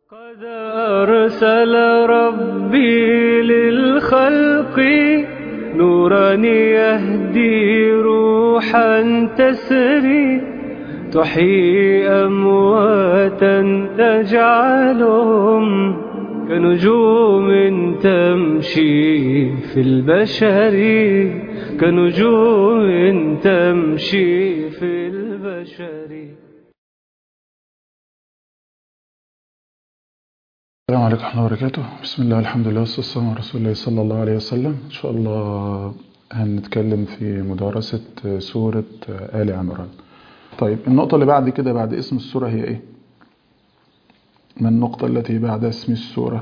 قد أرسل ربي للخلق نورا يهدي روحا تسري تحيي أمواتا تجعلهم كنجوم تمشي في البشر كنجوم تمشي في البشر السلام عليكم ورحمة الله وبركاته بسم الله الحمد لله والصلاة والسلام على رسول الله صلى الله عليه وسلم إن شاء الله هنتكلم في مدارسة سورة آل عمران طيب النقطة اللي بعد كده بعد اسم السورة هي إيه؟ ما النقطة التي بعد اسم السورة؟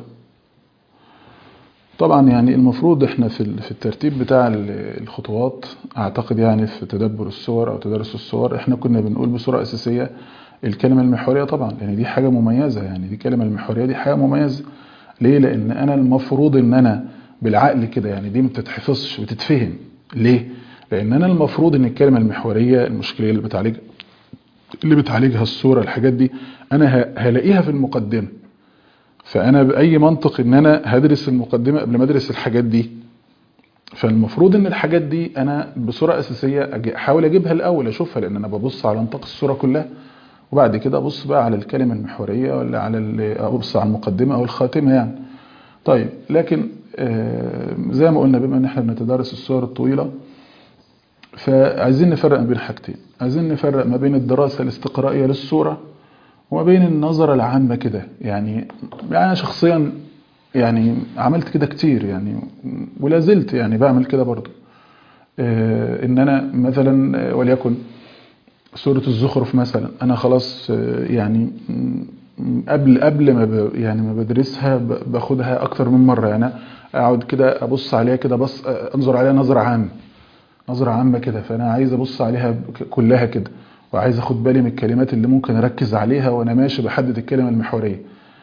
طبعا يعني المفروض احنا في في الترتيب بتاع الخطوات اعتقد يعني في تدبر السور او تدرس السور احنا كنا بنقول بصورة اساسية الكلمة المحورية طبعا لان دي حاجة مميزة يعني دي الكلمة المحورية دي حاجة مميزة ليه لان انا المفروض ان انا بالعقل كده يعني دي ما بتتحفظش بتتفهم ليه لان انا المفروض ان الكلمة المحورية المشكلة اللي بتعالجها اللي بتعالجها الصورة الحاجات دي انا هلاقيها في المقدمة فانا باي منطق ان انا هدرس المقدمة قبل ما ادرس الحاجات دي فالمفروض ان الحاجات دي انا بصورة اساسية احاول اجيبها الاول اشوفها لان انا ببص على نطاق الصورة كلها وبعد كده ابص بقى على الكلمة المحورية ولا على ابص على المقدمة او الخاتمة يعني طيب لكن زي ما قلنا بما ان احنا بنتدارس الصور الطويلة فعايزين نفرق ما بين حاجتين عايزين نفرق ما بين الدراسة الاستقرائية للصورة وما بين النظرة العامة كده يعني يعني أنا شخصيا يعني عملت كده كتير يعني ولا زلت يعني بعمل كده برضو ان انا مثلا وليكن سورة الزخرف مثلا انا خلاص يعني قبل قبل ما يعني ما بدرسها باخدها اكتر من مرة يعني اقعد كده ابص عليها كده بص انظر عليها نظرة عامة نظرة عامة كده فانا عايز ابص عليها كلها كده وعايز اخد بالي من الكلمات اللي ممكن اركز عليها وانا ماشي بحدد الكلمة المحورية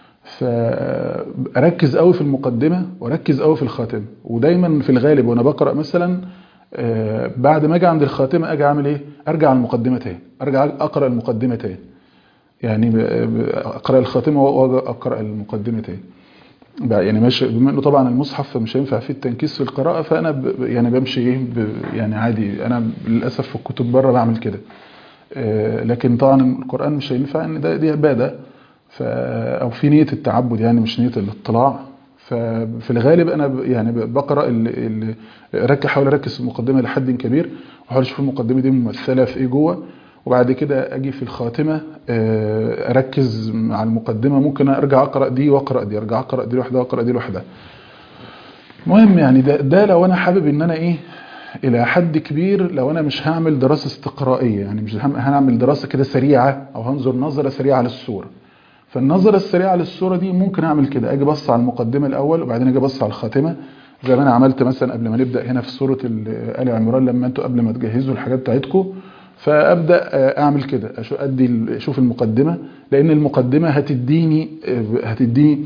فاركز قوي في المقدمة واركز قوي في الخاتمة ودايما في الغالب وانا بقرأ مثلا بعد ما اجي عند الخاتمة اجي اعمل ايه ارجع على المقدمة تاني ارجع اقرأ المقدمة تاني يعني اقرأ الخاتمة واقرأ المقدمة تاني يعني ماشي بما انه طبعا المصحف مش هينفع فيه التنكيس في القراءة فانا ب يعني بمشي ايه يعني عادي انا للاسف في الكتب بره بعمل كده لكن طبعا القرآن مش هينفع ان ده دي عبادة او في نية التعبد يعني مش نية الاطلاع ففي الغالب انا يعني بقرا اركز احاول اركز في المقدمه لحد كبير واحاول اشوف المقدمه دي ممثله في ايه جوه وبعد كده اجي في الخاتمه اركز مع المقدمه ممكن ارجع اقرا دي واقرا دي ارجع اقرا دي لوحدها واقرا دي لوحدها المهم يعني ده, ده لو انا حابب ان انا ايه الى حد كبير لو انا مش هعمل دراسه استقرائيه يعني مش هعمل دراسه كده سريعه او هنظر نظره سريعه للصوره فالنظره السريعه للصوره دي ممكن اعمل كده اجي بص على المقدمه الاول وبعدين اجي ابص على الخاتمه زي ما انا عملت مثلا قبل ما نبدا هنا في سوره ال عمران لما انتوا قبل ما تجهزوا الحاجات بتاعتكم فابدا اعمل كده ادي اشوف المقدمه لان المقدمه هتديني هتديني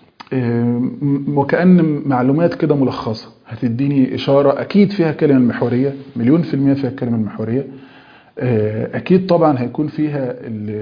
وكأن معلومات كده ملخصة هتديني إشارة أكيد فيها كلمة المحورية مليون في المية فيها الكلمة المحورية أكيد طبعا هيكون فيها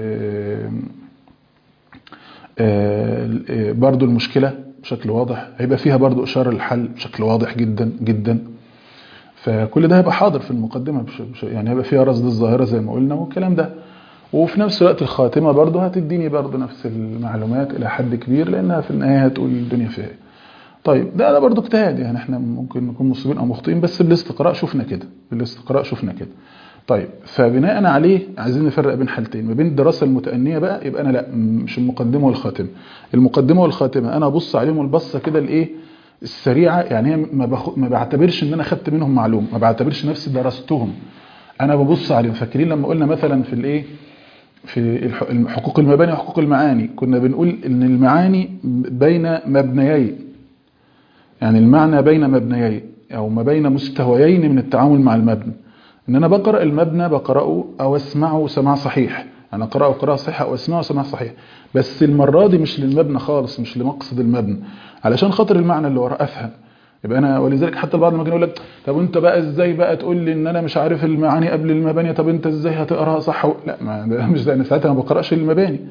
برضو المشكلة بشكل واضح هيبقى فيها برضو إشارة للحل بشكل واضح جدا جدا فكل ده هيبقى حاضر في المقدمة يعني هيبقى فيها رصد الظاهرة زي ما قلنا والكلام ده وفي نفس الوقت الخاتمة برضه هتديني برضه نفس المعلومات إلى حد كبير لأنها في النهاية هتقول الدنيا فيها ايه طيب ده ده برضه اجتهاد يعني احنا ممكن نكون مصيبين أو مخطئين بس بالاستقراء شفنا كده بالاستقراء شفنا كده طيب فبناء عليه عايزين نفرق بين حالتين ما بين الدراسة المتأنية بقى يبقى أنا لا مش المقدمة والخاتمة المقدمة والخاتمة أنا أبص عليهم البصة كده الإيه السريعة يعني هي ما, بخ... ما بعتبرش إن أنا خدت منهم معلومة ما بعتبرش نفسي درستهم أنا ببص عليهم فاكرين لما قلنا مثلا في الإيه في حقوق المباني وحقوق المعاني كنا بنقول ان المعاني بين مبنيين يعني المعنى بين مبنيين او ما بين مستويين من التعامل مع المبنى ان انا بقرا المبنى بقراه او اسمعه سماع صحيح انا اقراه قراءه صحيحه او اسمعه سماع صحيح بس المره دي مش للمبنى خالص مش لمقصد المبنى علشان خاطر المعنى اللي وراه افهم يبقى انا ولذلك حتى البعض لما كان يقول لك طب انت بقى ازاي بقى تقول لي ان انا مش عارف المعاني قبل المباني طب انت ازاي هتقراها صح و... لا ما ده مش ده انا ساعتها ما بقراش المباني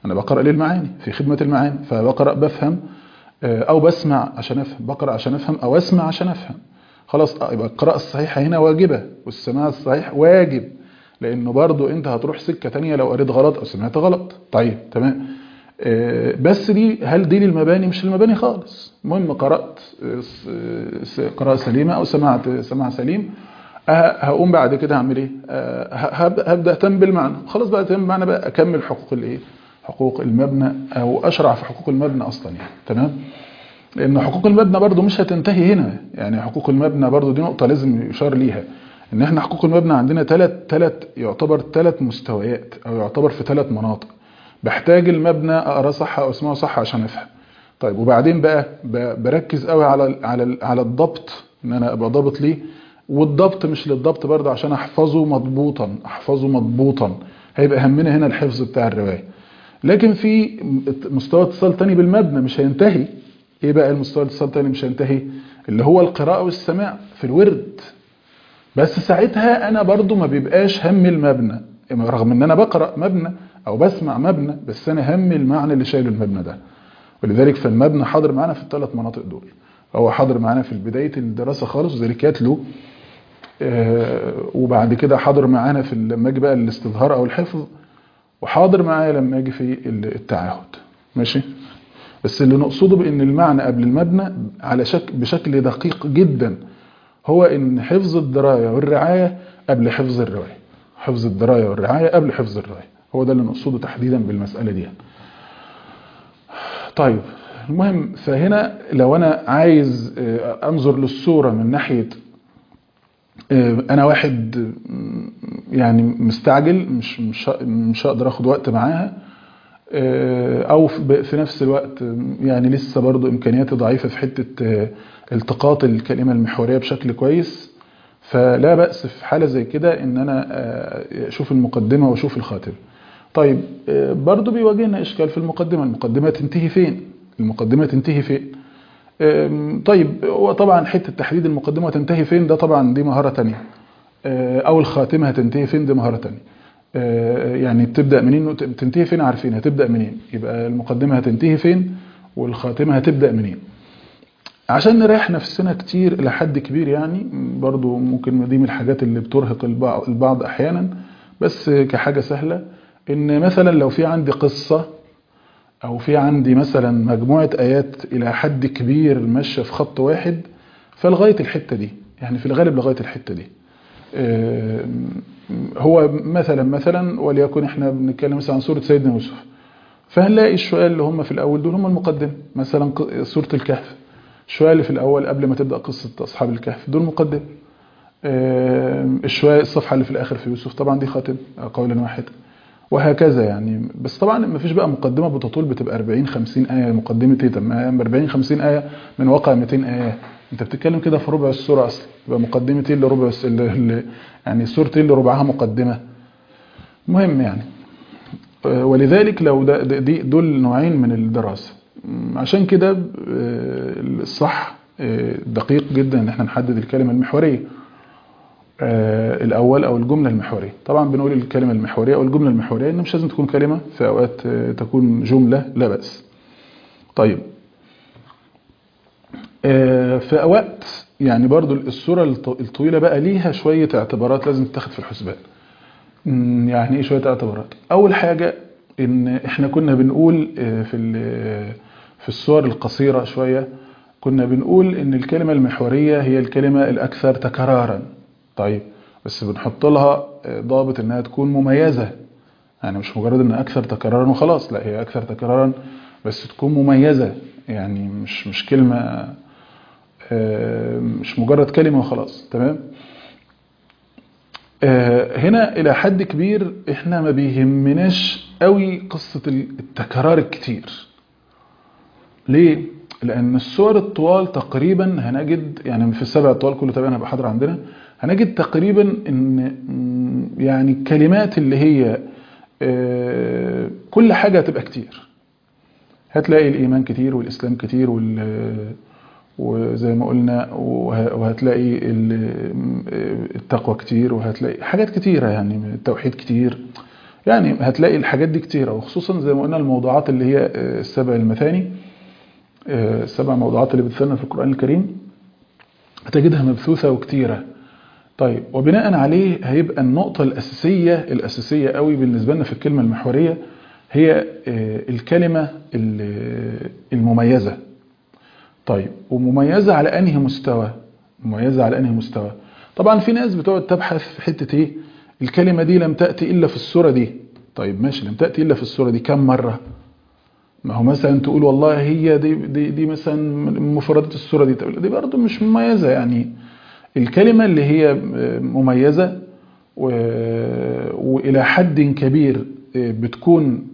انا بقرا للمعاني في خدمه المعاني فبقرا بفهم او بسمع عشان افهم بقرا عشان افهم او اسمع عشان افهم خلاص يبقى القراءه الصحيحه هنا واجبه والسماع الصحيح واجب لانه برضو انت هتروح سكه تانية لو قريت غلط او سمعت غلط طيب تمام بس دي هل دي للمباني مش للمباني خالص المهم قرات قراءه سليمه او سمعت سماع سليم هقوم بعد كده هعمل ايه هبدا اهتم بالمعنى خلاص بقى اهتم بالمعنى بقى اكمل حقوق الايه حقوق المبنى او اشرع في حقوق المبنى اصلا يعني تمام لان حقوق المبنى برضو مش هتنتهي هنا يعني حقوق المبنى برضو دي نقطه لازم يشار ليها ان احنا حقوق المبنى عندنا ثلاث ثلاث يعتبر ثلاث مستويات او يعتبر في ثلاث مناطق بحتاج المبنى اقراه صح او اسمعه صح عشان افهم طيب وبعدين بقى بركز قوي على على على الضبط ان انا ابقى ضابط ليه والضبط مش للضبط برضه عشان احفظه مضبوطا احفظه مضبوطا هيبقى همنا هنا الحفظ بتاع الروايه لكن في مستوى اتصال تاني بالمبنى مش هينتهي ايه بقى المستوى الاتصال تاني مش هينتهي اللي هو القراءه والسماع في الورد بس ساعتها انا برضو ما بيبقاش هم المبنى رغم ان انا بقرا مبنى او بسمع مبنى بس انا هم المعنى اللي شايله المبنى ده ولذلك فالمبنى حاضر معانا في الثلاث مناطق دول هو حاضر معانا في بدايه الدراسه خالص وذلك يتلو آه وبعد كده حاضر معانا في لما اجي بقى الاستظهار او الحفظ وحاضر معايا لما اجي في التعاهد ماشي بس اللي نقصده بان المعنى قبل المبنى على شك بشكل دقيق جدا هو ان حفظ الدرايه والرعايه قبل حفظ الروايه حفظ الدرايه والرعايه قبل حفظ الروايه هو ده اللي نقصده تحديدا بالمساله دي يعني. طيب المهم فهنا لو انا عايز انظر للصوره من ناحيه انا واحد يعني مستعجل مش مش مش هقدر اخد وقت معاها او في نفس الوقت يعني لسه برضو امكانياتي ضعيفه في حته التقاط الكلمه المحوريه بشكل كويس فلا باس في حاله زي كده ان انا اشوف المقدمه واشوف الخاتمه طيب برضو بيواجهنا اشكال في المقدمه المقدمه تنتهي فين المقدمه تنتهي فين طيب هو طبعا حته تحديد المقدمه تنتهي فين ده طبعا دي مهاره تانية او الخاتمه هتنتهي فين دي مهاره تانية يعني بتبدا منين تنتهي فين عارفين هتبدا منين يبقى المقدمه هتنتهي فين والخاتمه هتبدا منين عشان نريح نفسنا كتير الى حد كبير يعني برضو ممكن دي من الحاجات اللي بترهق البعض, البعض احيانا بس كحاجه سهله ان مثلا لو في عندي قصه او في عندي مثلا مجموعه ايات الى حد كبير ماشيه في خط واحد فلغايه الحته دي يعني في الغالب لغايه الحته دي هو مثلا مثلا وليكن احنا بنتكلم مثلا عن سوره سيدنا يوسف فهنلاقي الشويه اللي هم في الاول دول هم المقدمه مثلا سوره الكهف الشويه اللي في الاول قبل ما تبدا قصه اصحاب الكهف دول مقدمه الشويه الصفحه اللي في الاخر في يوسف طبعا دي خاتم قولا واحدا وهكذا يعني بس طبعا ما فيش بقى مقدمه بتطول بتبقى 40 50 ايه مقدمه ايه طب ما 40 50 ايه من واقع 200 ايه انت بتتكلم كده في ربع السوره اصلا يبقى مقدمه ايه اللي ربع اللي يعني سورتين اللي ربعها مقدمه مهم يعني ولذلك لو ده دي دول نوعين من الدراسه عشان كده الصح دقيق جدا ان احنا نحدد الكلمه المحوريه الاول او الجمله المحوريه طبعا بنقول الكلمه المحوريه او الجمله المحوريه ان مش لازم تكون كلمه في اوقات تكون جمله لا باس طيب في اوقات يعني برضو الصوره الطويله بقى ليها شويه اعتبارات لازم تتاخد في الحسبان يعني ايه شويه اعتبارات اول حاجه ان احنا كنا بنقول في في الصور القصيره شويه كنا بنقول ان الكلمه المحوريه هي الكلمه الاكثر تكرارا طيب بس بنحط لها ضابط انها تكون مميزه يعني مش مجرد ان اكثر تكرارا وخلاص لا هي اكثر تكرارا بس تكون مميزه يعني مش مش كلمه مش مجرد كلمه وخلاص تمام هنا الى حد كبير احنا ما بيهمناش قوي قصه التكرار الكتير ليه لان الصور الطوال تقريبا هنجد يعني في السبع الطوال كله تقريبا هيبقى حاضر عندنا هنجد تقريبا ان يعني الكلمات اللي هي كل حاجه هتبقى كتير هتلاقي الايمان كتير والاسلام كتير وال وزي ما قلنا وهتلاقي التقوى كتير وهتلاقي حاجات كتيره يعني التوحيد كتير يعني هتلاقي الحاجات دي كتيرة وخصوصا زي ما قلنا الموضوعات اللي هي السبع المثاني السبع موضوعات اللي بتثنى في القرآن الكريم هتجدها مبثوثة وكتيرة طيب وبناء عليه هيبقى النقطة الأساسية الأساسية قوي بالنسبة لنا في الكلمة المحورية هي الكلمة المميزة طيب ومميزة على أنهي مستوى مميزة على أنهي مستوى طبعا في ناس بتقعد تبحث في حتة ايه الكلمة دي لم تأتي إلا في السورة دي طيب ماشي لم تأتي إلا في السورة دي كم مرة ما هو مثلا تقول والله هي دي, دي, دي مثلا مفردات السورة دي دي برضه مش مميزة يعني الكلمة اللي هي مميزة وإلى حد كبير بتكون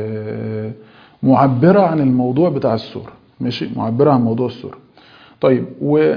معبرة عن الموضوع بتاع السورة ماشي معبرة عن موضوع السورة طيب و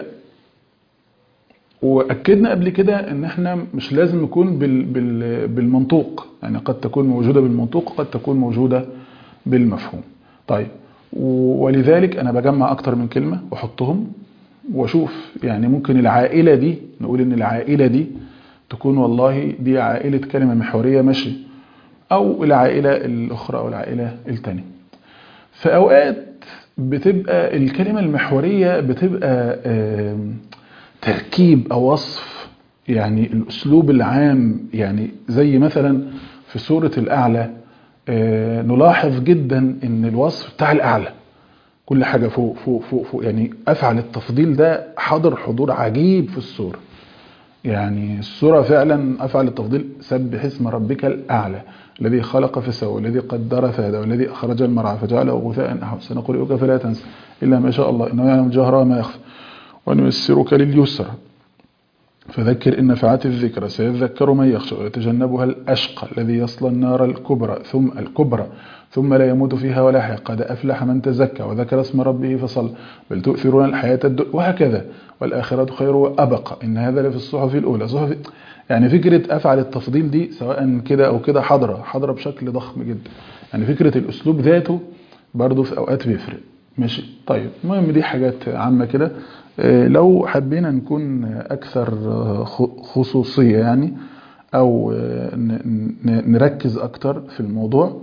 واكدنا قبل كده ان احنا مش لازم نكون بال بال بالمنطوق يعني قد تكون موجودة بالمنطوق وقد تكون موجودة بالمفهوم طيب ولذلك انا بجمع اكتر من كلمة واحطهم واشوف يعني ممكن العائلة دي نقول ان العائلة دي تكون والله دي عائلة كلمة محورية ماشي او العائلة الاخرى او العائلة التانية في اوقات بتبقى الكلمة المحورية بتبقى تركيب او وصف يعني الاسلوب العام يعني زي مثلا في سورة الاعلى نلاحظ جدا ان الوصف بتاع الاعلى كل حاجة فوق فوق فوق فوق يعني افعل التفضيل ده حضر حضور عجيب في السورة يعني السورة فعلا افعل التفضيل سبح اسم ربك الاعلى الذي خلق فسوى الذي قدر فهدى والذي اخرج المرعى فجعله غثاء احوى سنقرئك فلا تنسى الا ما شاء الله انه يعلم الجهر وما يخفى ونيسرك لليسرى فذكر إن نفعت الذكرى سيذكر من يخشى ويتجنبها الأشقى الذي يصلى النار الكبرى ثم الكبرى ثم لا يموت فيها ولا يحيى قد أفلح من تزكى وذكر اسم ربه فصلى بل تؤثرون الحياة الدنيا وهكذا والآخرة خير وأبقى إن هذا لفي الصحف الأولى صحف يعني فكرة أفعل التفضيل دي سواء كده أو كده حضرة حضرة بشكل ضخم جدا يعني فكرة الأسلوب ذاته برضه في أوقات بيفرق ماشي طيب المهم دي حاجات عامة كده لو حبينا نكون أكثر خصوصية يعني أو نركز أكتر في الموضوع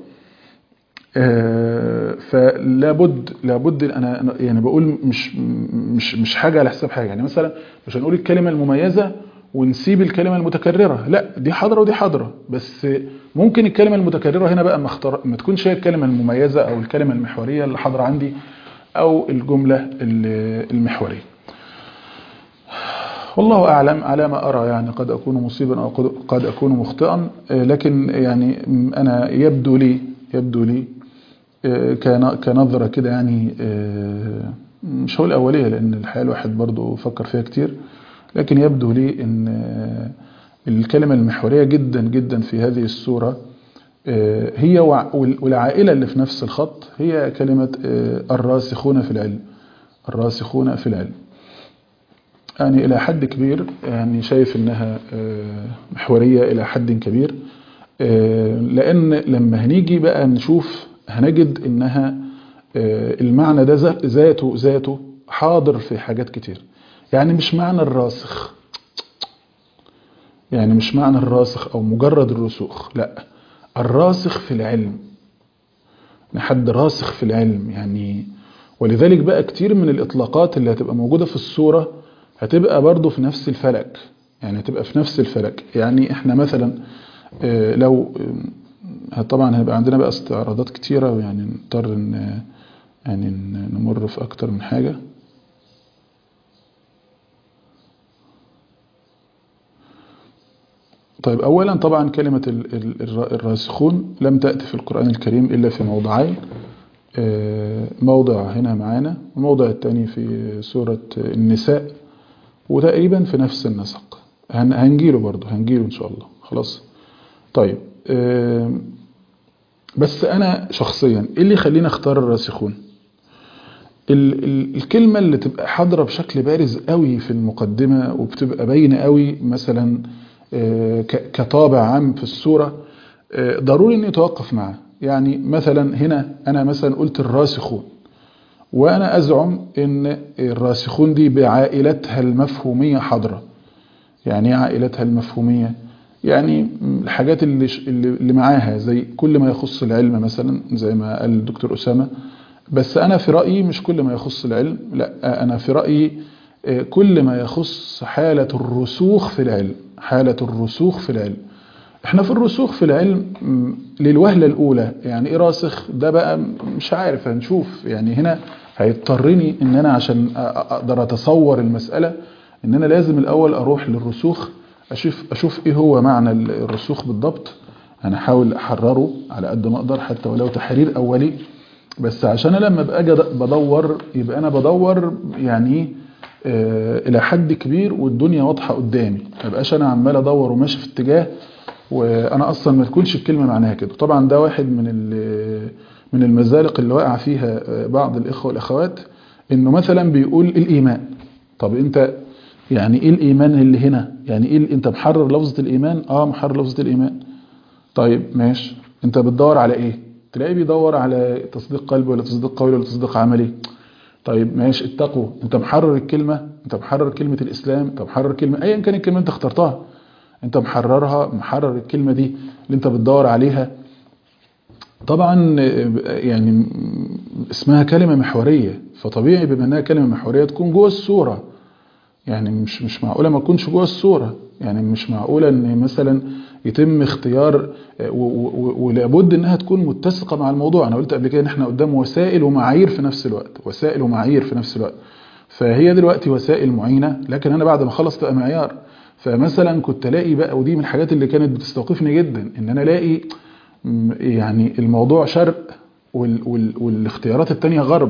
فلابد لابد أنا يعني بقول مش مش مش حاجة على حساب حاجة يعني مثلا مش هنقول الكلمة المميزة ونسيب الكلمة المتكررة لا دي حاضرة ودي حاضرة بس ممكن الكلمة المتكررة هنا بقى ما, اختار ما تكونش هي الكلمة المميزة أو الكلمة المحورية اللي حاضرة عندي أو الجملة المحورية والله أعلم على ما أرى يعني قد أكون مصيبا أو قد أكون مخطئا لكن يعني أنا يبدو لي يبدو لي كنظرة كده يعني مش هو الأولية لأن الحقيقة الواحد برضو فكر فيها كتير لكن يبدو لي أن الكلمة المحورية جدا جدا في هذه السورة هي والعائلة اللي في نفس الخط هي كلمة الراسخون في العلم الراسخون في العلم يعني إلى حد كبير يعني شايف إنها محورية إلى حد كبير لأن لما هنيجي بقى نشوف هنجد إنها المعنى ده ذاته ذاته حاضر في حاجات كتير يعني مش معنى الراسخ يعني مش معنى الراسخ أو مجرد الرسوخ لا الراسخ في العلم حد راسخ في العلم يعني ولذلك بقى كتير من الإطلاقات اللي هتبقى موجودة في السورة هتبقى برضو في نفس الفلك يعني هتبقى في نفس الفلك يعني احنا مثلا لو طبعا هيبقى عندنا بقى استعراضات كتيرة ويعني نضطر ان يعني نمر في اكتر من حاجة طيب اولا طبعا كلمة الراسخون لم تأتي في القرآن الكريم الا في موضعين موضع هنا معانا والموضع الثاني في سورة النساء وتقريبا في نفس النسق هنجيله برضه هنجيله ان شاء الله خلاص طيب بس انا شخصيا ايه اللي يخليني اختار الراسخون ال ال الكلمة اللي تبقى حاضرة بشكل بارز قوي في المقدمة وبتبقى باينة قوي مثلا كطابع عام في السورة ضروري اني اتوقف معاه يعني مثلا هنا انا مثلا قلت الراسخون وانا ازعم ان الراسخون دي بعائلتها المفهومية حاضرة يعني ايه عائلتها المفهومية يعني الحاجات اللي اللي معاها زي كل ما يخص العلم مثلا زي ما قال الدكتور أسامة بس أنا في رأيي مش كل ما يخص العلم لا أنا في رأيي كل ما يخص حالة الرسوخ في العلم حالة الرسوخ في العلم احنا في الرسوخ في العلم للوهلة الأولى يعني ايه راسخ ده بقى مش عارف هنشوف يعني هنا هيضطرني ان انا عشان اقدر اتصور المسألة ان انا لازم الاول اروح للرسوخ اشوف اشوف ايه هو معنى الرسوخ بالضبط انا احاول احرره على قد ما اقدر حتى ولو تحرير اولي بس عشان انا لما ابقى بدور يبقى انا بدور يعني آه الى حد كبير والدنيا واضحه قدامي ما ابقاش انا عمال ادور وماشي في اتجاه وانا اصلا ما تكونش الكلمه معناها كده طبعا ده واحد من من المزالق اللي وقع فيها بعض الاخوه والاخوات انه مثلا بيقول الايمان طب انت يعني ايه الايمان اللي هنا يعني ايه انت محرر لفظه الايمان اه محرر لفظه الايمان طيب ماشي انت بتدور على ايه تلاقيه بيدور على تصديق قلبي ولا تصديق قولي ولا تصديق عملي طيب ماشي التقوى انت محرر الكلمه انت محرر كلمه الاسلام انت محرر كلمه ايا كان الكلمه انت اخترتها انت محررها محرر الكلمه دي اللي انت بتدور عليها طبعا يعني اسمها كلمه محوريه فطبيعي بما انها كلمه محوريه تكون جوه الصوره يعني مش مش معقوله ما تكونش جوه الصوره يعني مش معقوله ان مثلا يتم اختيار ولابد انها تكون متسقه مع الموضوع انا قلت قبل كده ان احنا قدام وسائل ومعايير في نفس الوقت وسائل ومعايير في نفس الوقت فهي دلوقتي وسائل معينه لكن انا بعد ما اخلص تبقى معيار فمثلا كنت الاقي بقى ودي من الحاجات اللي كانت بتستوقفني جدا ان انا الاقي يعني الموضوع شرق وال وال والاختيارات التانية غرب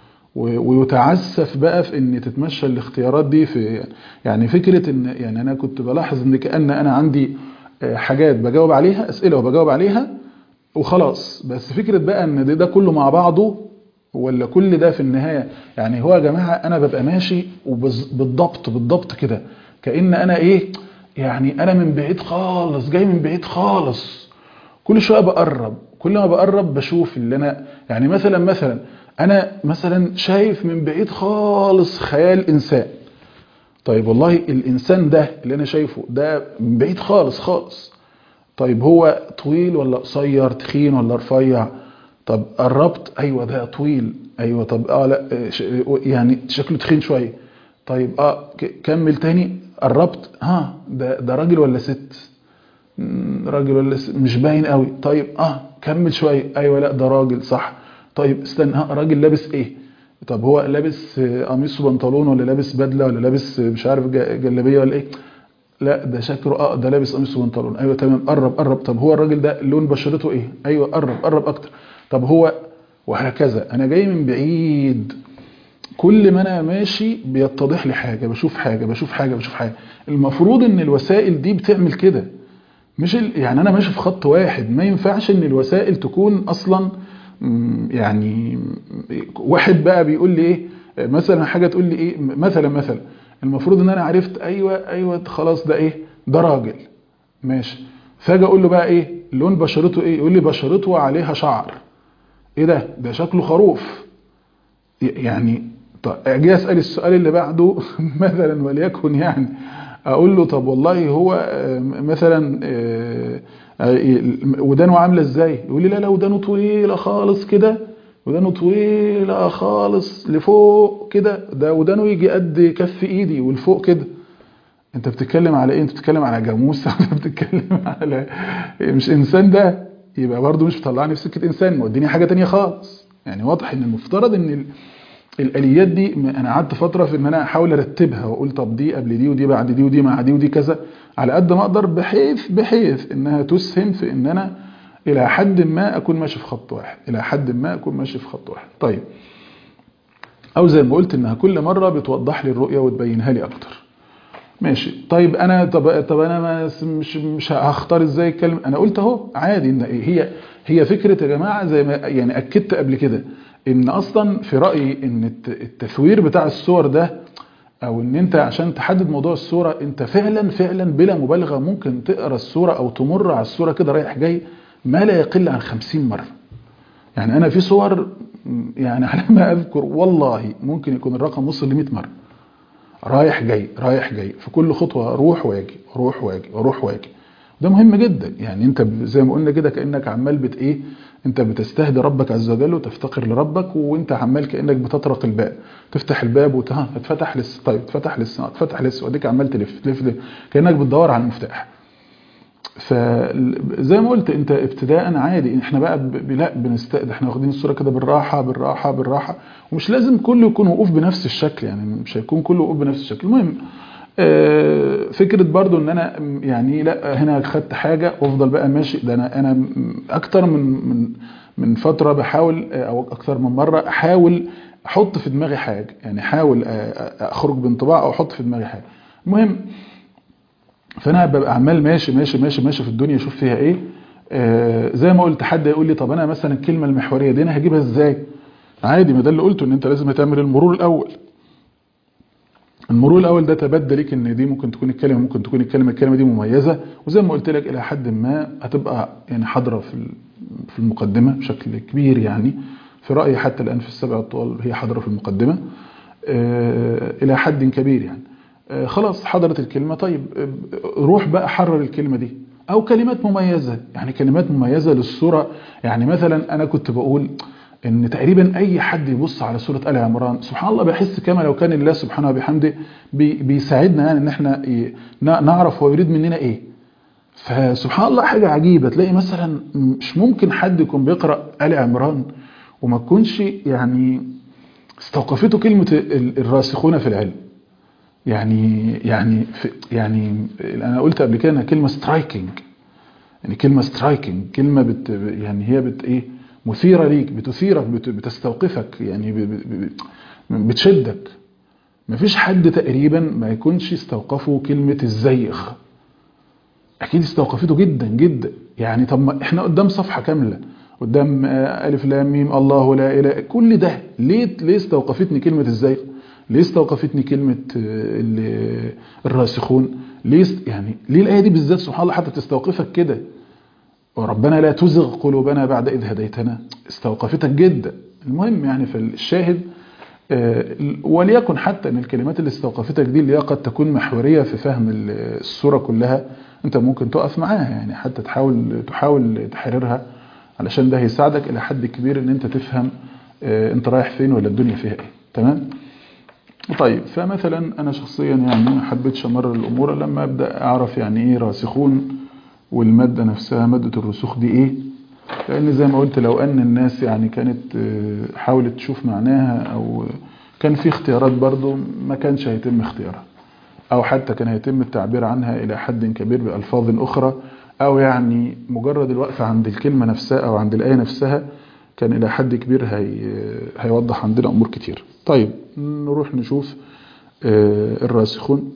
ويتعسف بقى في ان تتمشى الاختيارات دي في يعني فكرة ان يعني انا كنت بلاحظ ان كأن انا عندي حاجات بجاوب عليها اسئلة وبجاوب عليها وخلاص بس فكرة بقى ان ده, ده كله مع بعضه ولا كل ده في النهاية يعني هو يا جماعة انا ببقى ماشي وبالضبط بالضبط كده كأن انا ايه يعني انا من بعيد خالص جاي من بعيد خالص كل شوية بقرب كل ما بقرب بشوف اللي انا يعني مثلا مثلا انا مثلا شايف من بعيد خالص خيال انسان طيب والله الانسان ده اللي انا شايفه ده من بعيد خالص خالص طيب هو طويل ولا قصير تخين ولا رفيع طب قربت ايوه ده طويل ايوه طب اه لا يعني شكله تخين شويه طيب اه كمل تاني قربت ها ده ده راجل ولا ست راجل ولا ست مش باين قوي طيب اه كمل شويه ايوه لا ده راجل صح طيب استنى ها راجل لابس ايه طب هو لابس قميص وبنطلون ولا لابس بدله ولا لابس مش عارف جلابيه ولا ايه لا ده شكله اه ده لابس قميص وبنطلون ايوه تمام قرب قرب طب هو الراجل ده لون بشرته ايه ايوه قرب قرب اكتر طب هو وهكذا انا جاي من بعيد كل ما انا ماشي بيتضح لي حاجه بشوف حاجه بشوف حاجه بشوف حاجه المفروض ان الوسائل دي بتعمل كده مش يعني انا ماشي في خط واحد ما ينفعش ان الوسائل تكون اصلا يعني واحد بقى بيقول لي ايه مثلا حاجه تقول لي ايه مثلا مثلا المفروض ان انا عرفت ايوه ايوه خلاص ده ايه ده راجل ماشي فاجي اقول له بقى ايه لون بشرته ايه يقول لي بشرته عليها شعر ايه ده ده شكله خروف يعني طب اجي اسال السؤال اللي بعده مثلا وليكن يعني اقول له طب والله هو مثلا ودانه عامله ازاي يقول لي لا لا ودانه طويله خالص كده ودانه طويله خالص لفوق كده ده ودانه يجي قد كف ايدي ولفوق كده انت بتتكلم على ايه انت بتتكلم على جاموسه انت بتتكلم على مش انسان ده يبقى برضه مش مطلعني في سكه انسان موديني حاجه تانية خالص يعني واضح ان المفترض ان الاليات دي انا قعدت فتره في ان انا احاول ارتبها واقول طب دي قبل دي ودي بعد دي ودي مع دي ودي كذا على قد ما اقدر بحيث بحيث انها تسهم في ان انا الى حد ما اكون ماشي في خط واحد الى حد ما اكون ماشي في خط واحد طيب او زي ما قلت انها كل مره بتوضح لي الرؤيه وتبينها لي اكتر ماشي طيب انا طب طب انا ما مش مش هختار ازاي اتكلم انا قلت اهو عادي ان هي هي فكره يا جماعه زي ما يعني اكدت قبل كده ان اصلا في رايي ان التثوير بتاع الصور ده او ان انت عشان تحدد موضوع الصوره انت فعلا فعلا بلا مبالغه ممكن تقرا الصوره او تمر على الصوره كده رايح جاي ما لا يقل عن خمسين مره يعني انا في صور يعني على ما اذكر والله ممكن يكون الرقم وصل ل 100 مره رايح جاي رايح جاي في كل خطوه اروح واجي اروح واجي اروح واجي ده مهم جدا يعني انت ب- زي ما قلنا كده كانك عمال بت ايه انت بتستهدي ربك عز وجل وتفتقر لربك وانت عمال كانك بتطرق الباب تفتح الباب وت- ها، اتفتح لسه طيب اتفتح لسه اتفتح لسه واديك عمال تلف تلف تلف كانك بتدور على المفتاح فزي ما قلت انت ابتداء عادي احنا بقى ب- ب- لا بنستقد احنا واخدين الصوره كده بالراحه بالراحه بالراحه ومش لازم كله يكون وقوف بنفس الشكل يعني مش هيكون كله وقوف بنفس الشكل المهم آه، فكره برضو ان انا م- يعني لا هنا خدت حاجه وافضل بقى ماشي ده انا انا م- اكتر من من من فتره بحاول آه، او اكتر من مره احاول احط في دماغي حاجه يعني احاول آه، آه، اخرج بانطباع او احط في دماغي حاجه المهم فانا ببقى عمال ماشي ماشي ماشي ماشي في الدنيا اشوف فيها ايه آه زي ما قلت حد يقول لي طب انا مثلا الكلمه المحوريه دي انا هجيبها ازاي عادي ما ده اللي قلته ان انت لازم تعمل المرور الاول المرور الاول ده تبدى ليك ان دي ممكن تكون الكلمه ممكن تكون الكلمه الكلمه دي مميزه وزي ما قلت لك الى حد ما هتبقى يعني حاضره في ال- في المقدمه بشكل كبير يعني في رايي حتى الان في السبع الطوال هي حاضره في المقدمه آه، الى حد كبير يعني آه، خلاص حضرت الكلمه طيب آه، روح بقى حرر الكلمه دي او كلمات مميزه يعني كلمات مميزه للصوره يعني مثلا انا كنت بقول ان تقريبا اي حد يبص على سوره ال عمران سبحان الله بحس كما لو كان الله سبحانه وبحمده بي- بيساعدنا يعني ان احنا ي- ن- نعرف هو يريد مننا ايه فسبحان الله حاجة عجيبة تلاقي مثلا مش ممكن حد يكون بيقرأ آل عمران وما تكونش يعني استوقفته كلمة ال- الراسخون في العلم يعني يعني في يعني انا قلت قبل كده انها كلمة سترايكنج يعني كلمة سترايكنج كلمة بت يعني هي بت ايه مثيرة ليك بتثيرك بت بتستوقفك يعني ب- ب- ب- بتشدك مفيش حد تقريبا ما يكونش استوقفه كلمة الزيغ اكيد استوقفته جدا جدا يعني طب ما احنا قدام صفحه كامله قدام آه، الف لام ميم الله لا اله كل ده ليه ليه استوقفتني كلمه الزيغ ليه استوقفتني كلمه آه، ال- الراسخون ليه است- يعني ليه الايه دي بالذات سبحان الله حتى تستوقفك كده وربنا لا تزغ قلوبنا بعد إذ هديتنا استوقفتك جدا المهم يعني فالشاهد آه، وليكن حتى ان الكلمات اللي استوقفتك دي اللي هي قد تكون محورية في فهم ال- الصورة كلها انت ممكن تقف معاها يعني حتى تحاول تحاول تحررها علشان ده هيساعدك الى حد كبير ان انت تفهم آه، انت رايح فين ولا الدنيا فيها ايه تمام طيب فمثلا انا شخصيا يعني ما حبيتش امرر الامور لما ابدا اعرف يعني ايه راسخون والماده نفسها ماده الرسوخ دي ايه لان زي ما قلت لو ان الناس يعني كانت آه، حاولت تشوف معناها او كان في اختيارات برضو ما كانش هيتم اختيارها او حتى كان هيتم التعبير عنها الى حد كبير بالفاظ اخرى او يعني مجرد الوقفه عند الكلمه نفسها او عند الايه نفسها كان الى حد كبير هي هيوضح عندنا امور كتير طيب نروح نشوف آه، الراسخون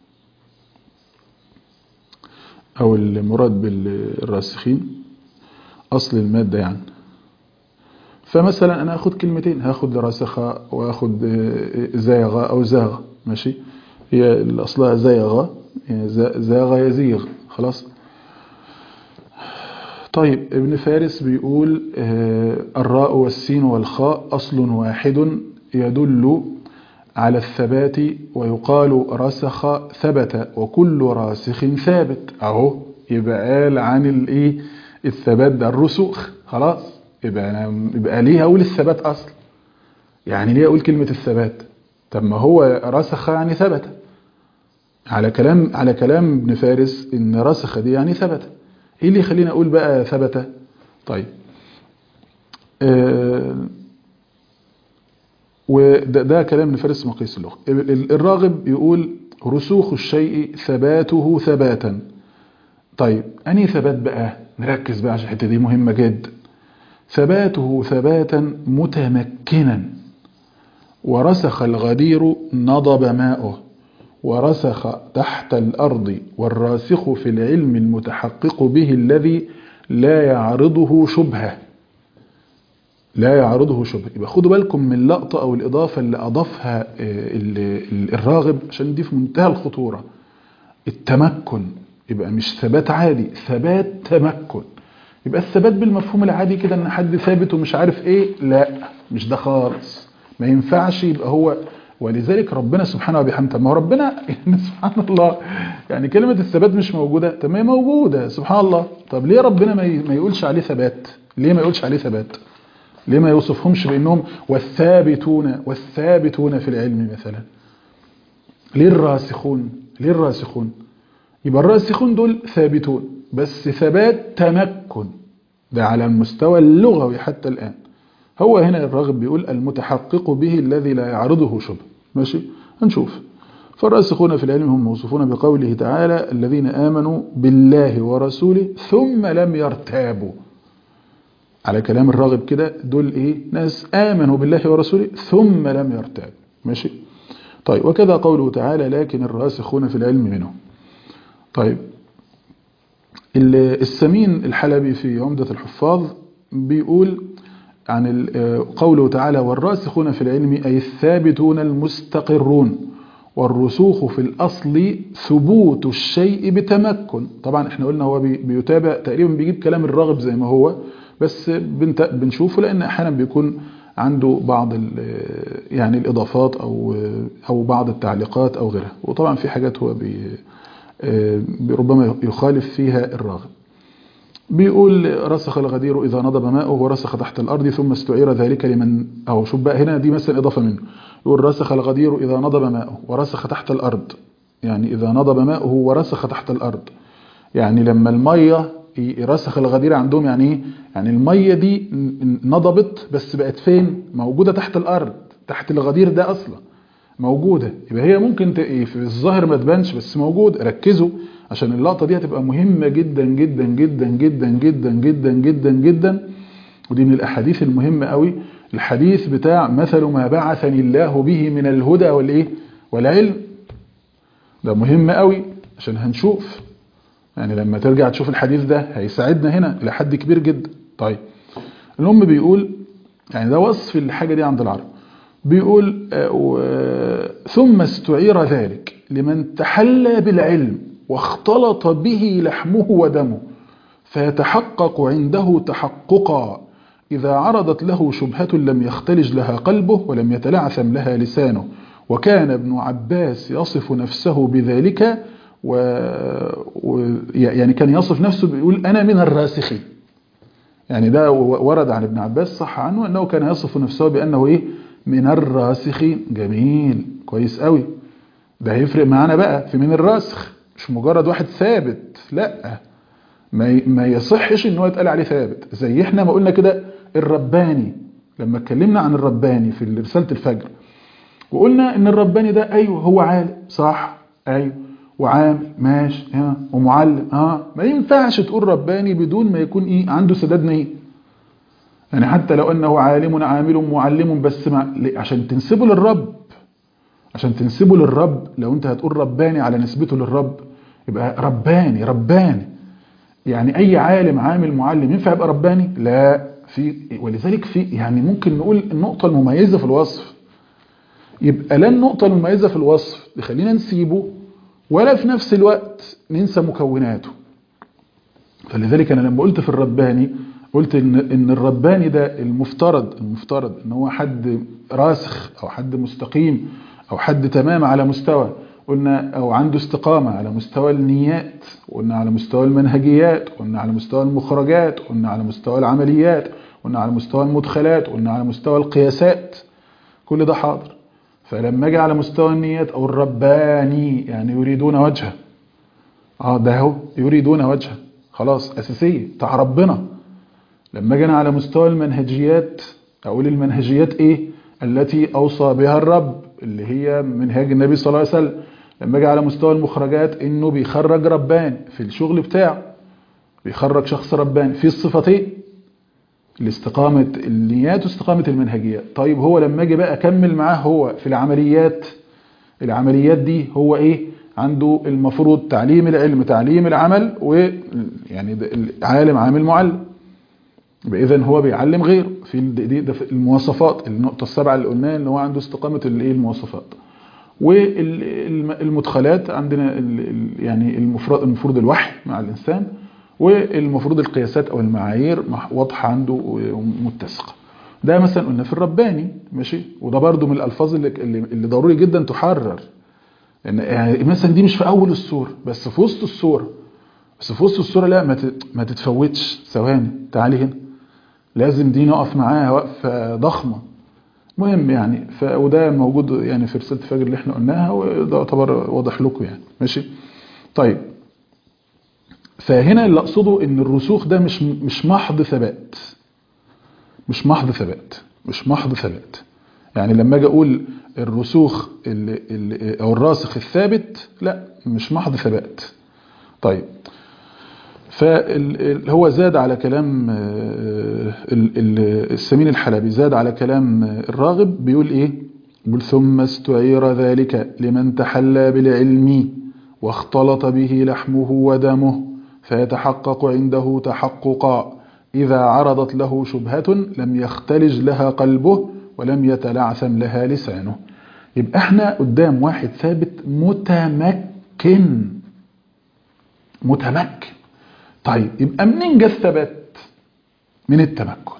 او المراد بالراسخين اصل الماده يعني فمثلا انا اخد كلمتين هاخد راسخه واخد آه، زاغه او زاغ ماشي هي اللي اصلها زاغه يعني زا- زاغ يزيغ خلاص طيب ابن فارس بيقول آه، الراء والسين والخاء أصل واحد يدل على الثبات ويقال رسخ ثبت وكل راسخ ثابت اهو يبقى قال عن الايه الثبات ده الرسوخ خلاص يبقى انا يبقى ليه اقول الثبات اصلا يعني ليه اقول كلمة الثبات طب ما هو رسخ يعني ثبت على كلام على كلام ابن فارس ان رسخ دي يعني ثبت ايه اللي يخليني اقول بقى ثبت طيب آه وده ده كلام ابن فارس مقيس اللغة ال- ال- الراغب يقول رسوخ الشيء ثباته ثباتا طيب انهي ثبات بقى نركز بقى عشان الحته دي مهمه جدا ثباته ثباتا متمكنا ورسخ الغدير نضب ماؤه ورسخ تحت الأرض والراسخ في العلم المتحقق به الذي لا يعرضه شبهة لا يعرضه شبهة يبقى خدوا بالكم من اللقطة أو الإضافة اللي أضافها آه، ال- ال- الراغب عشان دي في منتهى الخطورة التمكن يبقى مش ثبات عادي ثبات تمكن يبقى الثبات بالمفهوم العادي كده ان حد ثابت ومش عارف ايه لا مش ده خالص ما ينفعش يبقى هو ولذلك ربنا سبحانه وبحمده طب ما هو ربنا يعني سبحان الله يعني كلمة الثبات مش موجودة طب ما هي موجودة سبحان الله طب ليه ربنا ما ي- ما يقولش عليه ثبات ليه ما يقولش عليه ثبات ليه ما يوصفهمش بانهم والثابتون والثابتون في العلم مثلا ليه الراسخون ليه الراسخون يبقى الراسخون دول ثابتون بس ثبات تمكن ده على المستوى اللغوي حتى الآن هو هنا الراغب بيقول المتحقق به الذي لا يعرضه شبه ماشي هنشوف فالراسخون في العلم هم موصوفون بقوله تعالى الذين آمنوا بالله ورسوله ثم لم يرتابوا على كلام الراغب كده دول ايه ناس آمنوا بالله ورسوله ثم لم يرتابوا ماشي طيب وكذا قوله تعالى لكن الراسخون في العلم منهم طيب ال- السمين الحلبي في عمدة الحفاظ بيقول عن ال- قوله تعالى والراسخون في العلم أي الثابتون المستقرون والرسوخ في الأصل ثبوت الشيء بتمكن طبعا احنا قلنا هو بي- بيتابع تقريبا بيجيب كلام الراغب زي ما هو بس بنت- بنشوفه لأن أحيانا بيكون عنده بعض ال- يعني الإضافات أو أو بعض التعليقات أو غيرها وطبعا في حاجات هو بي ربما يخالف فيها الراغب بيقول رسخ الغدير إذا نضب ماؤه ورسخ تحت الأرض ثم استعير ذلك لمن أو شوف بقى هنا دي مثلا إضافة منه يقول رسخ الغدير إذا نضب ماؤه ورسخ تحت الأرض يعني إذا نضب ماؤه ورسخ تحت الأرض يعني لما المية يرسخ الغدير عندهم يعني إيه؟ يعني المية دي نضبت بس بقت فين موجودة تحت الأرض تحت الغدير ده أصلا موجودة يبقى هي ممكن ت- في الظاهر ما تبانش بس موجود ركزوا عشان اللقطة دي هتبقى مهمة جدا جدا جدا جدا جدا جدا جدا جدا ودي من الأحاديث المهمة قوي الحديث بتاع مثل ما بعثني الله به من الهدى والإيه والعلم ده مهم قوي عشان هنشوف يعني لما ترجع تشوف الحديث ده هيساعدنا هنا إلى حد كبير جدا طيب الأم بيقول يعني ده وصف الحاجة دي عند العرب بيقول آه، و- ثم استعير ذلك لمن تحلى بالعلم واختلط به لحمه ودمه فيتحقق عنده تحققا إذا عرضت له شبهة لم يختلج لها قلبه ولم يتلعثم لها لسانه وكان ابن عباس يصف نفسه بذلك و... و... يعني كان يصف نفسه بيقول أنا من الراسخين يعني ده ورد عن ابن عباس صح عنه أنه كان يصف نفسه بأنه إيه من الراسخين جميل كويس قوي ده هيفرق معانا بقى في من الراسخ مش مجرد واحد ثابت لا ما ي- ما يصحش ان هو يتقال عليه ثابت زي احنا ما قلنا كده الرباني لما اتكلمنا عن الرباني في رسالة الفجر وقلنا ان الرباني ده ايوه هو عالم صح ايوه وعامل ماشي ها ومعلم اه ما ينفعش تقول رباني بدون ما يكون ايه عنده سداد نيه يعني حتى لو انه عالم عامل معلم بس مع... ليه؟ عشان تنسبه للرب عشان تنسبه للرب لو انت هتقول رباني على نسبته للرب يبقى رباني رباني يعني اي عالم عامل معلم ينفع يبقى رباني لا في ولذلك في يعني ممكن نقول النقطة المميزة في الوصف يبقى لا النقطة المميزة في الوصف تخلينا نسيبه ولا في نفس الوقت ننسى مكوناته فلذلك انا لما قلت في الرباني قلت ان ان الرباني ده المفترض المفترض ان هو حد راسخ او حد مستقيم او حد تمام على مستوى قلنا او عنده استقامه على مستوى النيات قلنا على مستوى المنهجيات قلنا على مستوى المخرجات قلنا على مستوى العمليات قلنا على مستوى المدخلات قلنا على مستوى القياسات كل ده حاضر فلما اجي على مستوى النيات او الرباني يعني يريدون وجهه اه ده هو يريدون وجهه خلاص اساسيه بتاع ربنا لما جينا على مستوى المنهجيات اقول المنهجيات ايه التي اوصى بها الرب اللي هي منهاج النبي صلى الله عليه وسلم لما اجي على مستوى المخرجات انه بيخرج رباني في الشغل بتاعه بيخرج شخص رباني في الصفتين الاستقامة النيات واستقامة المنهجيات طيب هو لما اجي بقى اكمل معاه هو في العمليات العمليات دي هو ايه عنده المفروض تعليم العلم تعليم العمل ويعني ده عالم عامل معلم اذا هو بيعلم غيره في ال- دي ده في المواصفات النقطة السابعة اللي قلناها ان هو عنده استقامة الايه المواصفات والمدخلات عندنا ال- ال- يعني المفروض المفروض الوحي مع الانسان والمفروض القياسات او المعايير مح- واضحة عنده ومتسقة ده مثلا قلنا في الرباني ماشي وده برضو من الالفاظ اللي, اللي اللي ضروري جدا تحرر ان يعني مثلا دي مش في اول السوره بس في وسط السوره بس في وسط السوره لا ما ت- ما تتفوتش ثواني تعالي هنا لازم دي نقف معاها وقفه ضخمه مهم يعني ف... وده موجود يعني في رساله الفجر اللي احنا قلناها وده يعتبر واضح لكم يعني ماشي طيب فهنا اللي اقصده ان الرسوخ ده مش مش محض ثبات مش محض ثبات مش محض ثبات يعني لما اجي اقول الرسوخ اللي اللي او الراسخ الثابت لا مش محض ثبات طيب فهو زاد على كلام آه، ال- ال- السمين الحلبي زاد على كلام آه، الراغب بيقول ايه بيقول ثم استعير ذلك لمن تحلى بالعلم واختلط به لحمه ودمه فيتحقق عنده تحققا إذا عرضت له شبهة لم يختلج لها قلبه ولم يتلعثم لها لسانه يبقى احنا قدام واحد ثابت متمكن متمكن طيب يبقى منين جه الثبات من التمكن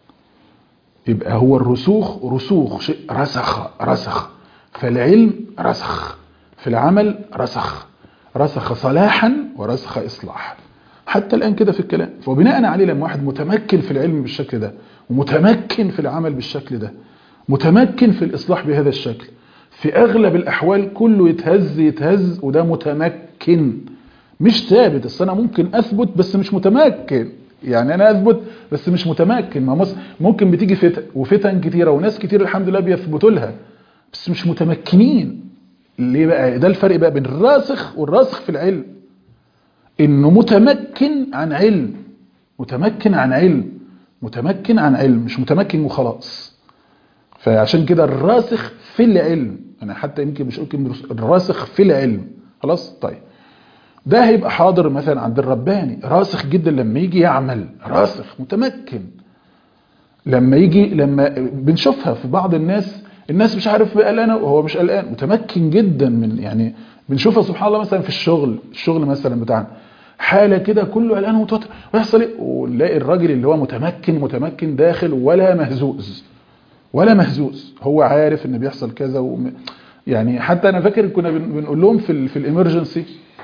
يبقى هو الرسوخ رسوخ شيء رسخ رسخ فالعلم رسخ في العمل رسخ رسخ صلاحا ورسخ إصلاحا حتى الآن كده في الكلام فبناء عليه لما واحد متمكن في العلم بالشكل ده ومتمكن في العمل بالشكل ده متمكن في الإصلاح بهذا الشكل في أغلب الأحوال كله يتهز يتهز وده متمكن مش ثابت اصل انا ممكن اثبت بس مش متمكن يعني انا اثبت بس مش متمكن ما مص- ممكن بتيجي فتن وفتن كتيره وناس كتير الحمد لله بيثبتوا لها بس مش متمكنين ليه بقى ده الفرق بقى بين الراسخ والراسخ في العلم انه متمكن عن علم متمكن عن علم متمكن عن علم مش متمكن وخلاص فعشان كده الراسخ في العلم انا حتى يمكن مش يمكن الراسخ في العلم خلاص طيب ده هيبقى حاضر مثلا عند الرباني راسخ جدا لما يجي يعمل راسخ متمكن لما يجي لما بنشوفها في بعض الناس الناس مش عارف قلقانه وهو مش قلقان متمكن جدا من يعني بنشوفها سبحان الله مثلا في الشغل الشغل مثلا بتاعنا حاله كده كله قلقان ومتوتر ويحصل ايه ونلاقي الراجل اللي هو متمكن متمكن داخل ولا مهزوز ولا مهزوز هو عارف ان بيحصل كذا وم... يعني حتى انا فاكر كنا بن- بنقول لهم في ال في الامرجنسي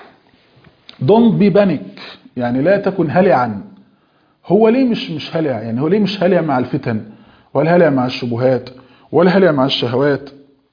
دونت بي بانيك يعني لا تكن هلعا هو ليه مش مش هلع يعني هو ليه مش هلع مع الفتن ولا هلع مع الشبهات ولا هلع مع الشهوات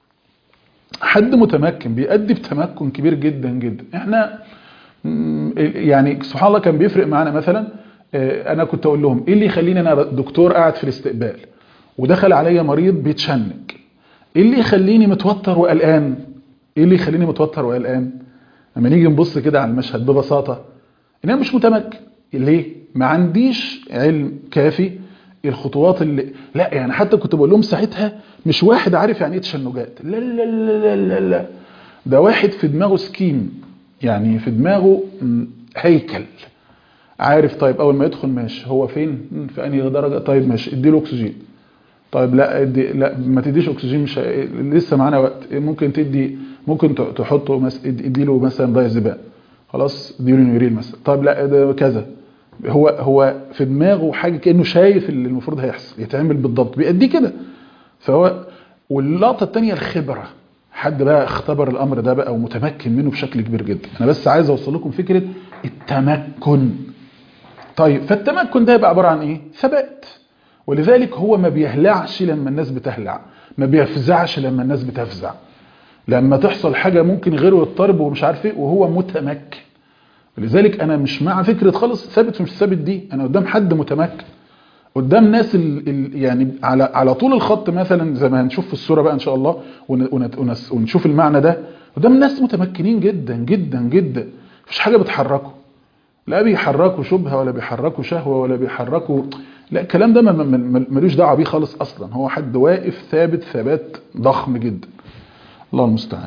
حد متمكن بيأدي بتمكن كبير جدا جدا احنا مم، يعني سبحان الله كان بيفرق معانا مثلا آه، انا كنت اقول لهم ايه اللي يخليني انا دكتور قاعد في الاستقبال ودخل عليا مريض بيتشنج ايه اللي يخليني متوتر وقلقان ايه اللي يخليني متوتر وقلقان لما نيجي نبص كده على المشهد ببساطه ان انا مش متمكن ليه ما عنديش علم كافي الخطوات اللي لا يعني حتى كنت بقول لهم ساعتها مش واحد عارف يعني ايه تشنجات لا لا لا لا لا, لا. ده واحد في دماغه سكيم يعني في دماغه م، هيكل عارف طيب اول ما يدخل ماشي هو فين م، في انهي درجه طيب ماشي اديله اكسجين طيب لا ادي لا ما تديش اكسجين مش ه- لسه معانا وقت ممكن تدي ممكن ت- تحطه مثلا ادي له مثلا دايزبان خلاص ديورينوريل مثلا طيب لا ده كذا هو هو في دماغه حاجه كانه شايف اللي المفروض هيحصل يتعمل بالضبط بيأديه كده فهو واللقطه الثانيه الخبره حد بقى اختبر الامر ده بقى ومتمكن منه بشكل كبير جدا انا بس عايز اوصل لكم فكره التمكن طيب فالتمكن ده يبقى عباره عن ايه ثبات ولذلك هو ما بيهلعش لما الناس بتهلع ما بيفزعش لما الناس بتفزع لما تحصل حاجه ممكن غيره يضطرب ومش عارف ايه وهو متمكن لذلك انا مش مع فكره خالص ثابت مش ثابت دي انا قدام حد متمكن قدام ناس ال ال يعني على على طول الخط مثلا زي ما هنشوف في الصوره بقى ان شاء الله ون- ون- ونس- ونشوف المعنى ده قدام ناس متمكنين جدا جدا جدا مفيش حاجه بتحركه لا بيحركوا شبهه ولا بيحركوا شهوه ولا بيحركوا لا الكلام ده ما- ما- ما- ملوش دعوه بيه خالص اصلا هو حد واقف ثابت ثبات ضخم جدا الله المستعان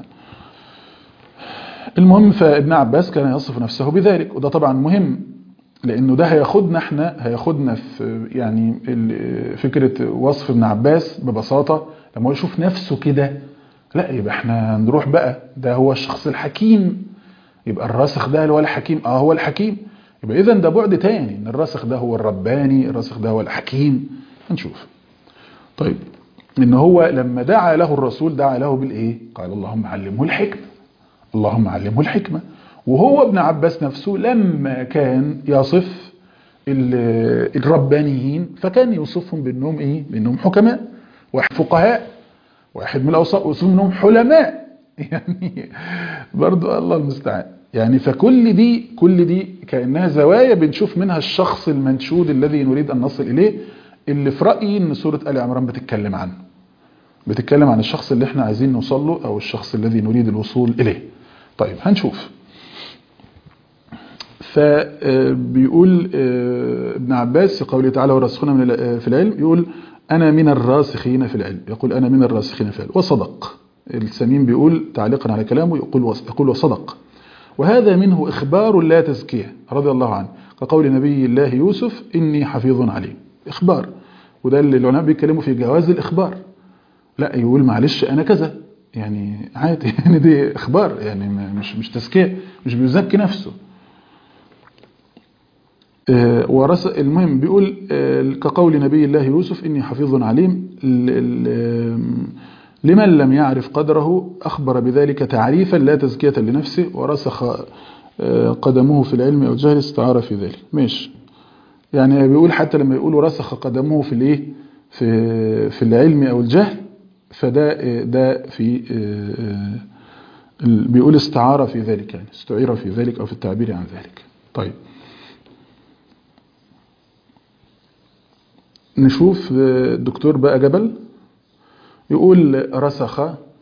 المهم فابن عباس كان يصف نفسه بذلك وده طبعا مهم لانه ده هياخدنا احنا هياخدنا في يعني ال- فكره وصف ابن عباس ببساطه لما هو يشوف نفسه كده لا يبقى احنا نروح بقى ده هو الشخص الحكيم يبقى الراسخ ده اللي هو الحكيم اه هو الحكيم يبقى اذا ده بعد تاني ان الراسخ ده هو الرباني الراسخ ده هو الحكيم هنشوف طيب ان هو لما دعا له الرسول دعا له بالايه قال اللهم علمه الحكمه اللهم علمه الحكمه وهو ابن عباس نفسه لما كان يصف ال- الربانيين فكان يوصفهم بانهم ايه بانهم حكماء واحد فقهاء واحد من الاوصاف يوصفهم انهم حلماء يعني برضو الله المستعان يعني فكل دي كل دي كانها زوايا بنشوف منها الشخص المنشود الذي نريد ان نصل اليه اللي في رايي ان سوره ال عمران بتتكلم عنه بتتكلم عن الشخص اللي احنا عايزين نوصل له او الشخص الذي نريد الوصول اليه طيب هنشوف فبيقول ابن عباس في قوله تعالى والراسخون من ال- في العلم يقول أنا من الراسخين في العلم يقول أنا من الراسخين في العلم وصدق السمين بيقول تعليقا على كلامه يقول وص- يقول وصدق وهذا منه إخبار لا تزكية رضي الله عنه كقول نبي الله يوسف إني حفيظ عليم إخبار وده اللي العلماء بيتكلموا في جواز الإخبار لا يقول معلش أنا كذا يعني عادي يعني دي إخبار يعني ما- مش مش تزكية مش بيزكي نفسه آه، ورس المهم بيقول آه، كقول نبي الله يوسف إني حفيظ عليم ال- ال- آم، لمن لم يعرف قدره أخبر بذلك تعريفا لا تزكية لنفسه ورسخ آه، قدمه في العلم أو الجهل استعار في ذلك ماشي يعني بيقول حتى لما يقول رسخ قدمه في الايه في في العلم او الجهل فده آه، ده في آه، آه، ال- بيقول استعار في ذلك يعني استعير في ذلك او في التعبير عن ذلك طيب نشوف آه، الدكتور بقى جبل يقول رسخ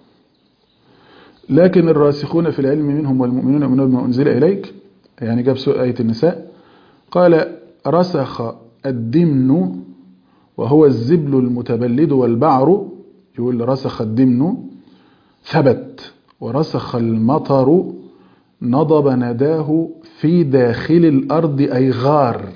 لكن الراسخون في العلم منهم والمؤمنون يؤمنون بما أنزل إليك يعني جاب سوء آية النساء قال رسخ الدمن وهو الزبل المتبلد والبعر يقول رسخ الدمن ثبت ورسخ المطر نضب نداه في داخل الأرض أي غار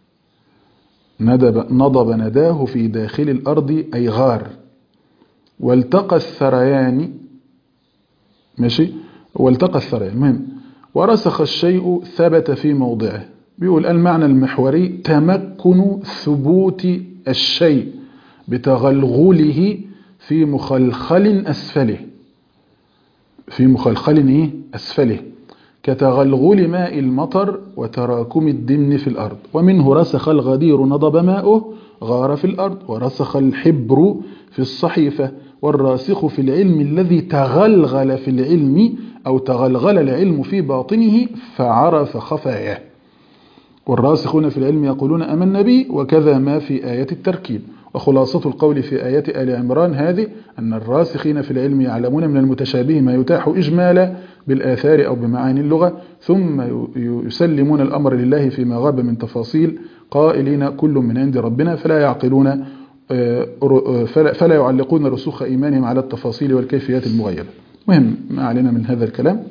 ندب نضب نداه في داخل الأرض أي غار والتقى الثريان ماشي والتقى الثريان المهم ورسخ الشيء ثبت في موضعه بيقول المعنى المحوري تمكن ثبوت الشيء بتغلغله في مخلخل أسفله في مخلخل إيه؟ أسفله كتغلغل ماء المطر وتراكم الدمن في الأرض ومنه رسخ الغدير نضب ماؤه غار في الأرض ورسخ الحبر في الصحيفة والراسخ في العلم الذي تغلغل في العلم أو تغلغل العلم في باطنه فعرف خفاياه والراسخون في العلم يقولون أمنا به وكذا ما في آية التركيب وخلاصة القول في آية آل عمران هذه أن الراسخين في العلم يعلمون من المتشابه ما يتاح إجمالا بالآثار أو بمعاني اللغة ثم يسلمون الأمر لله فيما غاب من تفاصيل قائلين كل من عند ربنا فلا يعقلون فلا يعلقون رسوخ إيمانهم على التفاصيل والكيفيات المغيبة مهم ما علينا من هذا الكلام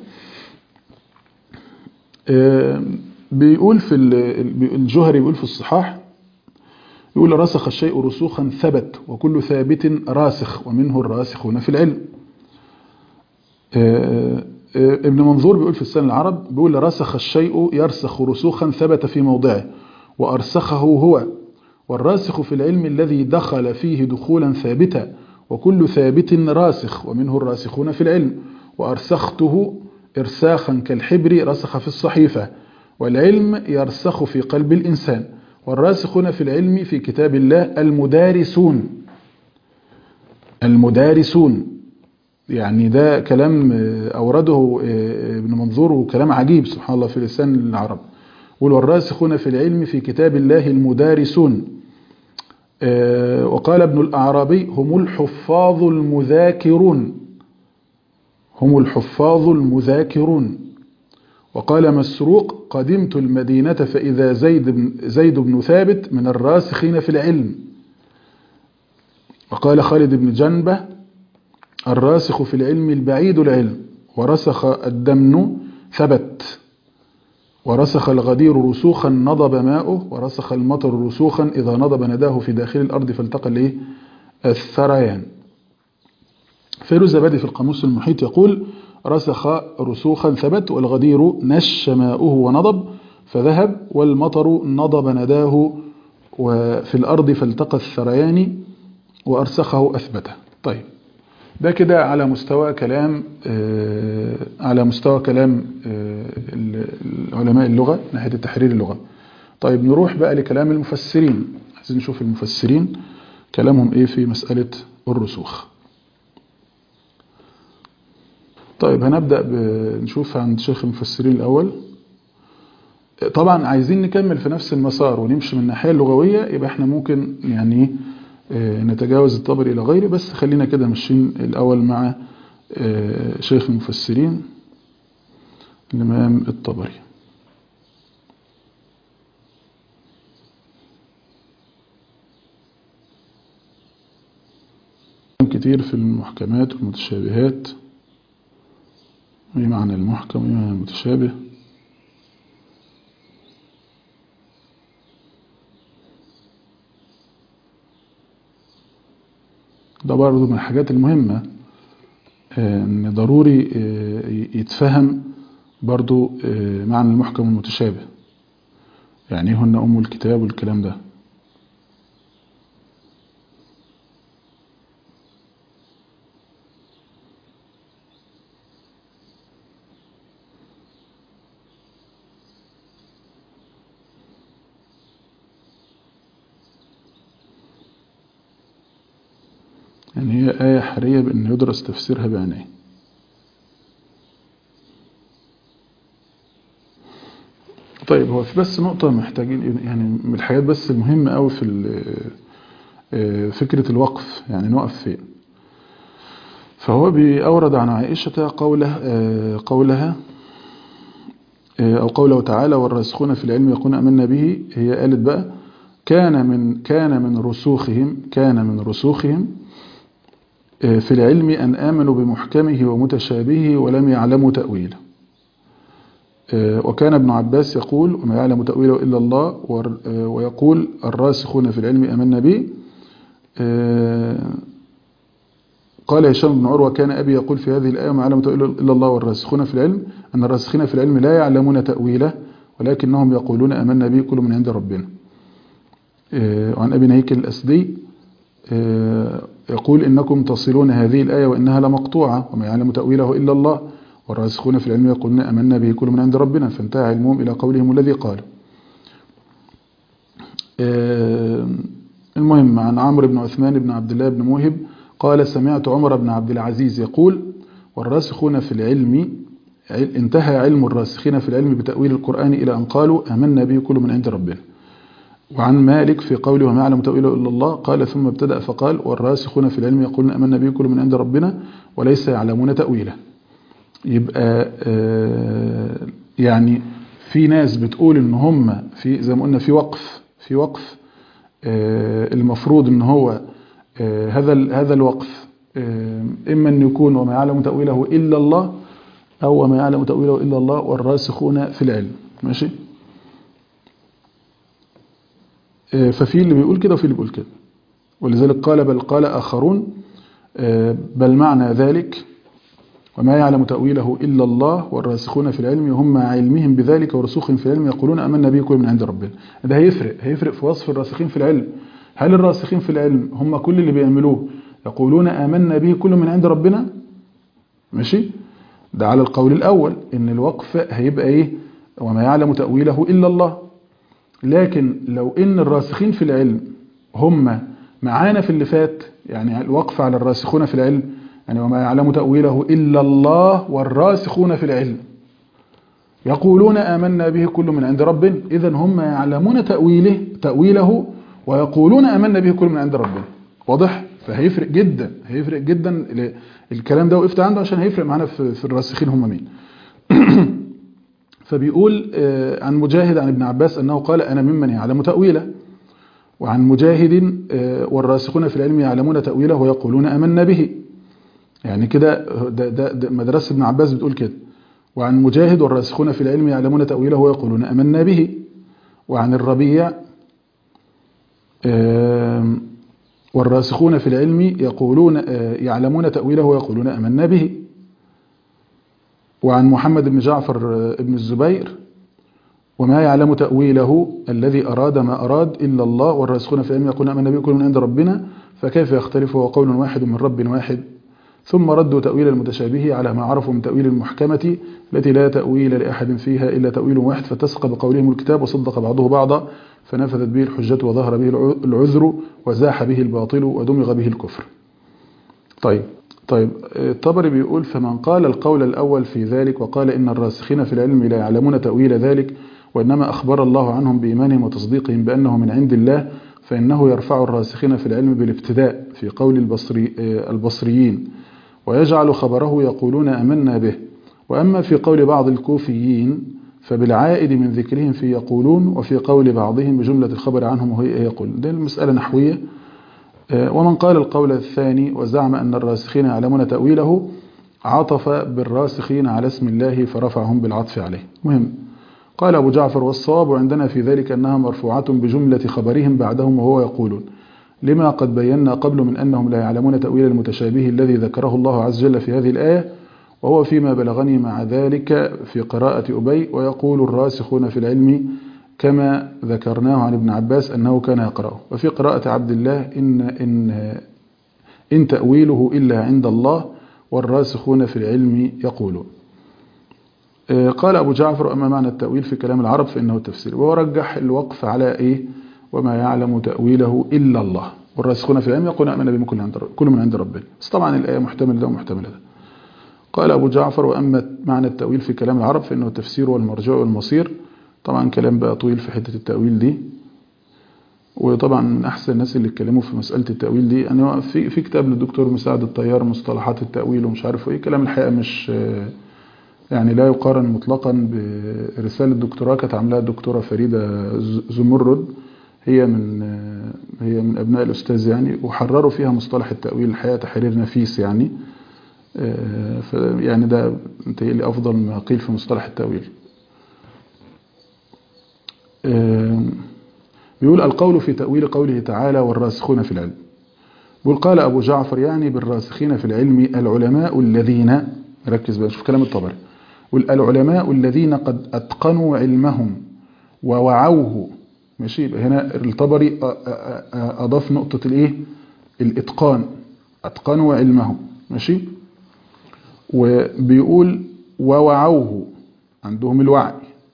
بيقول في الجهري بيقول في الصحاح يقول رسخ الشيء رسوخا ثبت وكل ثابت راسخ ومنه الراسخون في العلم ابن منظور بيقول في السنة العرب بيقول رسخ الشيء يرسخ رسوخا ثبت في موضعه وأرسخه هو والراسخ في العلم الذي دخل فيه دخولا ثابتا وكل ثابت راسخ ومنه الراسخون في العلم وأرسخته إرساخا كالحبر رسخ في الصحيفة والعلم يرسخ في قلب الإنسان والراسخون في العلم في كتاب الله المدارسون المدارسون يعني ده كلام أورده ابن منظور وكلام عجيب سبحان الله في لسان العرب والراسخون في العلم في كتاب الله المدارسون وقال ابن الأعرابي هم الحفاظ المذاكرون هم الحفاظ المذاكرون وقال مسروق قدمت المدينة فإذا زيد بن, زيد بن ثابت من الراسخين في العلم وقال خالد بن جنبة الراسخ في العلم البعيد العلم ورسخ الدمن ثبت ورسخ الغدير رسوخا نضب ماؤه ورسخ المطر رسوخا إذا نضب نداه في داخل الأرض فالتقى الايه الثريان فيروز زبادي في القاموس المحيط يقول رسخ رسوخا ثبت والغدير نش ماؤه ونضب فذهب والمطر نضب نداه وفي الأرض فالتقى الثريان وأرسخه أثبته طيب ده كده على مستوى كلام آه على مستوى كلام آه علماء اللغة ناحية التحرير اللغة طيب نروح بقى لكلام المفسرين عايزين نشوف المفسرين كلامهم ايه في مسألة الرسوخ طيب هنبدأ نشوف عند شيخ المفسرين الأول طبعا عايزين نكمل في نفس المسار ونمشي من الناحية اللغوية يبقى احنا ممكن يعني نتجاوز الطبري إلى غيره بس خلينا كده ماشيين الأول مع شيخ المفسرين الإمام الطبري كتير في المحكمات والمتشابهات ايه معنى المحكم ايه معنى المتشابه ده برضو من الحاجات المهمة ان ضروري يتفهم برضو معنى المحكم والمتشابه يعني هن ام الكتاب والكلام ده يعني هي آية حرية بأن يدرس تفسيرها بعناية طيب هو في بس نقطة محتاجين يعني من الحاجات بس المهمة أوي في فكرة الوقف يعني نقف فين فهو بيأورد عن عائشة قوله قولها أو قوله تعالى والراسخون في العلم يقولون أمنا به هي قالت بقى كان من كان من رسوخهم كان من رسوخهم في العلم أن آمنوا بمحكمه ومتشابهه ولم يعلموا تأويله وكان ابن عباس يقول وما يعلم تأويله إلا الله ويقول الراسخون في العلم أمنا به قال هشام بن عروة كان أبي يقول في هذه الآية ما يعلم تأويله إلا الله والراسخون في العلم أن الراسخين في العلم لا يعلمون تأويله ولكنهم يقولون أمنا به كل من عند ربنا وعن أبي نهيك الأسدي يقول إنكم تصلون هذه الآية وإنها لمقطوعة وما يعلم تأويله إلا الله والراسخون في العلم يقولون أمنا به كل من عند ربنا فانتهى علمهم إلى قولهم الذي قال المهم عن عمرو بن عثمان بن عبد الله بن موهب قال سمعت عمر بن عبد العزيز يقول والراسخون في العلم انتهى علم الراسخين في العلم بتأويل القرآن إلى أن قالوا أمنا به كل من عند ربنا وعن مالك في قوله وما يعلم تأويله إلا الله قال ثم ابتدأ فقال والراسخون في العلم يقولون أمنا به كل من عند ربنا وليس يعلمون تأويله يبقى يعني في ناس بتقول ان هم في زي ما قلنا في وقف في وقف المفروض ان هو هذا هذا الوقف اما ان يكون وما يعلم تأويله إلا الله او وما يعلم تأويله إلا الله والراسخون في العلم ماشي ففي اللي بيقول كده وفي اللي بيقول كده ولذلك قال بل قال آخرون بل معنى ذلك وما يعلم تأويله إلا الله والراسخون في العلم هم مع علمهم بذلك ورسوخهم في العلم يقولون أمنا به كل من عند ربنا ده هيفرق هيفرق في وصف الراسخين في العلم هل الراسخين في العلم هم كل اللي بيعملوه يقولون آمنا به كل من عند ربنا ماشي ده على القول الأول إن الوقف هيبقى إيه وما يعلم تأويله إلا الله لكن لو إن الراسخين في العلم هم معانا في اللي فات يعني الوقف على الراسخون في العلم يعني وما يعلم تأويله إلا الله والراسخون في العلم يقولون آمنا به كل من عند ربنا إذا هم يعلمون تأويله تأويله ويقولون آمنا به كل من عند ربنا واضح فهيفرق جدا هيفرق جدا الكلام ده وقفت عنده عشان هيفرق معانا في, في الراسخين هم مين فبيقول عن مجاهد عن ابن عباس أنه قال أنا ممن يعلم تأويله وعن مجاهد والراسخون في العلم يعلمون تأويله ويقولون آمنا به يعني كده ده, ده, ده مدرسة ابن عباس بتقول كده وعن مجاهد والراسخون في العلم يعلمون تأويله ويقولون أمنا به وعن الربيع والراسخون في العلم يقولون يعلمون تأويله ويقولون أمنا به وعن محمد بن جعفر بن الزبير وما يعلم تأويله الذي أراد ما أراد إلا الله والراسخون في العلم يقولون أمنا به كل من عند ربنا فكيف يختلف هو قول واحد من رب واحد ثم ردوا تأويل المتشابه على ما عرفوا من تأويل المحكمة التي لا تأويل لأحد فيها إلا تأويل واحد فتسق بقولهم الكتاب وصدق بعضه بعضا فنفذت به الحجة وظهر به العذر وزاح به الباطل ودمغ به الكفر طيب طيب الطبري بيقول فمن قال القول الأول في ذلك وقال إن الراسخين في العلم لا يعلمون تأويل ذلك وإنما أخبر الله عنهم بإيمانهم وتصديقهم بأنه من عند الله فإنه يرفع الراسخين في العلم بالابتداء في قول البصري البصريين ويجعل خبره يقولون أمنا به وأما في قول بعض الكوفيين فبالعائد من ذكرهم في يقولون وفي قول بعضهم بجملة الخبر عنهم وهي يقول دي المسألة نحوية ومن قال القول الثاني وزعم أن الراسخين يعلمون تأويله عطف بالراسخين على اسم الله فرفعهم بالعطف عليه مهم قال أبو جعفر والصواب عندنا في ذلك أنها مرفوعة بجملة خبرهم بعدهم وهو يقولون لما قد بينا قبل من أنهم لا يعلمون تأويل المتشابه الذي ذكره الله عز وجل في هذه الآية وهو فيما بلغني مع ذلك في قراءة أبي ويقول الراسخون في العلم كما ذكرناه عن ابن عباس أنه كان يقرأه وفي قراءة عبد الله إن, إن, إن تأويله إلا عند الله والراسخون في العلم يقولون قال أبو جعفر أما معنى التأويل في كلام العرب فإنه التفسير ورجح الوقف على إيه وما يعلم تأويله إلا الله والراسخون في العلم يقولون أمنا بما كل, عند كل من عند ربنا بس طبعا الآية محتمل ده ومحتمل ده قال أبو جعفر وأما معنى التأويل في كلام العرب فإنه التفسير والمرجع والمصير طبعا كلام بقى طويل في حتة التأويل دي وطبعا من أحسن الناس اللي اتكلموا في مسألة التأويل دي يعني في في كتاب للدكتور مساعد الطيار مصطلحات التأويل ومش عارف ايه كلام الحقيقة مش يعني لا يقارن مطلقا برسالة دكتوراه كانت عاملاها الدكتورة فريدة زمرد هي من هي من أبناء الأستاذ يعني وحرروا فيها مصطلح التأويل الحقيقة تحرير نفيس يعني يعني ده متهيألي أفضل ما قيل في مصطلح التأويل بيقول القول في تأويل قوله تعالى والراسخون في العلم بيقول قال أبو جعفر يعني بالراسخين في العلم العلماء الذين ركز بقى شوف كلام الطبري العلماء الذين قد أتقنوا علمهم ووعوه ماشي يبقى هنا الطبري أضاف نقطة الإيه الإتقان أتقنوا علمهم ماشي وبيقول ووعوه عندهم الوعي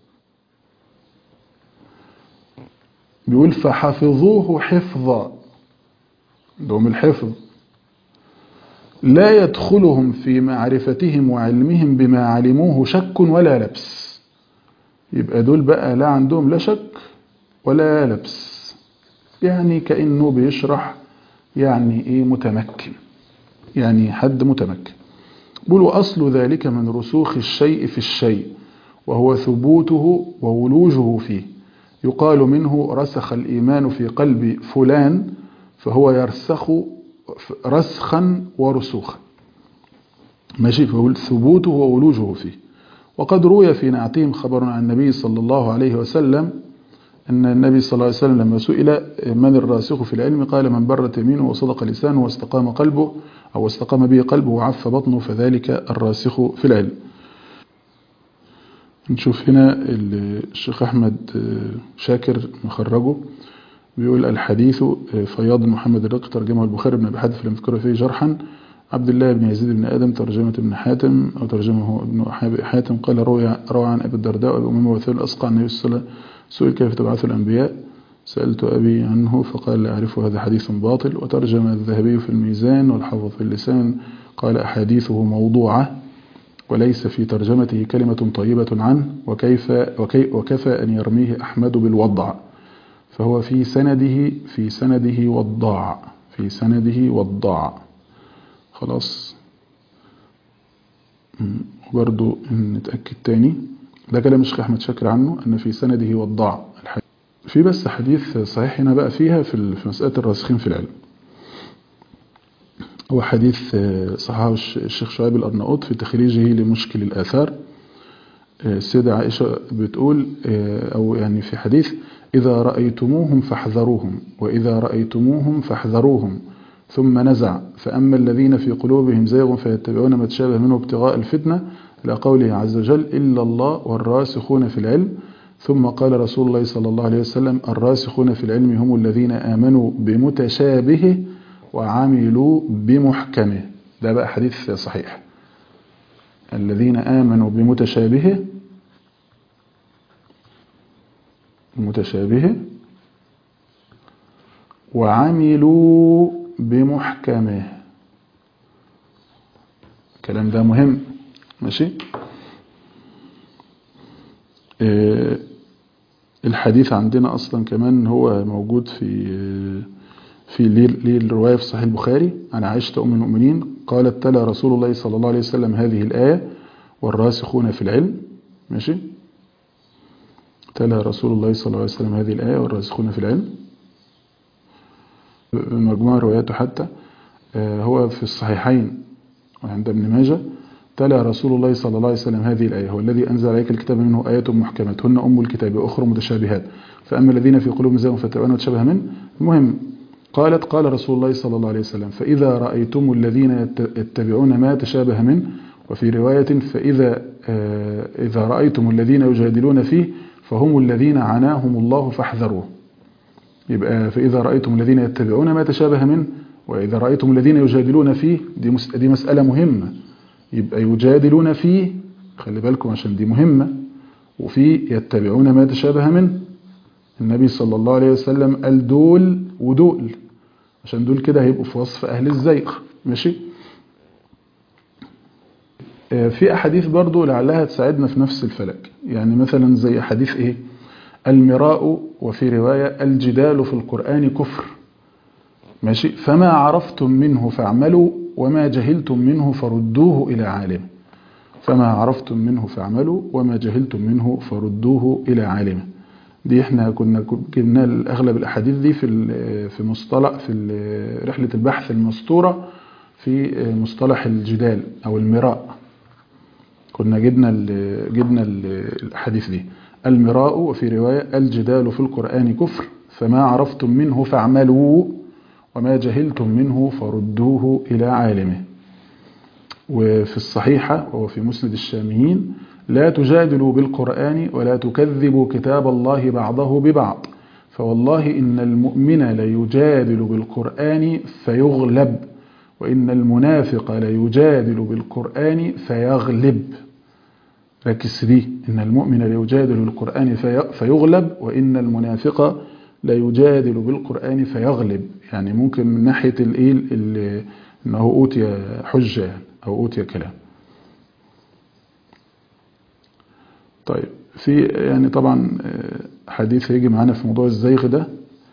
بيقول فحفظوه حفظا عندهم الحفظ لا يدخلهم في معرفتهم وعلمهم بما علموه شك ولا لبس يبقى دول بقى لا عندهم لا شك ولا لبس يعني كأنه بيشرح يعني ايه متمكن يعني حد متمكن بيقول وأصل ذلك من رسوخ الشيء في الشيء وهو ثبوته وولوجه فيه يقال منه رسخ الإيمان في قلب فلان فهو يرسخ رسخا ورسوخا ماشي فهو ثبوته وولوجه فيه وقد روي في نعتهم خبر عن النبي صلى الله عليه وسلم أن النبي صلى الله عليه وسلم لما سئل من الراسخ في العلم قال من برت يمينه وصدق لسانه واستقام قلبه أو استقام به قلبه وعف بطنه فذلك الراسخ في العلم نشوف هنا الشيخ أحمد شاكر مخرجه بيقول الحديث فياض محمد الرق ترجمه البخاري بن أبي حاتم لم يذكر فيه جرحا عبد الله بن يزيد بن آدم ترجمة ابن حاتم أو ترجمه ابن حاتم قال روى, روى عن أبي الدرداء وأبي أميمة وثيل الأسقع النبي صلى الله عليه وسلم سئل كيف تبعث الأنبياء سألت أبي عنه فقال لا أعرف هذا حديث باطل وترجم الذهبي في الميزان والحافظ في اللسان قال أحاديثه موضوعة وليس في ترجمته كلمة طيبة عنه وكيف وكي وكفى أن يرميه أحمد بالوضع فهو في سنده في سنده وضاع في سنده وضاع خلاص برضو نتأكد تاني ده كلام الشيخ أحمد شاكر عنه أن في سنده وضاع في بس حديث صحيح هنا بقى فيها في مسألة الراسخين في العلم هو حديث صححه الشيخ شعيب الأرناؤوط في تخريجه لمشكل الآثار السيدة عائشة بتقول أو يعني في حديث إذا رأيتموهم فاحذروهم وإذا رأيتموهم فاحذروهم ثم نزع فأما الذين في قلوبهم زيغ فيتبعون ما تشابه منه ابتغاء الفتنة إلى قوله عز وجل إلا الله والراسخون في العلم ثم قال رسول الله صلى الله عليه وسلم الراسخون في العلم هم الذين آمنوا بمتشابهه وعملوا بمحكمه ده بقى حديث صحيح الذين آمنوا بمتشابهه متشابهه وعملوا بمحكمه الكلام ده مهم ماشي آه الحديث عندنا اصلا كمان هو موجود في في ليه الروايه في صحيح البخاري عن عائشه ام المؤمنين قالت تلا رسول الله صلى الله عليه وسلم هذه الايه والراسخون في العلم ماشي تلا رسول الله صلى الله عليه وسلم هذه الايه والراسخون في العلم مجموعه رواياته حتى هو في الصحيحين وعند ابن ماجه تلا رسول الله صلى الله عليه وسلم هذه الآية هو الذي أنزل عليك الكتاب منه آيات محكمات هن أم الكتاب وأخرى متشابهات فأما الذين في قلوبهم زيغ فتبعون وتشابه منه المهم قالت قال رسول الله صلى الله عليه وسلم فإذا رأيتم الذين يتبعون ما تشابه منه وفي رواية فإذا إذا رأيتم الذين يجادلون فيه فهم الذين عناهم الله فاحذروه يبقى فإذا رأيتم الذين يتبعون ما تشابه منه وإذا رأيتم الذين يجادلون فيه دي دي مسألة مهمة يبقى يجادلون فيه خلي بالكم عشان دي مهمة وفي يتبعون ما تشابه منه النبي صلى الله عليه وسلم قال دول ودول عشان دول كده هيبقوا في وصف أهل الزيغ ماشي في أحاديث برضو لعلها تساعدنا في نفس الفلك يعني مثلا زي حديث إيه المراء وفي رواية الجدال في القرآن كفر ماشي فما عرفتم منه فاعملوا وما جهلتم منه فردوه إلى عالم فما عرفتم منه فاعملوا وما جهلتم منه فردوه إلى عالم دي احنا كنا جبنا اغلب الاحاديث دي في في مصطلح في رحله البحث المسطوره في مصطلح الجدال او المراء كنا جبنا ال جبنا ال الاحاديث دي المراء وفي روايه الجدال في القران كفر فما عرفتم منه فاعملوا وما جهلتم منه فردوه إلى عالمه وفي الصحيحة وهو في مسند الشاميين لا تجادلوا بالقرآن ولا تكذبوا كتاب الله بعضه ببعض فوالله إن المؤمن ليجادل بالقرآن فيغلب وإن المنافق ليجادل بالقرآن فيغلب ركز دي إن المؤمن ليجادل بالقرآن فيغلب وإن المنافق لا يجادل بالقرآن فيغلب يعني ممكن من ناحية الايه انه اوتي حجة يعني او اوتي كلام طيب في يعني طبعا حديث هيجي معانا في موضوع الزيغ ده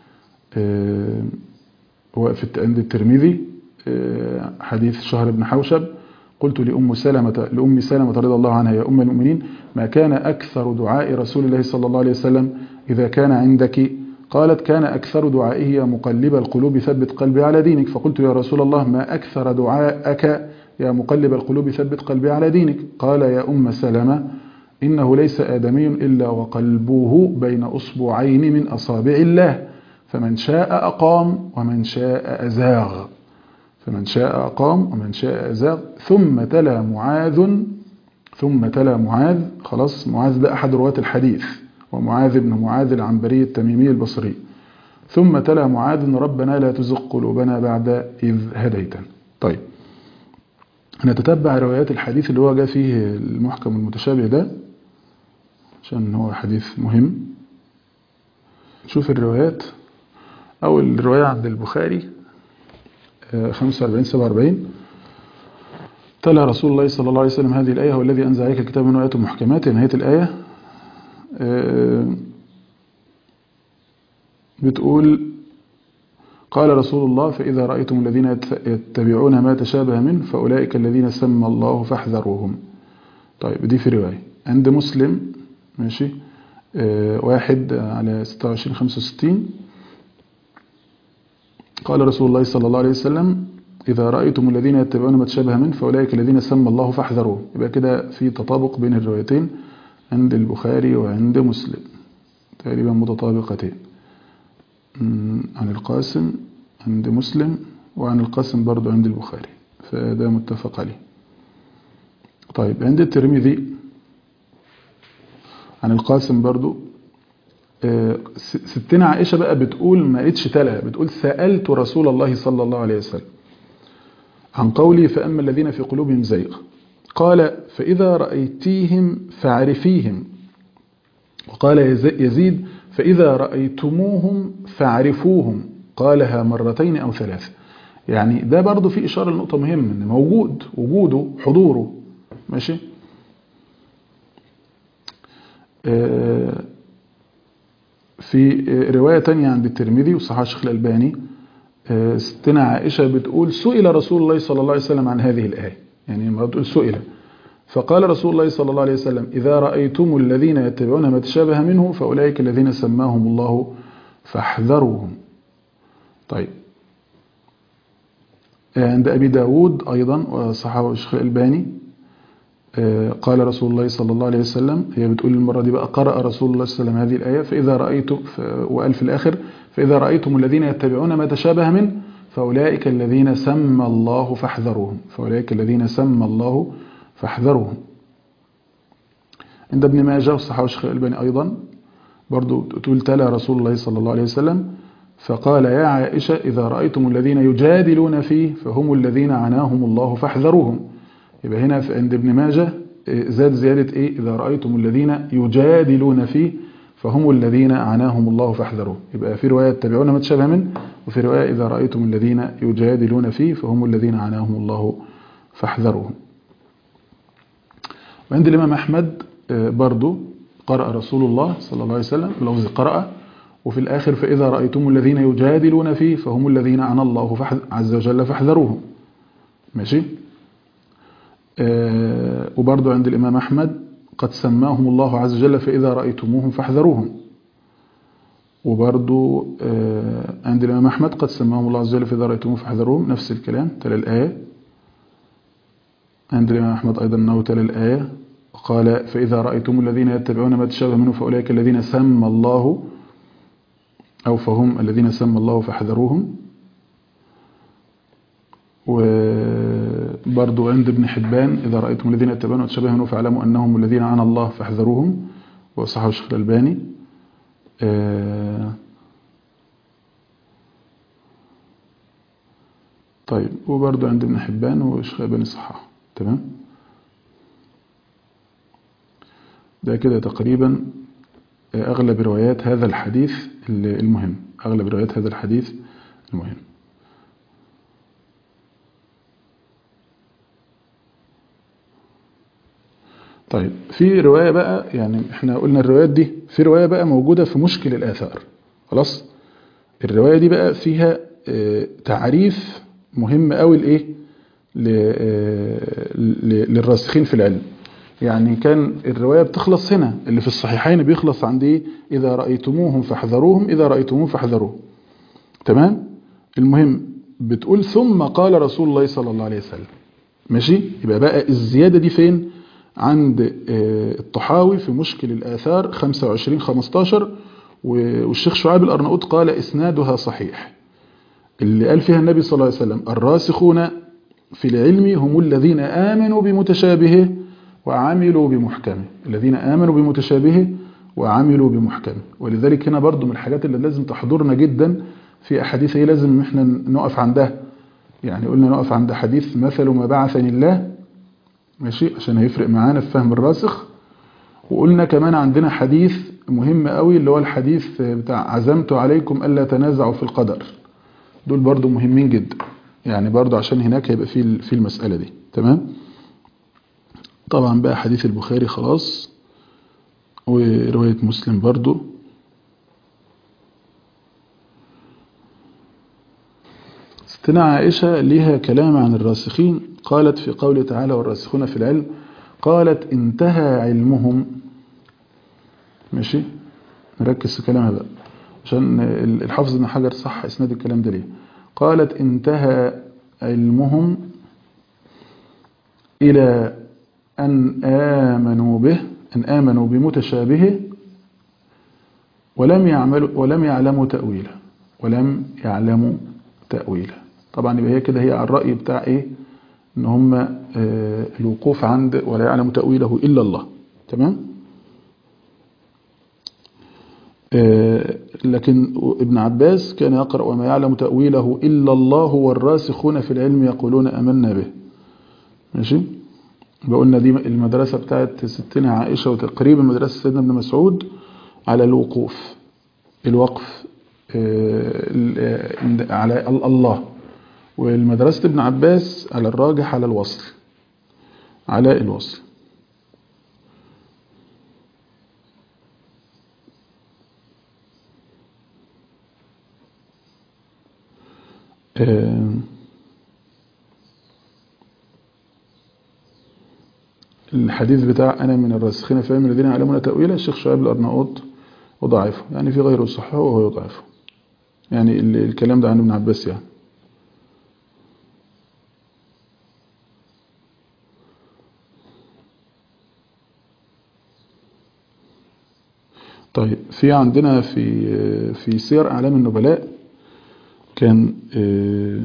هو في عند الترمذي حديث شهر بن حوشب قلت لأم سلمة لأم سلمة رضي الله عنها يا أم المؤمنين ما كان أكثر دعاء رسول الله صلى الله عليه وسلم إذا كان عندك قالت كان أكثر دعائه يا مقلب القلوب ثبت قلبي على دينك فقلت يا رسول الله ما أكثر دعاءك يا مقلب القلوب ثبت قلبي على دينك قال يا أم سلمة إنه ليس آدمي إلا وقلبه بين أصبعين من أصابع الله فمن شاء أقام ومن شاء أزاغ فمن شاء أقام ومن شاء أزاغ ثم تلا معاذ ثم تلا معاذ خلاص معاذ ده أحد رواة الحديث ومعاذ بن معاذ العنبري التميمي البصري ثم تلا معاذ ربنا لا تزغ قلوبنا بعد إذ هديتنا طيب نتتبع روايات الحديث اللي هو جاء فيه المحكم المتشابه ده عشان هو حديث مهم نشوف الروايات أول الرواية عند البخاري 45 47 تلا رسول الله صلى الله عليه وسلم هذه الآية هو الذي أنزل عليك الكتاب من آيات محكمات نهاية الآية بتقول قال رسول الله فإذا رأيتم الذين يتبعون ما تشابه منه فأولئك الذين سمى الله فاحذروهم طيب دي في رواية عند مسلم ماشي واحد على 26 65 قال رسول الله صلى الله عليه وسلم إذا رأيتم الذين يتبعون ما تشابه منه فأولئك الذين سمى الله فاحذروهم يبقى كده في تطابق بين الروايتين عند البخاري وعند مسلم تقريبا متطابقتين عن القاسم عند مسلم وعن القاسم برضو عند البخاري فده متفق عليه طيب عند الترمذي عن القاسم برضو آه، س- ستنا عائشة بقى بتقول ما قالتش تلا بتقول سألت رسول الله صلى الله عليه وسلم عن قولي فأما الذين في قلوبهم زيغ قال فإذا رأيتيهم فاعرفيهم وقال يز- يزيد فإذا رأيتموهم فاعرفوهم قالها مرتين أو ثلاث يعني ده برضو في إشارة لنقطة مهمة إن موجود وجوده حضوره ماشي آه، في آه، رواية تانية عند الترمذي وصححها الشيخ الألباني آه، ستنا عائشة بتقول سئل رسول الله صلى الله عليه وسلم عن هذه الآية يعني ما بتقول سئل فقال رسول الله صلى الله عليه وسلم إذا رأيتم الذين يتبعون ما تشابه منه فأولئك الذين سماهم الله فاحذروهم طيب آه، عند أبي داود أيضا وصححه الشيخ الألباني آه، قال رسول الله صلى الله عليه وسلم هي بتقول المرة دي بقى قرأ رسول الله صلى الله عليه وسلم هذه الآية فإذا رأيتم ف- وقال في الآخر فإذا رأيتم الذين يتبعون ما تشابه منه فأولئك الذين سمى الله فاحذروهم فأولئك الذين سمى الله فاحذروهم عند ابن ماجه والصحابة الشيخ الألباني أيضا برضو تقول تلا رسول الله صلى الله عليه وسلم فقال يا عائشة إذا رأيتم الذين يجادلون فيه فهم الذين عناهم الله فاحذروهم يبقى هنا في عند ابن ماجه إيه، زاد زيادة إيه إذا رأيتم الذين يجادلون فيه فهم الذين عناهم الله فاحذروهم يبقى في رواية تبعون ما تشابه منه وفي رواية إذا رأيتم الذين يجادلون فيه فهم الذين عناهم الله فاحذروهم وعند الإمام أحمد آه، برضو قرأ رسول الله صلى الله عليه وسلم بلفظ قرأ وفي الآخر فإذا رأيتم الذين يجادلون فيه فهم الذين عنى الله فاحذ- عز وجل فاحذروهم ماشي آه، وبرضو عند الإمام أحمد قد سماهم الله عز وجل فإذا رأيتموهم فاحذروهم وبرضو آه، عند الإمام أحمد قد سماهم الله عز وجل فإذا رأيتموهم فاحذروهم نفس الكلام تلا الآية عند الإمام أحمد أيضا أنه تلا الآية قال فإذا رأيتم الذين يتبعون ما تشابه منه فأولئك الذين سمى الله أو فهم الذين سمى الله فاحذروهم وبرضو عند ابن حبان إذا رأيتم الذين يتبعون ما تشابه منه فاعلموا أنهم الذين عن الله فاحذروهم وصححه الشيخ الألباني آه، طيب وبرضو عند ابن حبان والشيخ الألباني صححه تمام ده كده تقريبا أغلب روايات هذا الحديث المهم أغلب روايات هذا الحديث المهم طيب في رواية بقى يعني احنا قلنا الروايات دي في رواية بقى موجودة في مشكل الآثار خلاص الرواية دي بقى فيها آه، تعريف مهم قوي لإيه ل- آه، ل- للراسخين في العلم يعني كان الرواية بتخلص هنا اللي في الصحيحين بيخلص عند ايه إذا رأيتموهم فاحذروهم إذا رأيتموهم فاحذروهم تمام المهم بتقول ثم قال رسول الله صلى الله عليه وسلم ماشي يبقى بقى الزيادة دي فين عند آه، الطحاوي في مشكل الآثار 25 15 و- والشيخ شعيب الأرناؤوط قال إسنادها صحيح اللي قال فيها النبي صلى الله عليه وسلم الراسخون في العلم هم الذين آمنوا بمتشابهه وعملوا بمحكمه الذين آمنوا بمتشابهه وعملوا بمحكمه ولذلك هنا برضو من الحاجات اللي لازم تحضرنا جدا في أحاديث هي لازم احنا نقف عندها يعني قلنا نقف عند حديث مثل ما بعثني الله ماشي عشان هيفرق معانا في فهم الراسخ وقلنا كمان عندنا حديث مهم قوي اللي هو الحديث بتاع عزمت عليكم ألا تنازعوا في القدر دول برضو مهمين جدا يعني برضو عشان هناك هيبقى في في المسألة دي تمام طبعا بقى حديث البخاري خلاص ورواية مسلم برضو ستنا عائشة ليها كلام عن الراسخين قالت في قوله تعالى والراسخون في العلم قالت انتهى علمهم ماشي نركز في كلامها بقى عشان الحافظ ابن حجر صح اسناد الكلام ده ليه قالت انتهى علمهم إلى أن آمنوا به أن آمنوا بمتشابهه ولم يعملوا ولم يعلموا تأويله ولم يعلموا تأويله طبعا يبقى هي كده هي على الرأي بتاع إيه إن هم آه الوقوف عند ولا يعلم تأويله إلا الله تمام آه، لكن ابن عباس كان يقرأ وما يعلم تأويله إلا الله والراسخون في العلم يقولون أمنا به ماشي بقولنا دي المدرسة بتاعت ستنا عائشة وتقريبا مدرسة سيدنا ابن مسعود على الوقوف الوقف آه، ال- آه، على ال- الله والمدرسة ابن عباس على الراجح على الوصل على الوصل آه، الحديث بتاع أنا من الراسخين في علم الذين يعلمون تأويله الشيخ شعيب الأرناؤوط وضعفه يعني في غيره صححه وهو يضعفه يعني ال- الكلام ده عن ابن عباس يعني طيب في عندنا في في سير أعلام النبلاء كان آه،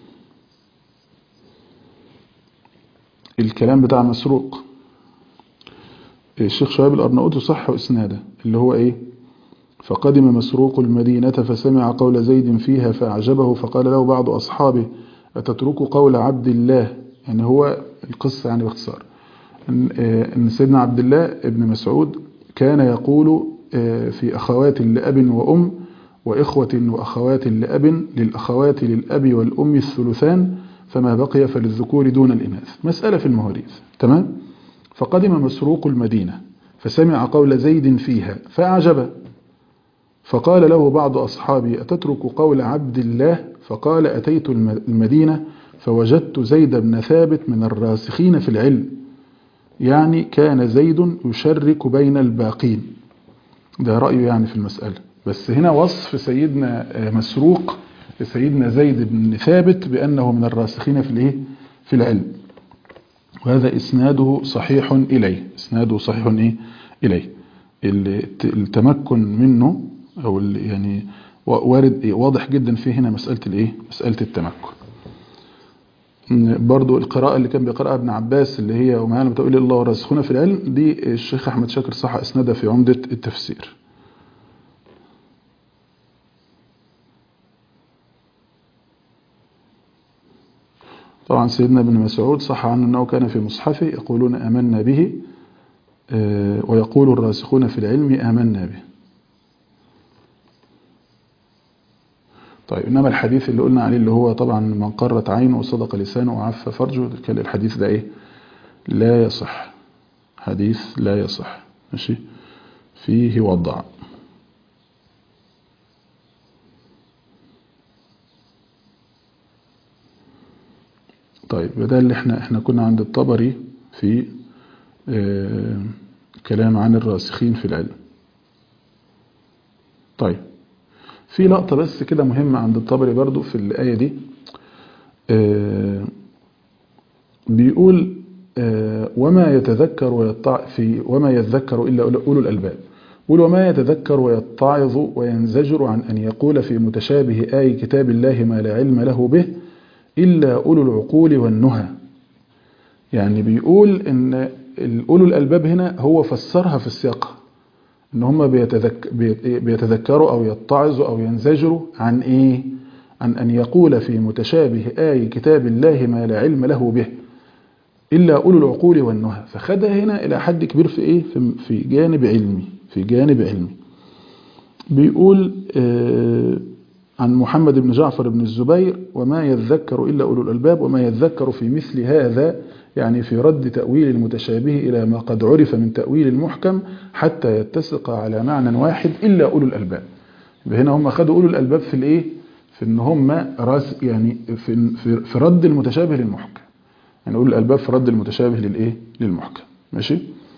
الكلام بتاع مسروق الشيخ شعيب الأرناؤوط صح إسناده اللي هو إيه فقدم مسروق المدينة فسمع قول زيد فيها فأعجبه فقال له بعض أصحابه أتترك قول عبد الله يعني هو القصة يعني باختصار إن آه، إن سيدنا عبد الله ابن مسعود كان يقول آه، في أخوات لأب وأم وإخوة وأخوات لأب للأخوات للأب والأم الثلثان فما بقي فللذكور دون الإناث مسألة في المواريث تمام فقدم مسروق المدينة فسمع قول زيد فيها فأعجبه فقال له بعض أصحابي أتترك قول عبد الله فقال أتيت الم- المدينة فوجدت زيد بن ثابت من الراسخين في العلم يعني كان زيد يشرك بين الباقين ده رأيه يعني في المسألة بس هنا وصف سيدنا آه، مسروق لسيدنا زيد بن ثابت بأنه من الراسخين في الايه في العلم وهذا إسناده صحيح إليه إسناده صحيح إيه إليه الت- التمكن منه أو ال- يعني و- وارد إيه؟ واضح جدا فيه هنا مسألة الإيه مسألة التمكن م- برضو القراءة اللي كان بيقرأها ابن عباس اللي هي وما يعلم تأويل الله والراسخون في العلم دي الشيخ أحمد شاكر صح إسنادها في عمدة التفسير طبعا سيدنا ابن مسعود صح عنه أنه كان في مصحفه يقولون آمنا به آه، ويقول الراسخون في العلم آمنا به طيب إنما الحديث اللي قلنا عليه اللي هو طبعا من قرت عينه وصدق لسانه وعف فرجه كان الحديث ده إيه لا يصح حديث لا يصح ماشي فيه وضع طيب ده اللي احنا احنا كنا عند الطبري في آه كلام عن الراسخين في العلم طيب في لقطة بس كده مهمة عند الطبري برضو في الآية دي آه بيقول آه وما يتذكر ويطع في وما يذكر إلا أولو الألباب يقول وما يتذكر ويتعظ وينزجر عن أن يقول في متشابه آي كتاب الله ما لا علم له به إلا أولو العقول والنهى يعني بيقول إن أولو الألباب هنا هو فسرها في السياق إن هم بيتذك بيتذكروا أو يتعظوا أو ينزجروا عن إيه؟ عن أن يقول في متشابه آي كتاب الله ما لا علم له به إلا أولو العقول والنهى فخدها هنا إلى حد كبير في إيه؟ في, في جانب علمي في جانب علمي بيقول آه عن محمد بن جعفر بن الزبير وما يذكر إلا أولو الألباب وما يذكر في مثل هذا يعني في رد تأويل المتشابه إلى ما قد عرف من تأويل المحكم حتى يتسق على معنى واحد إلا أولو الألباب هنا هم خدوا أولو الألباب في الإيه؟ في إن هم راس يعني في, في, في رد المتشابه للمحكم يعني أولو الألباب في رد المتشابه للإيه؟ للمحكم ماشي؟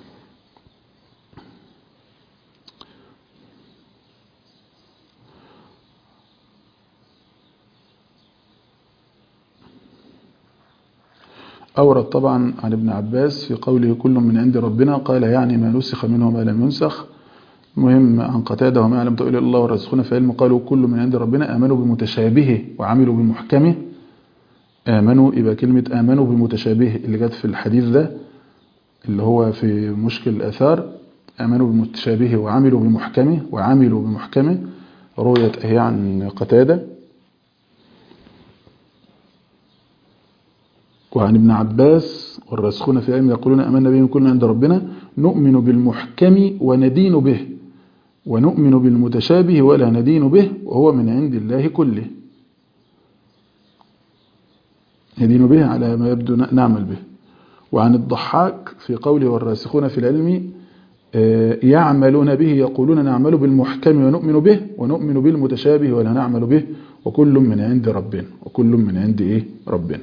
أورد طبعا عن ابن عباس في قوله كل من عند ربنا قال يعني ما نسخ منه ما لم ينسخ مهم عن قتادة وما يعلم تقول الله والرزقون في علم قالوا كل من عند ربنا آمنوا بمتشابهه وعملوا بمحكمه آمنوا يبقى كلمة آمنوا بمتشابهه اللي جت في الحديث ده اللي هو في مشكل الآثار آمنوا بمتشابهه وعملوا بمحكمه وعملوا بمحكمه رؤية هي عن قتادة وعن ابن عباس والراسخون في العلم يقولون آمنا به من كل عند ربنا نؤمن بالمحكم وندين به ونؤمن بالمتشابه ولا ندين به وهو من عند الله كله ندين به على ما يبدو نعمل به وعن الضحاك في قوله والراسخون في العلم يعملون به يقولون نعمل بالمحكم ونؤمن به ونؤمن بالمتشابه ولا نعمل به وكل من عند ربنا وكل من عند ايه ربنا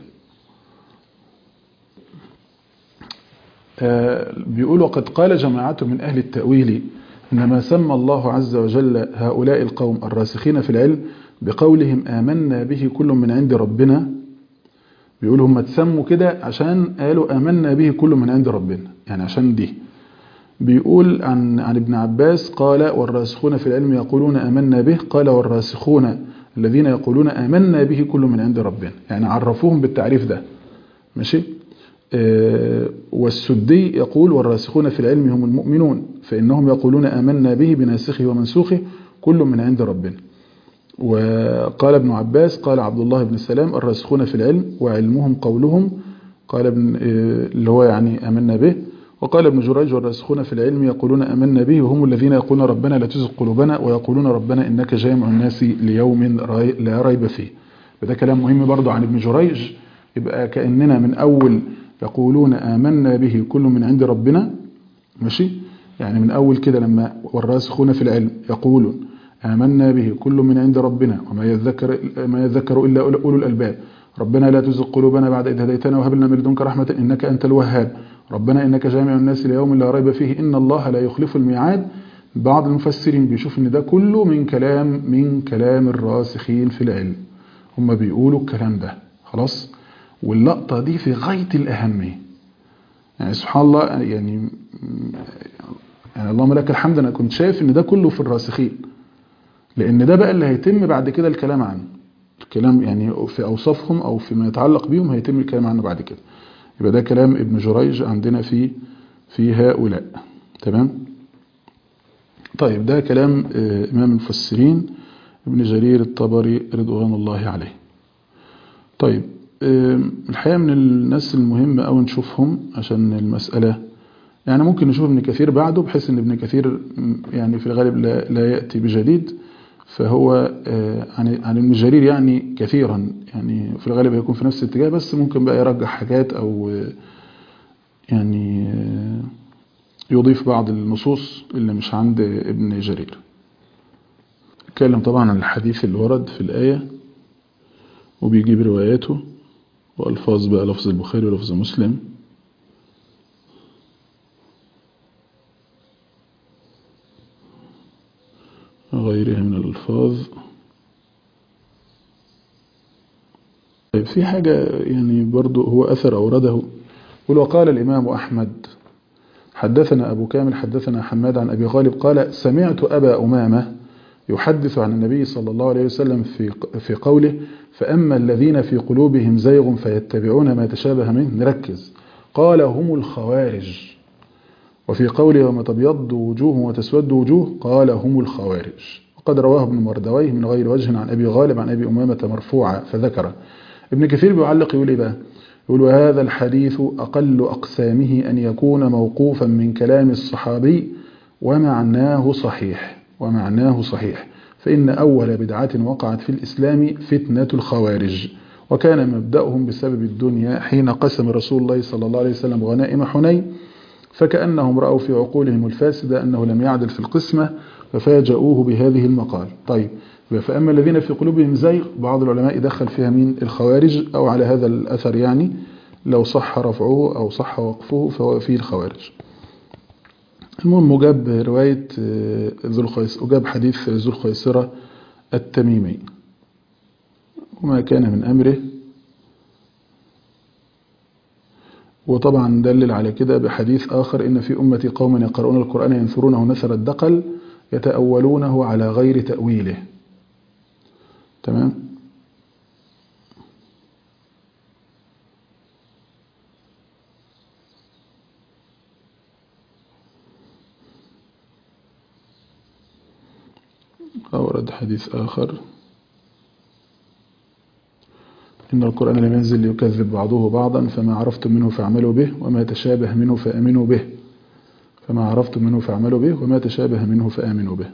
بيقول وقد قال جماعة من أهل التأويل إنما سمى الله عز وجل هؤلاء القوم الراسخين في العلم بقولهم آمنا به كل من عند ربنا بيقولوا هم تسموا كده عشان قالوا آمنا به كل من عند ربنا يعني عشان دي بيقول عن عن ابن عباس قال والراسخون في العلم يقولون آمنا به قال والراسخون الذين يقولون آمنا به كل من عند ربنا يعني عرفوهم بالتعريف ده ماشي آه والسدي يقول والراسخون في العلم هم المؤمنون فإنهم يقولون آمنا به بناسخه ومنسوخه كل من عند ربنا وقال ابن عباس قال عبد الله بن السلام الراسخون في العلم وعلمهم قولهم قال ابن اللي هو يعني آمنا به وقال ابن جريج والراسخون في العلم يقولون آمنا به وهم الذين يقولون ربنا لا تزغ قلوبنا ويقولون ربنا إنك جامع الناس ليوم لا ريب فيه وده كلام مهم برضو عن ابن جريج يبقى كأننا من أول يقولون آمنا به كل من عند ربنا ماشي يعني من أول كده لما والراسخون في العلم يقولون آمنا به كل من عند ربنا وما يذكر ما يذكر إلا أولو الألباب ربنا لا تزغ قلوبنا بعد إذ هديتنا وهب لنا من لدنك رحمة إنك أنت الوهاب ربنا إنك جامع الناس ليوم لا ريب فيه إن الله لا يخلف الميعاد بعض المفسرين بيشوف إن ده كله من كلام من كلام الراسخين في العلم هم بيقولوا الكلام ده خلاص واللقطة دي في غاية الأهمية يعني سبحان الله يعني يعني اللهم لك الحمد أنا كنت شايف إن ده كله في الراسخين لأن ده بقى اللي هيتم بعد كده الكلام عنه الكلام يعني في أوصافهم أو فيما يتعلق بيهم هيتم الكلام عنه بعد كده يبقى ده كلام ابن جريج عندنا في في هؤلاء تمام طيب ده كلام إمام المفسرين ابن جرير الطبري رضوان الله عليه طيب الحقيقة من الناس المهمة أو نشوفهم عشان المسألة يعني ممكن نشوف ابن كثير بعده بحيث ان ابن كثير يعني في الغالب لا, لا يأتي بجديد فهو عن عن ابن جرير يعني كثيرا يعني في الغالب هيكون في نفس الاتجاه بس ممكن بقى يرجح حاجات او يعني يضيف بعض النصوص اللي مش عند ابن جرير اتكلم طبعا عن الحديث اللي ورد في الآية وبيجيب رواياته وألفاظ بقى لفظ البخاري ولفظ مسلم غيرها من الألفاظ طيب في حاجة يعني برضو هو أثر أورده يقول وقال الإمام أحمد حدثنا أبو كامل حدثنا حماد عن أبي غالب قال سمعت أبا أمامة يحدث عن النبي صلى الله عليه وسلم في في قوله فأما الذين في قلوبهم زيغ فيتبعون ما تشابه منه نركز قال هم الخوارج وفي قوله وما تبيض وجوه وتسود وجوه قال هم الخوارج وقد رواه ابن مردويه من غير وجه عن أبي غالب عن أبي أمامة مرفوعا فذكر ابن كثير بيعلق يقول إيه بقى يقول وهذا الحديث أقل أقسامه أن يكون موقوفا من كلام الصحابي ومعناه صحيح ومعناه صحيح فإن أول بدعة وقعت في الإسلام فتنة الخوارج وكان مبدأهم بسبب الدنيا حين قسم رسول الله صلى الله عليه وسلم غنائم حنين فكأنهم رأوا في عقولهم الفاسدة أنه لم يعدل في القسمة ففاجأوه بهذه المقال طيب فأما الذين في قلوبهم زيغ بعض العلماء يدخل فيها مين الخوارج أو على هذا الأثر يعني لو صح رفعه أو صح وقفه فهو فيه الخوارج المهم وجاب رواية ذو الخيس وجاب حديث ذو الخيسرة التميمي وما كان من أمره وطبعا دلل على كده بحديث آخر إن في أمتي قوما يقرؤون القرآن ينثرونه نثر الدقل يتأولونه على غير تأويله تمام أورد حديث آخر إن القرآن لم ينزل ليكذب بعضه بعضا فما عرفتم منه فاعملوا به وما تشابه منه فآمنوا به فما عرفتم منه فاعملوا به وما تشابه منه فآمنوا به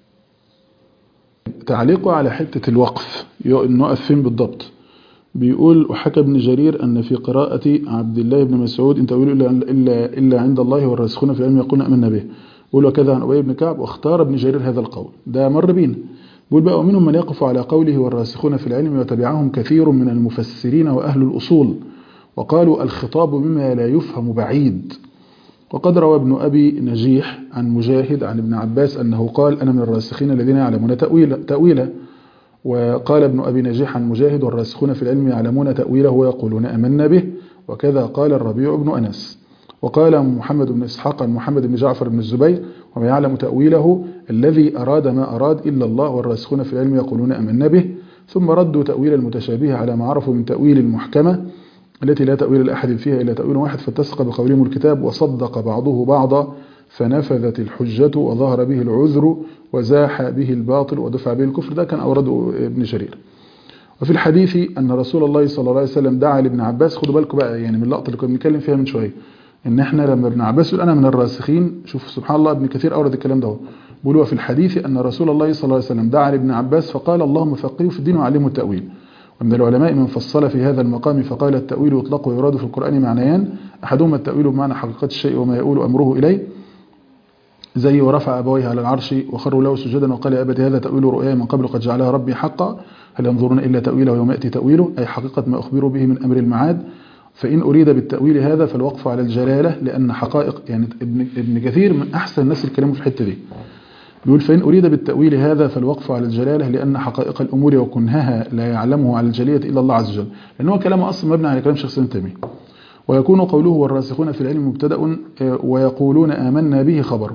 تعليقه على حتة الوقف نقف فين بالضبط بيقول وحكى ابن جرير أن في قراءة عبد الله بن مسعود إن تقولوا إلا, إلا, إلا عند الله والراسخون في العلم يقولون أمنا به بيقول وكذا عن أبي بن كعب واختار ابن جرير هذا القول ده مر بينا بيقول بقى ومنهم من يقف على قوله والراسخون في العلم وتبعهم كثير من المفسرين وأهل الأصول وقالوا الخطاب مما لا يفهم بعيد وقد روى ابن أبي نجيح عن مجاهد عن ابن عباس أنه قال أنا من الراسخين الذين يعلمون تأويله, تأويله وقال ابن أبي نجيح عن مجاهد والراسخون في العلم يعلمون تأويله ويقولون أمنا به وكذا قال الربيع بن أنس وقال محمد بن إسحاق عن محمد بن جعفر بن الزبير وما يعلم تأويله الذي أراد ما أراد إلا الله والراسخون في العلم يقولون أمنا به ثم ردوا تأويل المتشابه على ما عرفوا من تأويل المحكمة التي لا تأويل لأحد فيها إلا تأويل واحد فاتسق بقولهم الكتاب وصدق بعضه بعضا فنفذت الحجة وظهر به العذر وزاح به الباطل ودفع به الكفر ده كان أورده ابن جرير وفي الحديث أن رسول الله صلى الله عليه وسلم دعا لابن عباس خدوا بالكم بقى يعني من اللقطة اللي كنا بنتكلم فيها من شوية ان احنا لما ابن عباس يقول انا من الراسخين شوف سبحان الله ابن كثير اورد الكلام ده بيقول في الحديث ان رسول الله صلى الله عليه وسلم دعا لابن عباس فقال اللهم فقهه في الدين وعلمه التاويل ومن العلماء من فصل في هذا المقام فقال التاويل يطلق ويراد في القران معنيان احدهما التاويل بمعنى حقيقه الشيء وما يؤول امره اليه زي ورفع ابويه على العرش وخروا له سجدا وقال يا ابت هذا تاويل رؤيا من قبل قد جعلها ربي حقا هل ينظرون الا تاويله يوم ياتي تاويله اي حقيقه ما اخبروا به من امر المعاد فإن أريد بالتأويل هذا فالوقف على الجلالة لأن حقائق يعني ابن, ابن كثير من أحسن الناس الكلام في الحتة دي بيقول فإن أريد بالتأويل هذا فالوقف على الجلالة لأن حقائق الأمور وكنهها لا يعلمه على الجلية إلا الله عز وجل لأن هو كلام أصلا مبني على كلام شخص تيمية ويكون قوله والراسخون في العلم مبتدأ ويقولون آمنا به خبره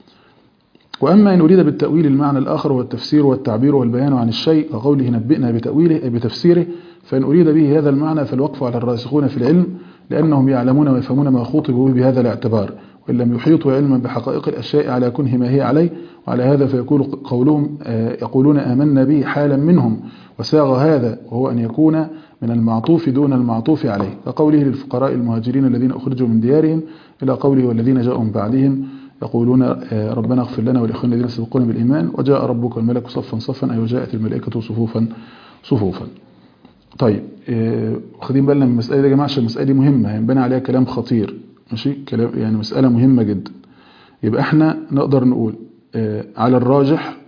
وأما إن أريد بالتأويل المعنى الآخر هو التفسير والتعبير والبيان عن الشيء وقوله نبئنا بتأويله أي بتفسيره فإن أريد به هذا المعنى فالوقف على الراسخون في العلم لأنهم يعلمون ويفهمون ما خوطبوا بهذا الاعتبار وإن لم يحيطوا علما بحقائق الأشياء على كنه ما هي عليه وعلى هذا فيكون قولهم يقولون آمنا به حالا منهم وساغ هذا وهو أن يكون من المعطوف دون المعطوف عليه كقوله للفقراء المهاجرين الذين أخرجوا من ديارهم إلى قوله والذين جاءوا من بعدهم يقولون ربنا اغفر لنا ولإخواننا الذين سبقونا بالإيمان وجاء ربك والملك صفا صفا أي وجاءت الملائكة صفوفا صفوفا طيب واخدين بالنا من المسألة دي يا جماعة عشان المسألة دي مهمة هينبني عليها كلام خطير ماشي كلام يعني مسألة مهمة جدا يبقى احنا نقدر نقول على الراجح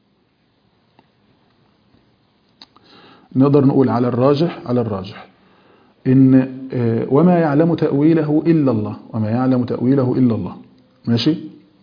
نقدر نقول على الراجح على الراجح إن وما يعلم تأويله إلا الله وما يعلم تأويله إلا الله ماشي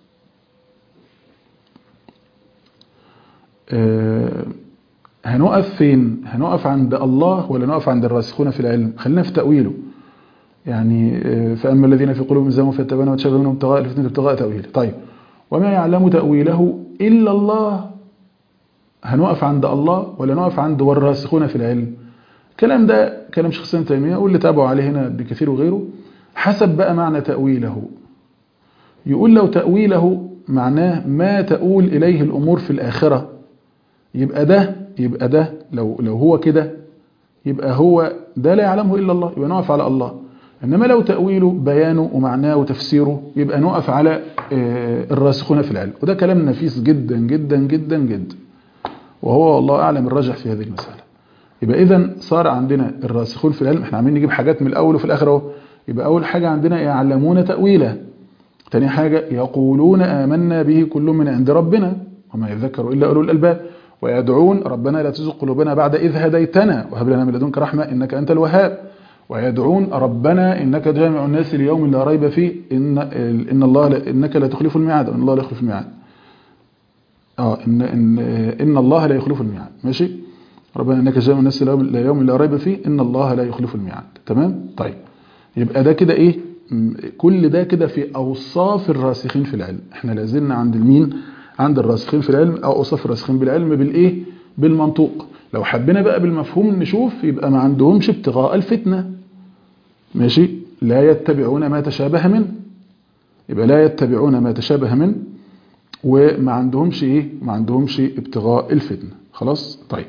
آه هنقف فين هنقف عند الله ولا نقف عند الراسخون في العلم خلينا في تأويله يعني آه فأما الذين في قلوبهم زموا فاتبعوا وتشابه منهم ابتغاء الفتنة ابتغاء تأويله طيب وما يعلم تأويله إلا الله هنقف عند الله ولا نقف عند والراسخون في العلم الكلام ده كلام شيخ الإسلام تيمية واللي تابعوا عليه هنا بكثير وغيره حسب بقى معنى تأويله يقول لو تأويله معناه ما تؤول إليه الأمور في الآخرة يبقى ده يبقى ده لو لو هو كده يبقى هو ده لا يعلمه إلا الله يبقى نقف على الله إنما لو تأويله بيانه ومعناه وتفسيره يبقى نقف على الراسخون في العلم وده كلام نفيس جدا جدا جدا جدا وهو والله أعلم الراجح في هذه المسألة يبقى إذا صار عندنا الراسخون في العلم احنا عاملين نجيب حاجات من الأول وفي الآخر اهو يبقى أول حاجة عندنا يعلمون تأويله تاني حاجة يقولون آمنا به كل من عند ربنا وما يذكر إلا أولو الألباب ويدعون ربنا لا تزغ قلوبنا بعد إذ هديتنا وهب لنا من لدنك رحمة إنك أنت الوهاب ويدعون ربنا إنك جامع الناس ليوم لا ريب فيه إن إن الله لا إنك لا تخلف الميعاد إن الله لا يخلف الميعاد اه إن إن إن الله لا يخلف الميعاد ماشي ربنا إنك جامع الناس ليوم لا ريب فيه إن الله لا يخلف الميعاد تمام طيب يبقى ده كده إيه كل ده كده في أوصاف الراسخين في العلم احنا لازلنا عند المين عند الراسخين في العلم أو أوصاف الراسخين بالعلم بالإيه بالمنطوق لو حبينا بقى بالمفهوم نشوف يبقى ما عندهمش ابتغاء الفتنة ماشي لا يتبعون ما تشابه منه يبقى لا يتبعون ما تشابه منه وما عندهمش ايه ما عندهمش ابتغاء الفتنه خلاص طيب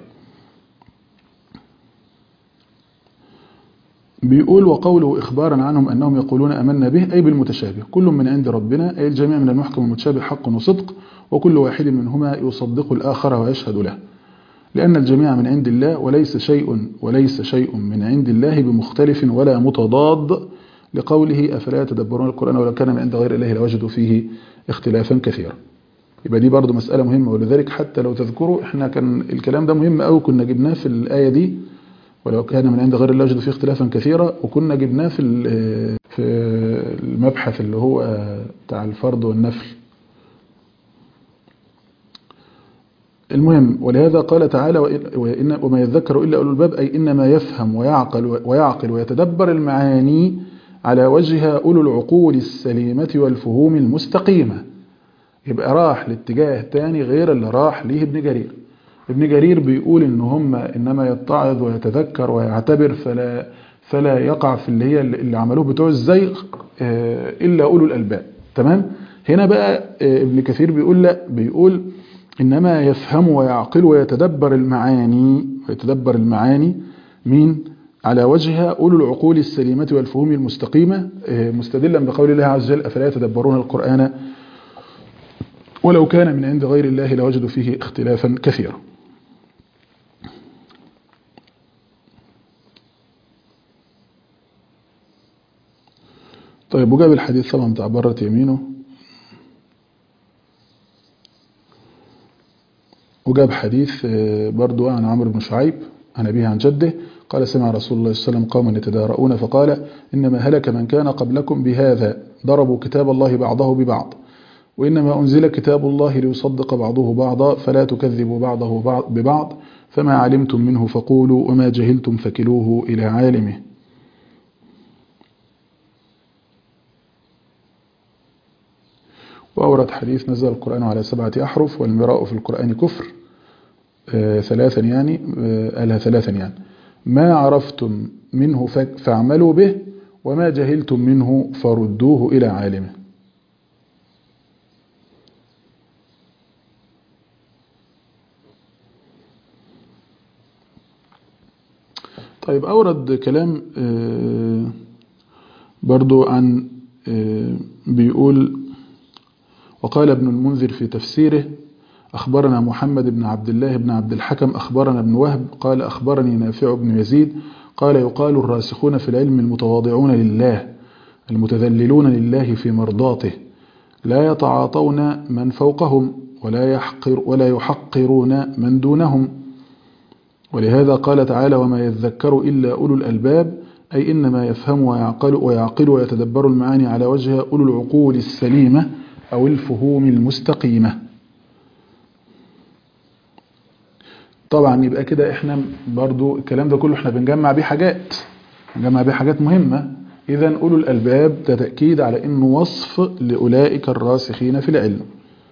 بيقول وقوله إخبارا عنهم أنهم يقولون أمنا به أي بالمتشابه كل من عند ربنا أي الجميع من المحكم والمتشابه حق وصدق وكل واحد منهما يصدق الآخر ويشهد له لأن الجميع من عند الله وليس شيء وليس شيء من عند الله بمختلف ولا متضاد لقوله أفلا يتدبرون القرآن ولو كان من عند غير الله لوجدوا فيه اختلافا كثيرا يبقى دي برضو مسألة مهمة ولذلك حتى لو تذكروا احنا كان الكلام ده مهم قوي كنا جبناه في الآية دي ولو كان من عند غير الله يجد فيه اختلافا كثيرا وكنا جبناه في في المبحث اللي هو بتاع الفرض والنفل المهم ولهذا قال تعالى وإن وما يذكر إلا أولو الباب أي إنما يفهم ويعقل ويعقل ويتدبر المعاني على وجه أولو العقول السليمة والفهوم المستقيمة يبقى راح لاتجاه تاني غير اللي راح ليه ابن جرير ابن جرير بيقول ان هم انما يتعظ ويتذكر ويعتبر فلا فلا يقع في اللي هي اللي عملوه بتوع الزيغ الا اولو الالباب تمام هنا بقى ابن كثير بيقول لا بيقول انما يفهم ويعقل ويتدبر المعاني ويتدبر المعاني مين على وجه اولو العقول السليمه والفهوم المستقيمه مستدلا بقول الله عز وجل افلا يتدبرون القران ولو كان من عند غير الله لوجدوا فيه اختلافا كثيرا طيب وجاب الحديث طبعا بتاع برة يمينه وجاب حديث برضو عن عمرو بن شعيب عن أبيه عن جده قال سمع رسول الله صلى الله عليه وسلم قوما يتدارؤون فقال إنما هلك من كان قبلكم بهذا ضربوا كتاب الله بعضه ببعض وإنما أنزل كتاب الله ليصدق بعضه بعضا فلا تكذبوا بعضه ببعض فما علمتم منه فقولوا وما جهلتم فكلوه إلى عالمه وأورد حديث نزل القرآن على سبعة أحرف والمراء في القرآن كفر آه ثلاثا يعني آه قالها ثلاثا يعني ما عرفتم منه فاعملوا به وما جهلتم منه فردوه إلى عالمه طيب أورد كلام آه برضو عن بيقول وقال ابن المنذر في تفسيره أخبرنا محمد بن عبد الله بن عبد الحكم أخبرنا ابن وهب قال أخبرني نافع بن يزيد قال يقال الراسخون في العلم المتواضعون لله المتذللون لله في مرضاته لا يتعاطون من فوقهم ولا يحقر ولا يحقرون من دونهم ولهذا قال تعالى وما يذكر إلا أولو الألباب أي إنما يفهم ويعقل, ويعقل ويتدبر المعاني على وجه أولو العقول السليمة أو الفهوم المستقيمة طبعا يبقى كده احنا برضو الكلام ده كله احنا بنجمع بيه حاجات بنجمع بيه حاجات مهمة إذا أولو الألباب ده تأكيد على إنه وصف لأولئك الراسخين في العلم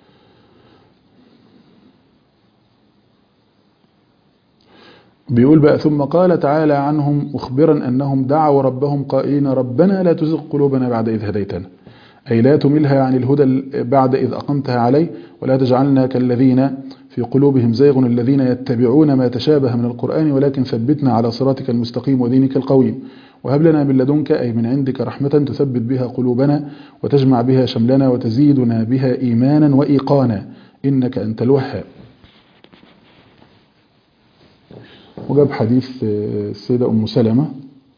بيقول بقى ثم قال تعالى عنهم مخبرا أنهم دعوا ربهم قائلين ربنا لا تزغ قلوبنا بعد إذ هديتنا أي لا تملها عن الهدى بعد إذ أقمتها عليه ولا تجعلنا كالذين في قلوبهم زيغ الذين يتبعون ما تشابه من القرآن ولكن ثبتنا على صراطك المستقيم ودينك القويم وهب لنا من لدنك أي من عندك رحمة تثبت بها قلوبنا وتجمع بها شملنا وتزيدنا بها إيمانا وإيقانا إنك أنت الوهاب وجاب حديث السيدة أم سلمة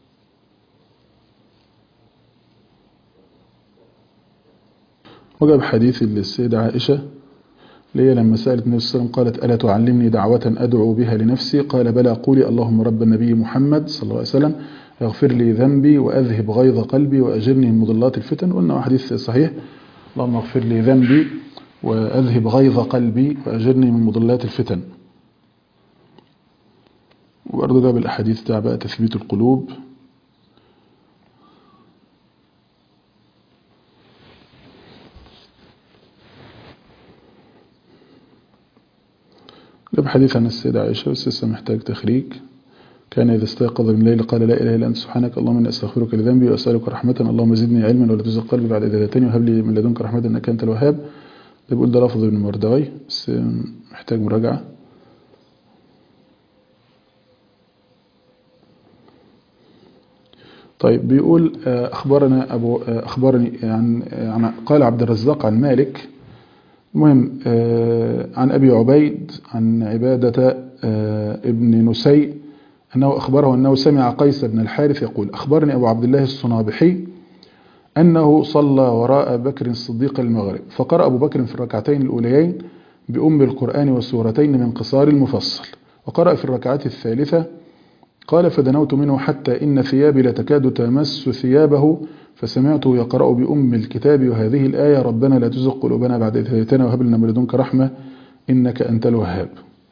وجاب حديث السيدة عائشة اللي هي لما سألت النبي صلى الله عليه وسلم قالت ألا تعلمني دعوة أدعو بها لنفسي قال بلى قولي اللهم رب النبي محمد صلى الله عليه وسلم اغفر لي ذنبي وأذهب غيظ قلبي وأجرني من مضلات الفتن وأنه حديث صحيح اللهم اغفر لي ذنبي وأذهب غيظ قلبي وأجرني من مضلات الفتن وبرضه جاب الأحاديث بتاع بقى تثبيت القلوب جاب حديث عن السيدة عائشة بس لسه محتاج تخريج كان إذا استيقظ من الليل قال لا إله إلا أنت سبحانك اللهم إني أستغفرك لذنبي وأسألك رحمة اللهم زدني علما ولا تزغ قلبي بعد إذا هديتني وهب لي من لدنك رحمة إنك أنت الوهاب ده بيقول ده لفظ ابن مردوي بس محتاج مراجعة طيب بيقول أخبرنا أبو أخبرني عن عن قال عبد الرزاق عن مالك المهم عن أبي عبيد عن عبادة ابن نسي أنه أخبره أنه سمع قيس بن الحارث يقول أخبرني أبو عبد الله الصنابحي أنه صلى وراء بكر الصديق المغرب فقرأ أبو بكر في الركعتين الأوليين بأم القرآن وسورتين من قصار المفصل وقرأ في الركعات الثالثة قال فدنوت منه حتى إن ثيابي لتكاد تمس ثيابه فسمعته يقرأ بأم الكتاب وهذه الآية ربنا لا تزغ قلوبنا بعد إذ هديتنا وهب لنا من لدنك رحمة إنك أنت الوهاب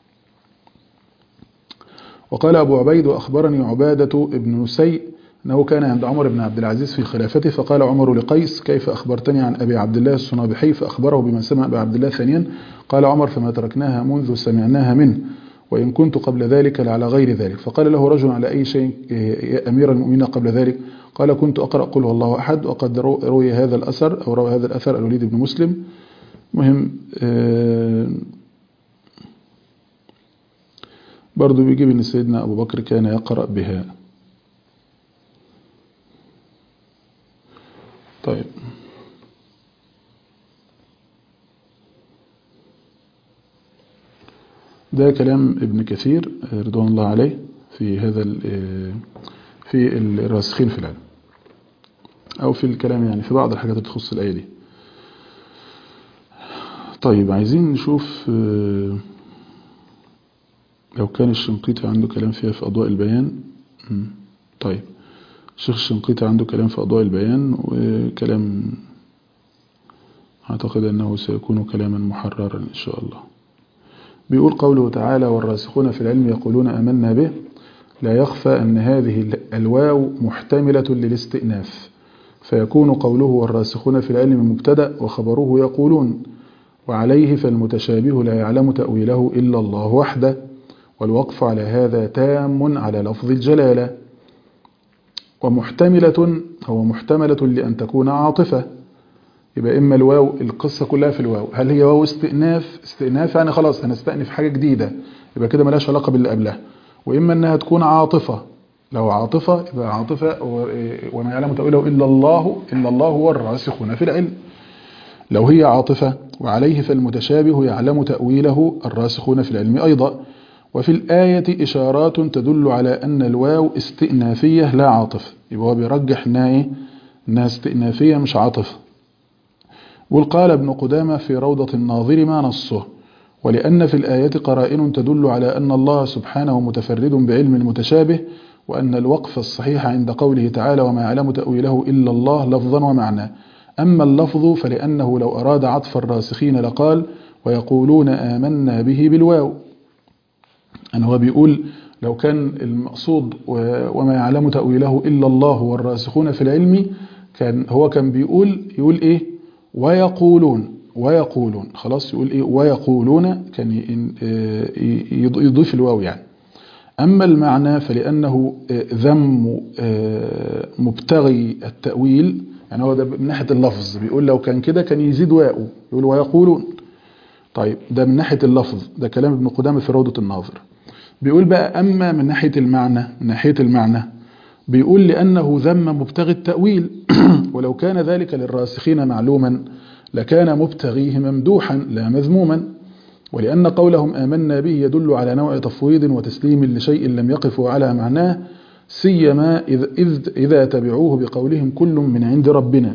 وقال أبو عبيد وأخبرني عبادة ابن نسي أنه كان عند عمر بن عبد العزيز في خلافته فقال عمر لقيس كيف أخبرتني عن أبي عبد الله الصنابحي فأخبره بما سمع أبي عبد الله ثانيا قال عمر فما تركناها منذ سمعناها منه وإن كنت قبل ذلك لعلى غير ذلك فقال له رجل على أي شيء يا أمير المؤمنين قبل ذلك قال كنت أقرأ قل هو الله أحد وقد روي هذا الأثر أو روى هذا الأثر الوليد بن مسلم مهم برضو بيجيب أن سيدنا أبو بكر كان يقرأ بها طيب ده كلام ابن كثير رضوان الله عليه في هذا في الراسخين في العلم أو في الكلام يعني في بعض الحاجات اللي تخص الآية دي طيب عايزين نشوف لو كان الشنقيطي عنده كلام فيها في أضواء البيان طيب الشيخ الشنقيطي عنده كلام في أضواء البيان وكلام أعتقد أنه سيكون كلاما محررا إن شاء الله بيقول قوله تعالى والراسخون في العلم يقولون آمنا به لا يخفى أن هذه الواو محتملة للاستئناف فيكون قوله والراسخون في العلم مبتدأ وخبره يقولون وعليه فالمتشابه لا يعلم تأويله إلا الله وحده والوقف على هذا تام على لفظ الجلالة ومحتملة هو محتملة لأن تكون عاطفة يبقى إما الواو القصة كلها في الواو هل هي واو استئناف استئناف يعني خلاص هنستأنف حاجة جديدة يبقى كده ملاش علاقة باللي قبلها وإما أنها تكون عاطفة لو عاطفة يبقى عاطفة وما يعلم تأويله إلا الله إلا الله هو الراسخون في العلم لو هي عاطفة وعليه فالمتشابه يعلم تأويله الراسخون في العلم أيضا وفي الآية إشارات تدل على أن الواو استئنافية لا عاطفة يبقى هو بيرجح إنها إيه؟ إنها استئنافية مش عاطفة والقال ابن قدامة في روضة الناظر ما نصه ولأن في الآية قرائن تدل على أن الله سبحانه متفرد بعلم المتشابه وأن الوقف الصحيح عند قوله تعالى وما يعلم تأويله إلا الله لفظا ومعنى أما اللفظ فلأنه لو أراد عطف الراسخين لقال ويقولون آمنا به بالواو أن هو بيقول لو كان المقصود وما يعلم تأويله إلا الله والراسخون في العلم كان هو كان بيقول يقول إيه ويقولون ويقولون خلاص يقول إيه ويقولون كان يضيف الواو يعني أما المعنى فلأنه ذم مبتغي التأويل يعني هو ده من ناحية اللفظ بيقول لو كان كده كان يزيد واو يقول ويقولون طيب ده من ناحية اللفظ ده كلام ابن قدامة في روضة الناظر بيقول بقى أما من ناحية المعنى من ناحية المعنى بيقول لأنه ذم مبتغي التأويل ولو كان ذلك للراسخين معلوما لكان مبتغيه ممدوحا لا مذموما ولأن قولهم آمنا به يدل على نوع تفويض وتسليم لشيء لم يقفوا على معناه سيما إذ, إذ إذا تبعوه بقولهم كل من عند ربنا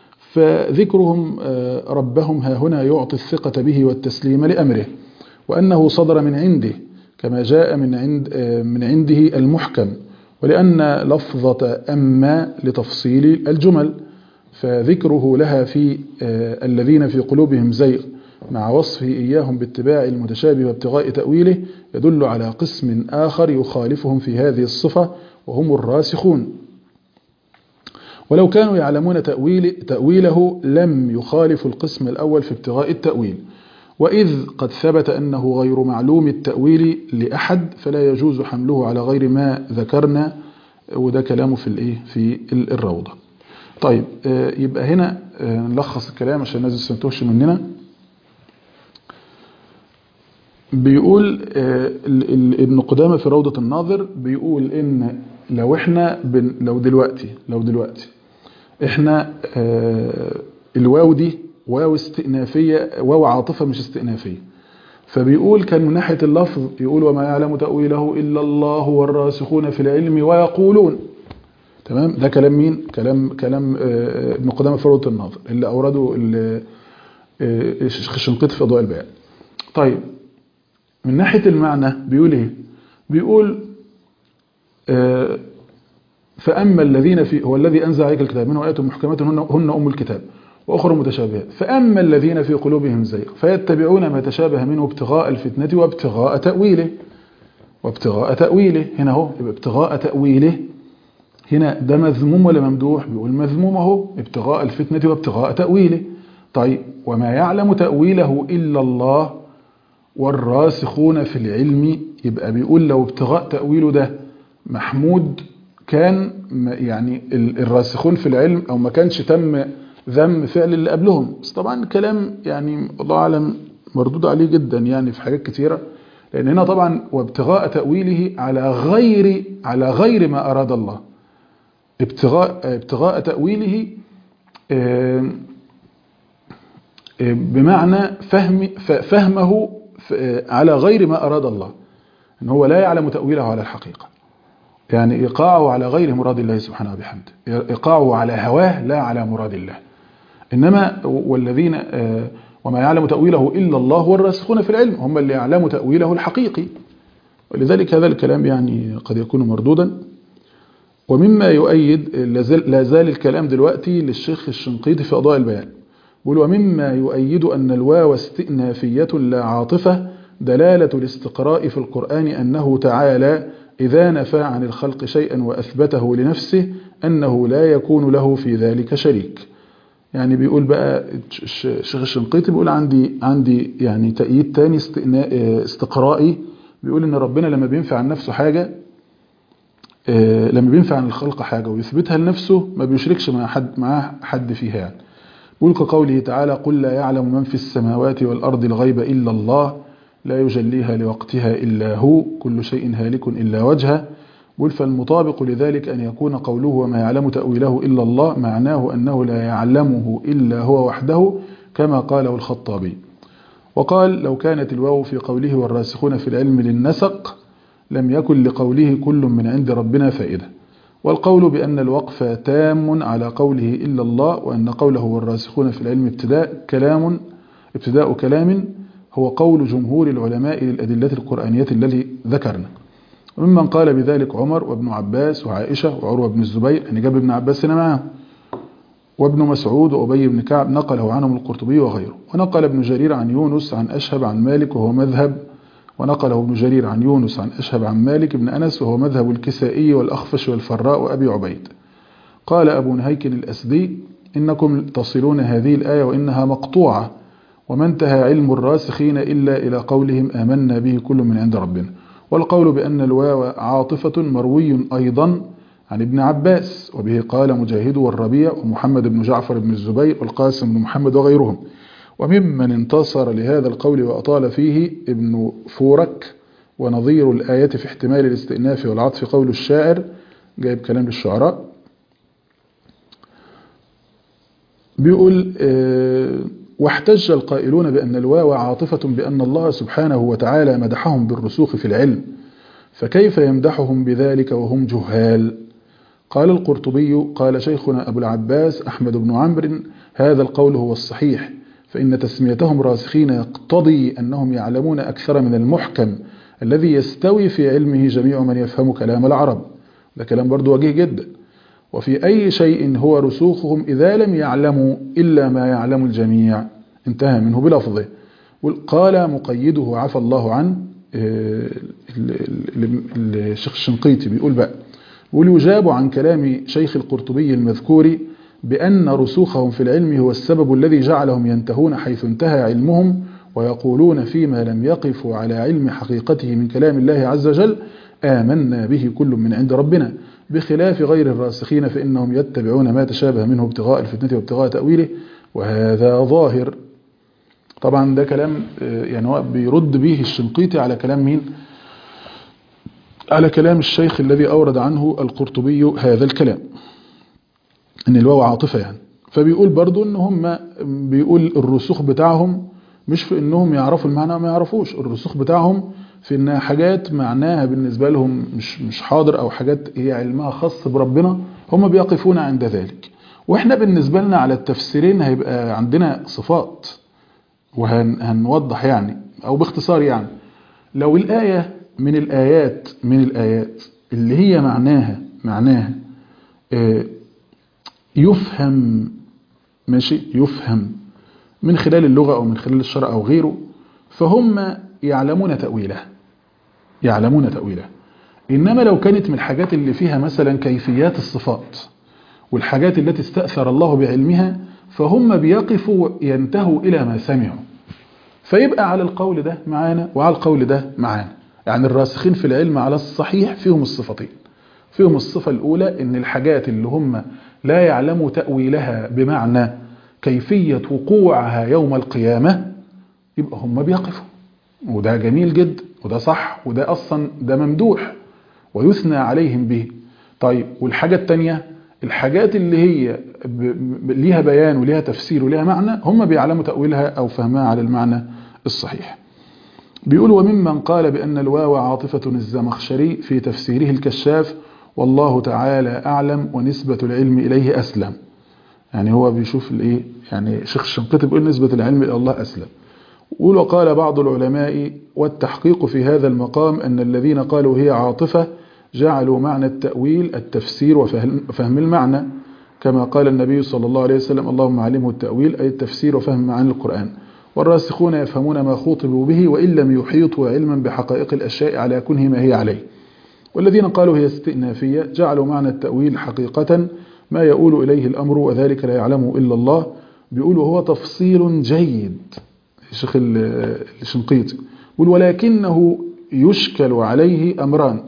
فذكرهم ربهم ها هنا يعطي الثقة به والتسليم لأمره وأنه صدر من عنده كما جاء من عند من عنده المحكم ولأن لفظة أما لتفصيل الجمل فذكره لها في الذين في قلوبهم زيغ مع وصفه إياهم باتباع المتشابه وابتغاء تأويله يدل على قسم آخر يخالفهم في هذه الصفة وهم الراسخون ولو كانوا يعلمون تأويل تأويله لم يخالف القسم الأول في ابتغاء التأويل وإذ قد ثبت أنه غير معلوم التأويل لأحد فلا يجوز حمله على غير ما ذكرنا وده كلامه في الايه في الروضة طيب يبقى هنا نلخص الكلام عشان الناس ما تنتهش مننا بيقول آه، ال- ال- ابن قدامة في روضة الناظر بيقول ان لو احنا بن لو دلوقتي لو دلوقتي احنا آه، الواو دي واو استئنافية واو عاطفة مش استئنافية فبيقول كان من ناحية اللفظ يقول وما يعلم تأويله إلا الله والراسخون في العلم ويقولون تمام ده كلام مين كلام كلام آه، ابن قدامة في روضة الناظر اللي أورده ال- آه، الشنقيطي في أضواء البيان طيب من ناحية المعنى بيقول ايه بيقول آه، فأما الذين في هو الذي أنزل عليك الكتاب منه آيات محكمات هن, هن أم الكتاب وأخرى متشابهات فأما الذين في قلوبهم زيغ فيتبعون ما تشابه منه ابتغاء الفتنة وابتغاء تأويله وابتغاء تأويله هنا هو يبقى ابتغاء تأويله هنا ده مذموم ولا ممدوح بيقول مذموم اهو ابتغاء الفتنة وابتغاء تأويله طيب وما يعلم تأويله إلا الله والراسخون في العلم يبقى بيقول لو ابتغاء تأويله ده محمود كان م- يعني ال- الراسخون في العلم او ما كانش تم ذم فعل اللي قبلهم بس طبعا كلام يعني الله اعلم مردود عليه جدا يعني في حاجات كتيرة لان هنا طبعا وابتغاء تأويله على غير على غير ما اراد الله ابتغاء ابتغاء تأويله آم، بمعنى فهم ف- فهمه ف- على غير ما أراد الله إن هو لا يعلم تأويله على الحقيقة يعني إيقاعه على غير مراد الله سبحانه وبحمده إيقاعه على هواه لا على مراد الله إنما والذين آه، وما يعلم تأويله إلا الله والراسخون في العلم هم اللي يعلموا تأويله الحقيقي ولذلك هذا الكلام يعني قد يكون مردودا ومما يؤيد لازال لا زال الكلام دلوقتي للشيخ الشنقيطي في أضواء البيان بيقول ومما يؤيد أن الواو استئنافية لا عاطفة دلالة الاستقراء في القرآن أنه تعالى إذا نفى عن الخلق شيئا وأثبته لنفسه أنه لا يكون له في ذلك شريك يعني بيقول بقى الش- الشيخ الشنقيطي بيقول عندي عندي يعني تأييد تاني استئنا- استقرائي بيقول ان ربنا لما بينفع عن نفسه حاجة آه، لما بينفع عن الخلق حاجة ويثبتها لنفسه ما بيشركش مع حد معاه حد فيها يعني بيقول كقوله تعالى قل لا يعلم من في السماوات والأرض الغيب إلا الله لا يجليها لوقتها إلا هو كل شيء هالك إلا وجهه بيقول فالمطابق لذلك أن يكون قوله وما يعلم تأويله إلا الله معناه أنه لا يعلمه إلا هو وحده كما قاله الخطابي وقال لو كانت الواو في قوله والراسخون في العلم للنسق لم يكن لقوله كل من عند ربنا فائدة والقول بأن الوقف تام على قوله إلا الله وأن قوله والراسخون في العلم ابتداء كلام ابتداء كلام هو قول جمهور العلماء للأدلة القرآنية التي ذكرنا وممن قال بذلك عمر وابن عباس وعائشة وعروة بن الزبير يعني جاب ابن عباس هنا معاه وابن مسعود وأبي بن كعب نقله عنهم القرطبي وغيره ونقل ابن جرير عن يونس عن أشهب عن مالك وهو مذهب ونقله ابن جرير عن يونس عن أشهب عن مالك بن أنس وهو مذهب الكسائي والأخفش والفراء وأبي عبيد قال أبو نهيك الأسدي إنكم تصلون هذه الآية وإنها مقطوعة وما انتهى علم الراسخين إلا إلى قولهم آمنا به كل من عند ربنا والقول بأن الواو عاطفة مروي أيضا عن ابن عباس وبه قال مجاهد والربيع ومحمد بن جعفر بن الزبير والقاسم بن محمد وغيرهم وممن انتصر لهذا القول وأطال فيه ابن فورك ونظير الآية في احتمال الاستئناف والعطف قول الشاعر جايب كلام للشعراء بيقول اه واحتج القائلون بأن الواو عاطفة بأن الله سبحانه وتعالى مدحهم بالرسوخ في العلم فكيف يمدحهم بذلك وهم جهال قال القرطبي قال شيخنا أبو العباس أحمد بن عمرو هذا القول هو الصحيح فإن تسميتهم راسخين يقتضي أنهم يعلمون أكثر من المحكم الذي يستوي في علمه جميع من يفهم كلام العرب ده كلام برضو وجيه جدا وفي أي شيء هو رسوخهم إذا لم يعلموا إلا ما يعلم الجميع انتهى منه بلفظه قال مقيده عفى الله عنه الشيخ الشنقيطي بيقول بقى بيقول يجاب عن كلام شيخ القرطبي المذكور بأن رسوخهم في العلم هو السبب الذي جعلهم ينتهون حيث انتهى علمهم ويقولون فيما لم يقفوا على علم حقيقته من كلام الله عز وجل آمنا به كل من عند ربنا بخلاف غير الراسخين فإنهم يتبعون ما تشابه منه ابتغاء الفتنة وابتغاء تأويله وهذا ظاهر طبعا ده كلام يعني هو بيرد به الشنقيطي على كلام مين على كلام الشيخ الذي أورد عنه القرطبي هذا الكلام ان الواو عاطفة يعني فبيقول برضو ان هم بيقول الرسوخ بتاعهم مش في انهم يعرفوا المعنى وما يعرفوش الرسوخ بتاعهم في انها حاجات معناها بالنسبة لهم مش مش حاضر او حاجات هي علمها خاص بربنا هم بيقفون عند ذلك واحنا بالنسبة لنا على التفسيرين هيبقى عندنا صفات وهنوضح يعني او باختصار يعني لو الآية من الآيات من الآيات اللي هي معناها معناها يفهم ماشي يفهم من خلال اللغة أو من خلال الشرع أو غيره فهم يعلمون تأويله يعلمون تأويله إنما لو كانت من الحاجات اللي فيها مثلا كيفيات الصفات والحاجات التي استأثر الله بعلمها فهم بيقفوا ينتهوا إلى ما سمعوا فيبقى على القول ده معانا وعلى القول ده معانا يعني الراسخين في العلم على الصحيح فيهم الصفتين فيهم الصفة الأولى إن الحاجات اللي هم لا يعلموا تأويلها بمعنى كيفية وقوعها يوم القيامة يبقى هم بيقفوا وده جميل جدا وده صح وده أصلا ده ممدوح ويثنى عليهم به طيب والحاجة التانية الحاجات اللي هي ليها بيان وليها تفسير وليها معنى هم بيعلموا تأويلها أو فهمها على المعنى الصحيح بيقول وممن قال بأن الواو عاطفة الزمخشري في تفسيره الكشاف والله تعالى أعلم ونسبة العلم إليه أسلم يعني هو بيشوف الايه يعني شيخ الشنقيطي بيقول نسبة العلم إلى الله أسلم يقول وقال بعض العلماء والتحقيق في هذا المقام أن الذين قالوا هي عاطفة جعلوا معنى التأويل التفسير وفهم المعنى كما قال النبي صلى الله عليه وسلم اللهم علمه التأويل أي التفسير وفهم معاني القرآن والراسخون يفهمون ما خوطبوا به وإن لم يحيطوا علما بحقائق الأشياء على كنه ما هي عليه والذين قالوا هي استئنافية جعلوا معنى التأويل حقيقة ما يؤول إليه الأمر وذلك لا يعلمه إلا الله بيقولوا هو تفصيل جيد الشيخ الشنقيطي يقول ولكنه يشكل عليه أمران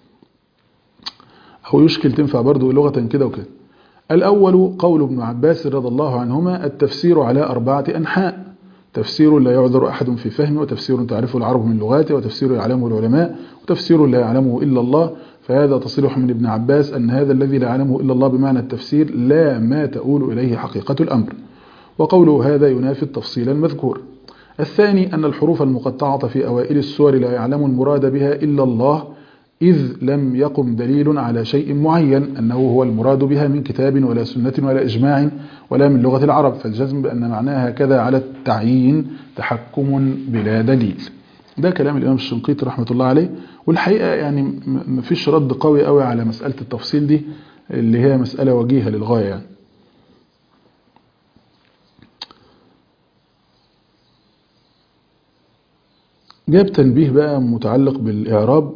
أو يشكل تنفع برضه لغة كده وكده الأول قول ابن عباس رضي الله عنهما التفسير على أربعة أنحاء تفسير لا يعذر أحد في فهمه وتفسير تعرفه العرب من لغاته وتفسير يعلمه العلماء وتفسير لا يعلمه إلا الله فهذا تصريح من ابن عباس أن هذا الذي لا يعلمه إلا الله بمعنى التفسير لا ما تؤول إليه حقيقة الأمر وقوله هذا ينافي التفصيل المذكور الثاني أن الحروف المقطعة في أوائل السور لا يعلم المراد بها إلا الله إذ لم يقم دليل على شيء معين أنه هو المراد بها من كتاب ولا سنة ولا إجماع ولا من لغة العرب فالجزم بأن معناها كذا على التعيين تحكم بلا دليل ده كلام الإمام الشنقيطي رحمة الله عليه والحقيقة يعني مفيش رد قوي قوي على مسألة التفصيل دي اللي هي مسألة وجيهة للغاية يعني جاب تنبيه بقى متعلق بالإعراب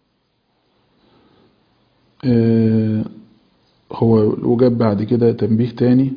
آه هو وجاب بعد كده تنبيه تاني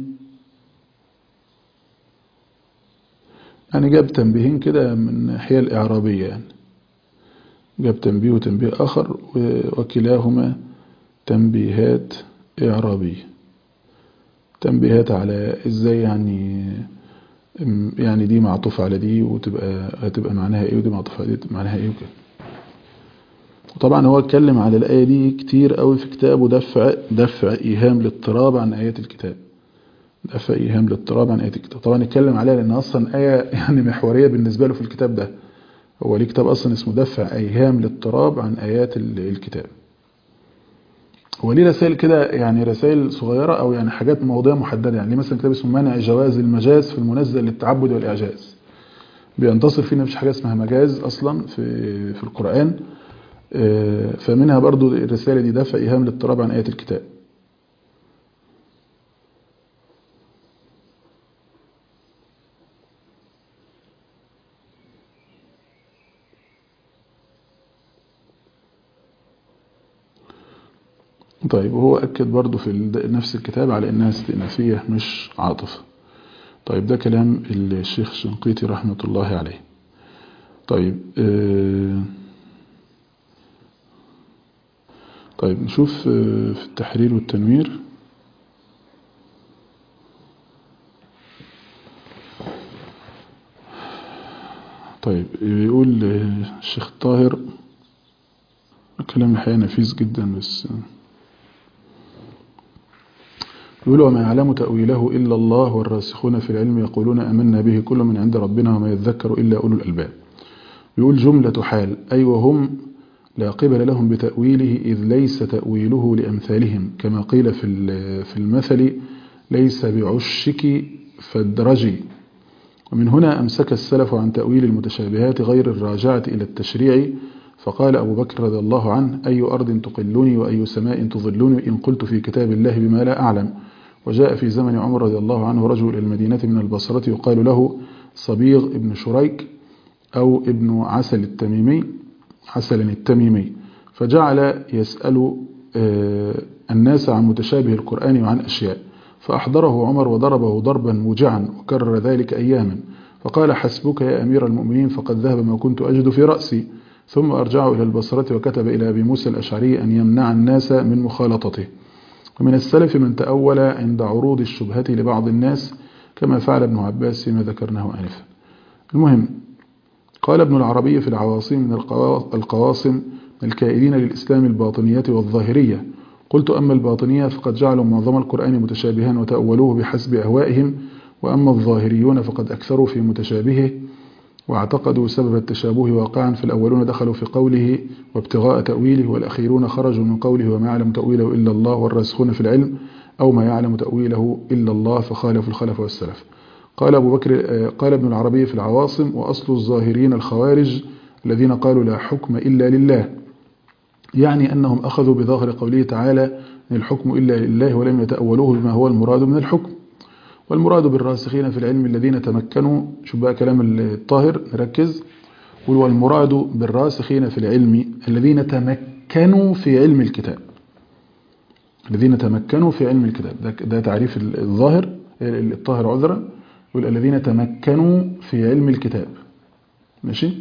يعني جاب تنبيهين كده من الناحية الإعرابية يعني جاب تنبيه وتنبيه آخر وكلاهما تنبيهات إعرابية تنبيهات على إزاي يعني يعني دي معطوف على دي وتبقى هتبقى معناها إيه ودي معطوف على دي معناها إيه وكده وطبعا هو اتكلم على الآية دي كتير قوي في كتابه دفع دفع إيهام الاضطراب عن آيات الكتاب دفع إيهام الاضطراب عن آيات الكتاب طبعا اتكلم عليها لأن أصلا آية يعني محورية بالنسبة له في الكتاب ده هو ليه كتاب أصلا اسمه دفع إيهام الاضطراب عن آيات الكتاب هو ليه رسائل كده يعني رسائل صغيرة أو يعني حاجات مواضيع محددة يعني مثلا كتاب اسمه منع جواز المجاز في المنزل للتعبد والإعجاز بينتصر فيه مفيش حاجة اسمها مجاز أصلا في في القرآن فمنها برضو الرسالة دي دفع إيهام الاضطراب عن آيات الكتاب طيب وهو أكد برضو في نفس الكتاب على أنها استئنافية مش عاطفة طيب ده كلام الشيخ الشنقيطي رحمة الله عليه طيب آه طيب نشوف في التحرير والتنوير طيب بيقول آه، الشيخ الطاهر كلام الحقيقة نفيس جدا بس يقول وما يعلم تأويله إلا الله والراسخون في العلم يقولون أمنا به كل من عند ربنا وما يذكر إلا أولو الألباب يقول جملة حال أي وهم لا قبل لهم بتأويله إذ ليس تأويله لأمثالهم كما قيل في ال- في المثل ليس بعشك فادرجي ومن هنا أمسك السلف عن تأويل المتشابهات غير الراجعة إلى التشريع فقال أبو بكر رضي الله عنه أي أرض تقلني وأي سماء تظلني إن قلت في كتاب الله بما لا أعلم وجاء في زمن عمر رضي الله عنه رجل إلى المدينة من البصرة يقال له صبيغ ابن شريك أو ابن عسل التميمي عسل التميمي فجعل يسأل آه، الناس عن متشابه القرآن وعن أشياء فأحضره عمر وضربه ضربا موجعا وكرر ذلك أياما فقال حسبك يا أمير المؤمنين فقد ذهب ما كنت أجد في رأسي ثم أرجعه إلى البصرة وكتب إلى أبي موسى الأشعري أن يمنع الناس من مخالطته ومن السلف من تأول عند عروض الشبهة لبعض الناس كما فعل ابن عباس فيما ذكرناه آنفا المهم قال ابن العربي في العواصم من القوا- القواصم الكائدين للإسلام الباطنية والظاهرية قلت أما الباطنية فقد جعلوا معظم القرآن متشابها وتأولوه بحسب أهوائهم وأما الظاهريون فقد أكثروا في متشابهه واعتقدوا سبب التشابه واقعا فالأولون دخلوا في قوله وابتغاء تأويله والأخيرون خرجوا من قوله وما يعلم تأويله إلا الله والراسخون في العلم أو ما يعلم تأويله إلا الله فخالفوا الخلف والسلف قال أبو بكر آه، قال ابن العربي في العواصم وأصل الظاهرين الخوارج الذين قالوا لا حكم إلا لله يعني أنهم أخذوا بظاهر قوله تعالى إن الحكم إلا لله ولم يتأولوه بما هو المراد من الحكم والمراد بالراسخين في العلم الذين تمكنوا شوف بقى كلام الطاهر نركز قل والمراد بالراسخين في العلم الذين تمكنوا في علم الكتاب الذين تمكنوا في علم الكتاب ده, ده تعريف الظاهر الطاهر عذرا يقول الذين تمكنوا في علم الكتاب ماشي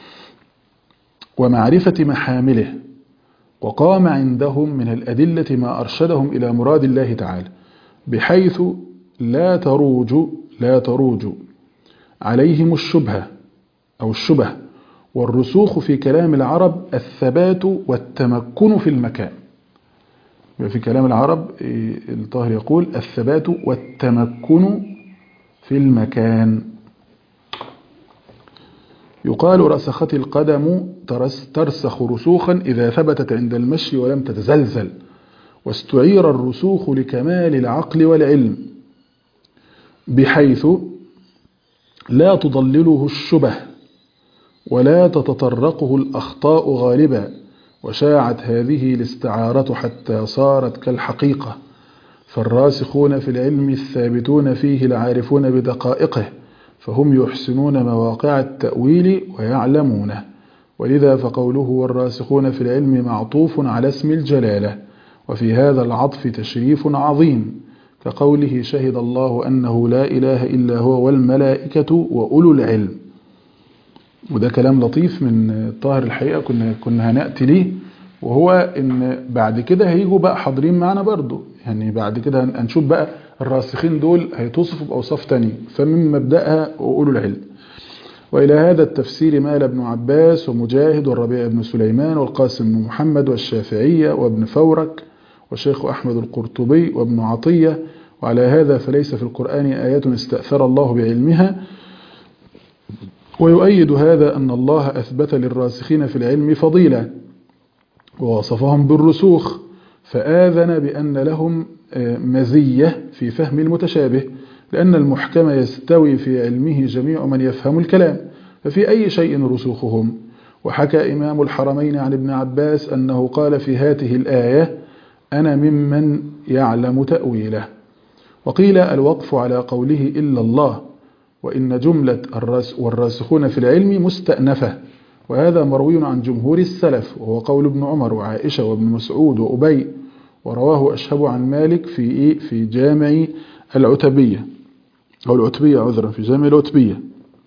ومعرفة محامله وقام عندهم من الأدلة ما أرشدهم إلى مراد الله تعالى بحيث لا تروج لا تروج عليهم الشبهة أو الشبه والرسوخ في كلام العرب الثبات والتمكن في المكان في كلام العرب الطاهر يقول الثبات والتمكن في المكان يقال رسخت القدم ترسخ رسوخا إذا ثبتت عند المشي ولم تتزلزل واستعير الرسوخ لكمال العقل والعلم بحيث لا تضلله الشبه ولا تتطرقه الأخطاء غالبا وشاعت هذه الاستعارة حتى صارت كالحقيقة فالراسخون في العلم الثابتون فيه العارفون بدقائقه فهم يحسنون مواقع التأويل ويعلمونه ولذا فقوله والراسخون في العلم معطوف على اسم الجلالة وفي هذا العطف تشريف عظيم كقوله شهد الله أنه لا إله إلا هو والملائكة وأولو العلم وده كلام لطيف من طاهر الحقيقة كنا, كنا هنأتي ليه وهو ان بعد كده هيجوا بقى حاضرين معانا برضو يعني بعد كده هنشوف بقى الراسخين دول هيتوصفوا بأوصاف تانية فمن مبدأها وأولو العلم وإلى هذا التفسير مال ابن عباس ومجاهد والربيع بن سليمان والقاسم بن محمد والشافعية وابن فورك والشيخ أحمد القرطبي وابن عطية وعلى هذا فليس في القرآن آيات استأثر الله بعلمها ويؤيد هذا أن الله أثبت للراسخين في العلم فضيلة ووصفهم بالرسوخ فآذن بأن لهم مزية في فهم المتشابه لأن المحكم يستوي في علمه جميع من يفهم الكلام ففي أي شيء رسوخهم وحكى إمام الحرمين عن ابن عباس أنه قال في هاته الآية أنا ممن يعلم تأويله وقيل الوقف على قوله إلا الله وإن جملة الرس والراسخون في العلم مستأنفة وهذا مروي عن جمهور السلف وهو قول ابن عمر وعائشة وابن مسعود وأبي ورواه أشهب عن مالك في إيه في جامع العتبية أو العتبية عذرا في جامع العتبية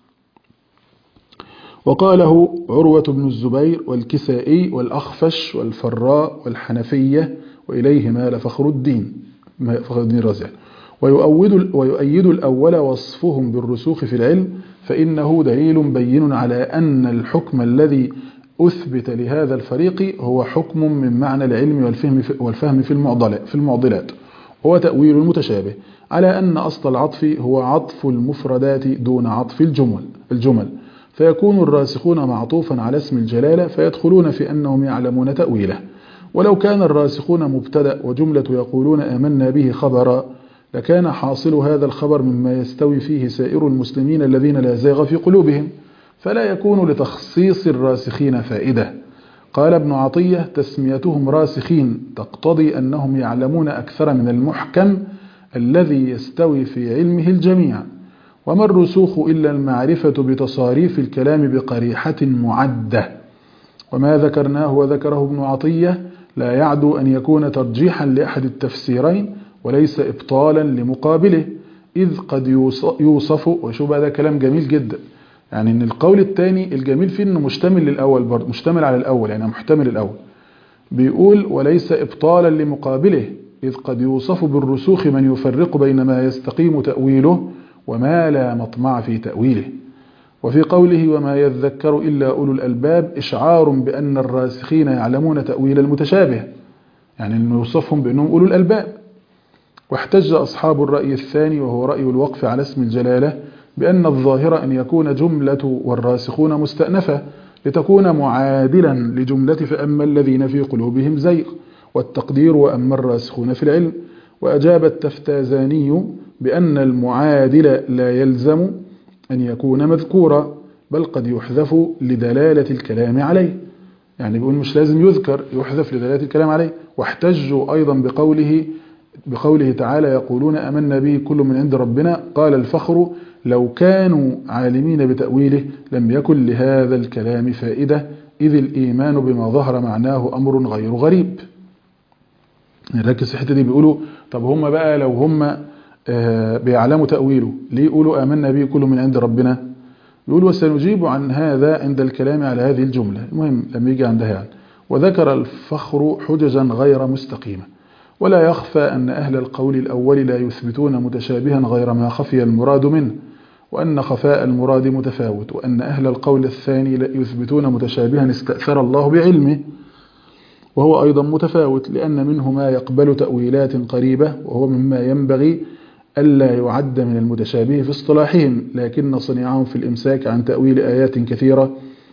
وقاله عروة بن الزبير والكسائي والأخفش والفراء والحنفية وإليه مال فخر الدين فخر الدين الرازي ويؤيد, ويؤيد الأول وصفهم بالرسوخ في العلم فإنه دليل بين على أن الحكم الذي أثبت لهذا الفريق هو حكم من معنى العلم والفهم والفهم في المعضلات في المعضلات هو تأويل المتشابه على أن أصل العطف هو عطف المفردات دون عطف الجمل الجمل فيكون الراسخون معطوفا على اسم الجلالة فيدخلون في أنهم يعلمون تأويله ولو كان الراسخون مبتدأ وجملة يقولون آمنا به خبرا لكان حاصل هذا الخبر مما يستوي فيه سائر المسلمين الذين لا زاغ في قلوبهم فلا يكون لتخصيص الراسخين فائدة قال ابن عطية تسميتهم راسخين تقتضي أنهم يعلمون أكثر من المحكم الذي يستوي في علمه الجميع وما الرسوخ إلا المعرفة بتصاريف الكلام بقريحة معدة وما ذكرناه وذكره ابن عطية لا يعدو أن يكون ترجيحا لأحد التفسيرين وليس إبطالا لمقابله إذ قد يوصف وشوف هذا كلام جميل جدا يعني ان القول الثاني الجميل فيه انه مشتمل للاول برضه مشتمل على الاول يعني محتمل الاول بيقول وليس ابطالا لمقابله اذ قد يوصف بالرسوخ من يفرق بين ما يستقيم تاويله وما لا مطمع في تاويله وفي قوله وما يذكر الا اولو الالباب اشعار بان الراسخين يعلمون تاويل المتشابه يعني انه يوصفهم بانهم اولو الالباب واحتج اصحاب الراي الثاني وهو راي الوقف على اسم الجلاله بأن الظاهر أن يكون جملة والراسخون مستأنفة لتكون معادلا لجملة فأما الذين في قلوبهم زيغ والتقدير وأما الراسخون في العلم وأجاب التفتازاني بأن المعادل لا يلزم أن يكون مذكورا بل قد يحذف لدلالة الكلام عليه يعني بيقول مش لازم يذكر يحذف لدلالة الكلام عليه واحتجوا أيضا بقوله بقوله تعالى يقولون أمنا به كل من عند ربنا قال الفخر لو كانوا عالمين بتأويله لم يكن لهذا الكلام فائدة إذ الإيمان بما ظهر معناه أمر غير غريب نركز في الحته دي بيقولوا طب هم بقى لو هم بيعلموا تأويله ليه يقولوا آمنا به كل من عند ربنا يقول وسنجيب عن هذا عند الكلام على هذه الجملة المهم لما يجي عندها يعني وذكر الفخر حججا غير مستقيمة ولا يخفى أن أهل القول الأول لا يثبتون متشابها غير ما خفي المراد منه وأن خفاء المراد متفاوت وأن أهل القول الثاني يثبتون متشابها استأثر الله بعلمه وهو أيضا متفاوت لأن منه ما يقبل تأويلات قريبة وهو مما ينبغي ألا يعد من المتشابه في اصطلاحهم لكن صنيعهم في الإمساك عن تأويل آيات كثيرة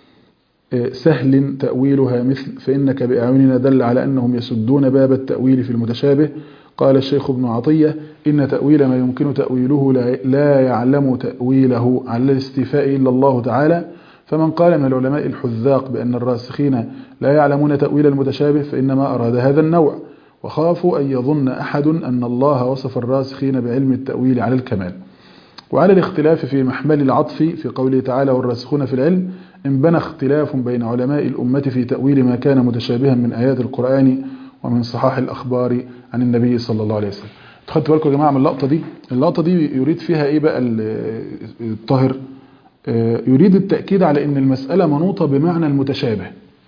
سهل تأويلها مثل فإنك بأعيننا دل على أنهم يسدون باب التأويل في المتشابه قال الشيخ ابن عطية إن تأويل ما يمكن تأويله لا يعلم تأويله على الاستيفاء إلا الله تعالى فمن قال من العلماء الحذاق بأن الراسخين لا يعلمون تأويل المتشابه فإنما أراد هذا النوع وخافوا أن يظن أحد أن الله وصف الراسخين بعلم التأويل على الكمال وعلى الاختلاف في محمل العطف في قوله تعالى والراسخون في العلم انبنى اختلاف بين علماء الأمة في تأويل ما كان متشابها من آيات القرآن ومن صحاح الأخبار عن النبي صلى الله عليه وسلم خدتوا بالكم يا جماعة من اللقطة دي اللقطة دي يريد فيها ايه بقى الطاهر يريد التأكيد على ان المسألة منوطة بمعنى المتشابه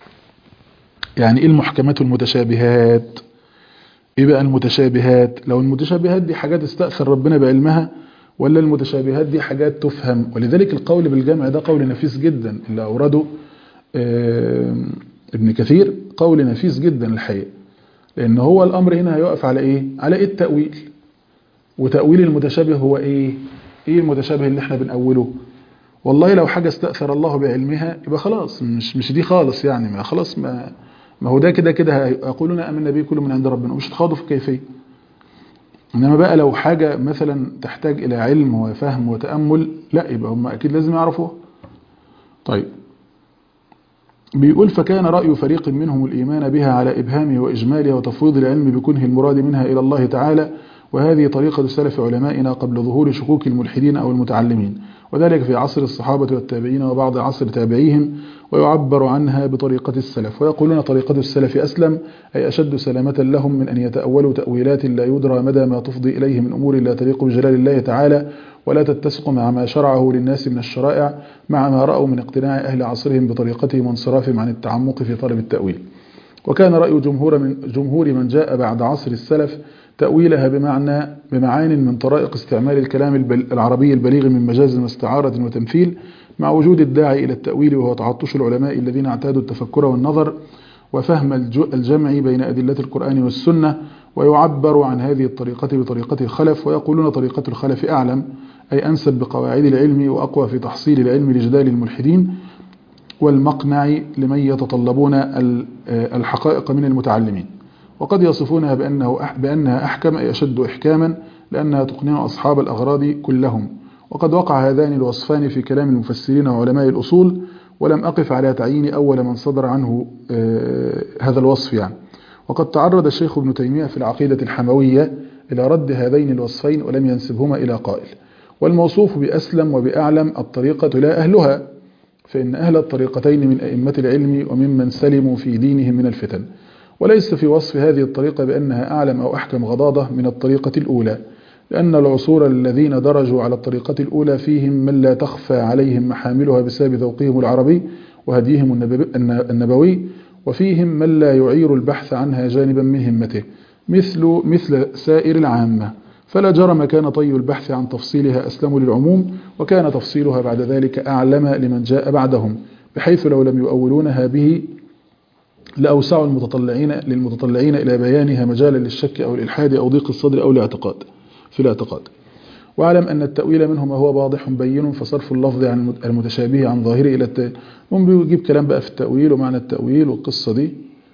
يعني ايه المحكمات والمتشابهات ايه بقى المتشابهات لو المتشابهات دي حاجات استأثر ربنا بعلمها ولا المتشابهات دي حاجات تفهم ولذلك القول بالجمع ده قول نفيس جدا اللي أورده ابن كثير قول نفيس جدا الحقيقة لأن هو الأمر هنا هيقف على إيه على إيه التأويل وتأويل المتشابه هو إيه إيه المتشابه اللي إحنا بنأوله والله لو حاجة استأثر الله بعلمها يبقى خلاص مش مش دي خالص يعني ما خلاص ما ما هو ده كده كده يقولون أمنا به كل من عند ربنا ومش تخاضوا في كيفية إنما بقى لو حاجة مثلا تحتاج إلى علم وفهم وتأمل لا يبقى هم أكيد لازم يعرفوها طيب بيقول فكان رأي فريق منهم الإيمان بها على إبهامه وإجمالها وتفويض العلم بكنه المراد منها إلى الله تعالى وهذه طريقة سلف علمائنا قبل ظهور شكوك الملحدين أو المتعلمين وذلك في عصر الصحابة والتابعين وبعض عصر تابعيهم ويعبر عنها بطريقة السلف ويقولون طريقة السلف أسلم أي أشد سلامة لهم من أن يتأولوا تأويلات لا يدرى مدى ما تفضي إليه من أمور لا تليق بجلال الله تعالى ولا تتسق مع ما شرعه للناس من الشرائع مع ما رأوا من اقتناع أهل عصرهم بطريقتهم وانصرافهم عن التعمق في طلب التأويل وكان رأي جمهور من, جمهور من جاء بعد عصر السلف تأويلها بمعنى بمعان من طرائق استعمال الكلام البل- العربي البليغ من مجاز واستعارة وتمثيل مع وجود الداعي إلى التأويل وهو تعطش العلماء الذين اعتادوا التفكر والنظر وفهم الج- الجمع بين أدلة القرآن والسنة ويعبر عن هذه الطريقة بطريقة الخلف ويقولون طريقة الخلف أعلم أي أنسب بقواعد العلم وأقوى في تحصيل العلم لجدال الملحدين والمقنع لمن يتطلبون ال- آه، الحقائق من المتعلمين وقد يصفونها بأنه أح- بأنها أحكم أي أشد إحكاما لأنها تقنع أصحاب الأغراض كلهم وقد وقع هذان الوصفان في كلام المفسرين وعلماء الأصول ولم أقف على تعيين أول من صدر عنه آه، هذا الوصف يعني وقد تعرض الشيخ ابن تيمية في العقيدة الحموية إلى رد هذين الوصفين ولم ينسبهما إلى قائل والموصوف بأسلم وبأعلم الطريقة لا أهلها فإن أهل الطريقتين من أئمة العلم وممن سلموا في دينهم من الفتن وليس في وصف هذه الطريقة بأنها أعلم أو أحكم غضاضة من الطريقة الأولى لأن العصور الذين درجوا على الطريقة الأولى فيهم من لا تخفى عليهم محاملها بسبب ذوقهم العربي وهديهم النبوي- النبوي وفيهم من لا يعير البحث عنها جانبا من همته مثل مثل سائر العامة فلا جرم كان طي البحث عن تفصيلها أسلم للعموم وكان تفصيلها بعد ذلك أعلم لمن جاء بعدهم بحيث لو لم يؤولونها به لأوسعوا المتطلعين للمتطلعين إلى بيانها مجالا للشك أو الإلحاد أو ضيق الصدر أو الاعتقاد في الاعتقاد واعلم أن التأويل منه ما هو واضح بين فصرف اللفظ عن المتشابه عن ظاهره إلى التأويل هم بيجيب كلام بقى في التأويل ومعنى التأويل والقصة دي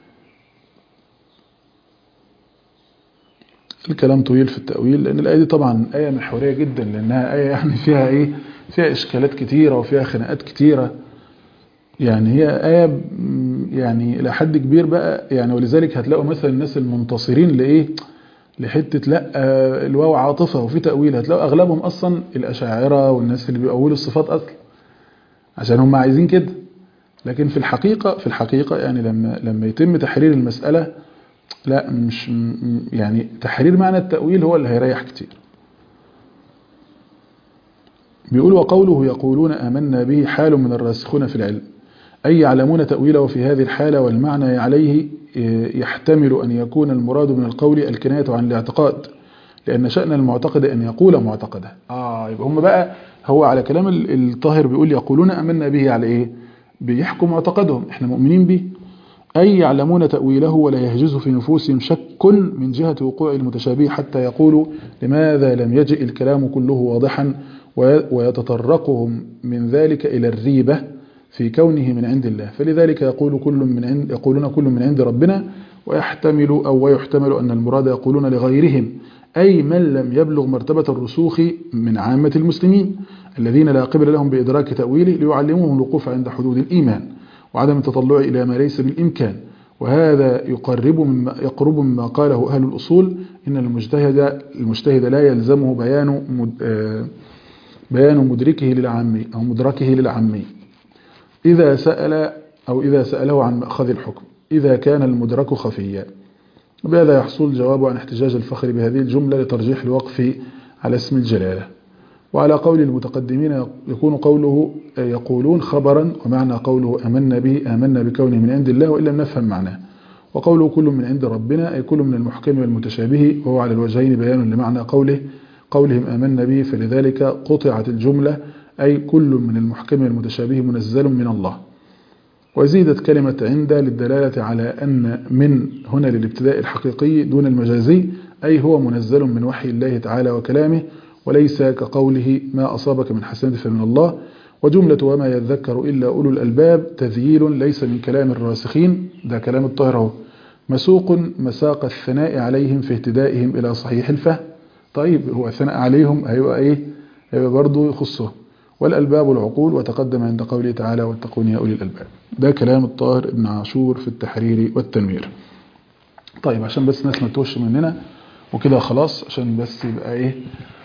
الكلام طويل في التأويل لأن الآية دي طبعا آية محورية جدا لأنها آية يعني فيها إيه فيها إشكالات كتيرة وفيها خناقات كتيرة يعني هي آية م- يعني إلى حد كبير بقى يعني ولذلك هتلاقوا مثلا الناس المنتصرين لإيه لحتة لا آه، الواو عاطفة وفي تأويل هتلاقوا أغلبهم أصلا الأشاعرة والناس اللي بيأولوا الصفات أصلا عشان هم عايزين كده لكن في الحقيقة في الحقيقة يعني لما لما يتم تحرير المسألة لا مش م- يعني تحرير معنى التأويل هو اللي هيريح كتير بيقول وقوله يقولون آمنا به حال من الراسخون في العلم أي يعلمون تأويله في هذه الحالة والمعنى عليه يحتمل أن يكون المراد من القول الكناية عن الاعتقاد لأن شأن المعتقد أن يقول معتقده آه يبقى هم بقى هو على كلام ال- الطاهر بيقول يقولون آمنا به على إيه بيحكوا معتقدهم إحنا مؤمنين به أي يعلمون تأويله ولا يهجز في نفوسهم شك من جهة وقوع المتشابه حتى يقولوا لماذا لم يجئ الكلام كله واضحا وي- ويتطرقهم من ذلك إلى الريبة في كونه من عند الله فلذلك يقول كل من عند يقولون كل من عند ربنا ويحتمل أو ويحتمل أن المراد يقولون لغيرهم أي من لم يبلغ مرتبة الرسوخ من عامة المسلمين الذين لا قبل لهم بإدراك تأويله ليعلموهم الوقوف عند حدود الإيمان وعدم التطلع إلى ما ليس بالإمكان وهذا يقرب مما يقرب مما قاله أهل الأصول إن المجتهد المجتهد لا يلزمه بيان مد آه بيان مدركه للعامي أو مدركه للعامي إذا سأل أو إذا سأله عن مأخذ الحكم إذا كان المدرك خفيا وبهذا يحصل الجواب عن احتجاج الفخر بهذه الجملة لترجيح الوقف على اسم الجلالة وعلى قول المتقدمين يكون قوله يقولون خبرا ومعنى قوله أمنا به آمنا بكونه من عند الله وإن لم نفهم معناه وقوله كل من عند ربنا أي كل من المحكم والمتشابه وهو على الوجهين بيان لمعنى قوله قولهم آمنا به فلذلك قطعت الجملة أي كل من المحكم والمتشابه منزل من الله وزيدت كلمة عند للدلالة على أن من هنا للابتداء الحقيقي دون المجازي أي هو منزل من وحي الله تعالى وكلامه وليس كقوله ما أصابك من حسنة فمن الله وجملة وما يذكر إلا أولو الألباب تذييل ليس من كلام الراسخين ده كلام الطاهر اهو مسوق مساق الثناء عليهم في اهتدائهم إلى صحيح الفهم طيب هو الثناء عليهم هيبقى إيه هيبقى برضه يخصه والألباب العقول وتقدم عند قوله تعالى واتقون يا أولي الألباب ده كلام الطاهر ابن عاشور في التحرير والتنوير طيب عشان بس ناس ما تتوش مننا وكده خلاص عشان بس يبقى ايه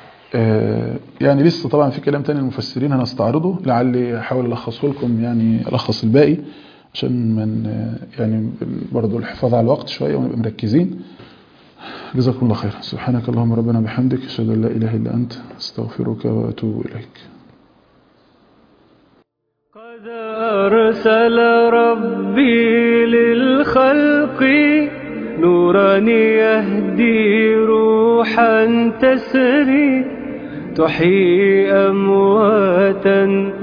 آه يعني لسه طبعا في كلام تاني المفسرين هنستعرضه لعلي احاول الخصه لكم يعني الخص الباقي عشان من يعني برضو الحفاظ على الوقت شويه ونبقى مركزين جزاكم الله خير سبحانك اللهم ربنا بحمدك اشهد ان لا اله الا انت استغفرك واتوب اليك قد أرسل ربي للخلق نورا يهدي روحا تسري تحيي أمواتا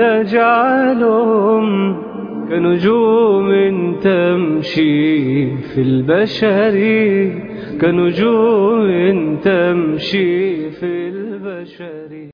تجعلهم كنجوم تمشي في البشر كنجوم تمشي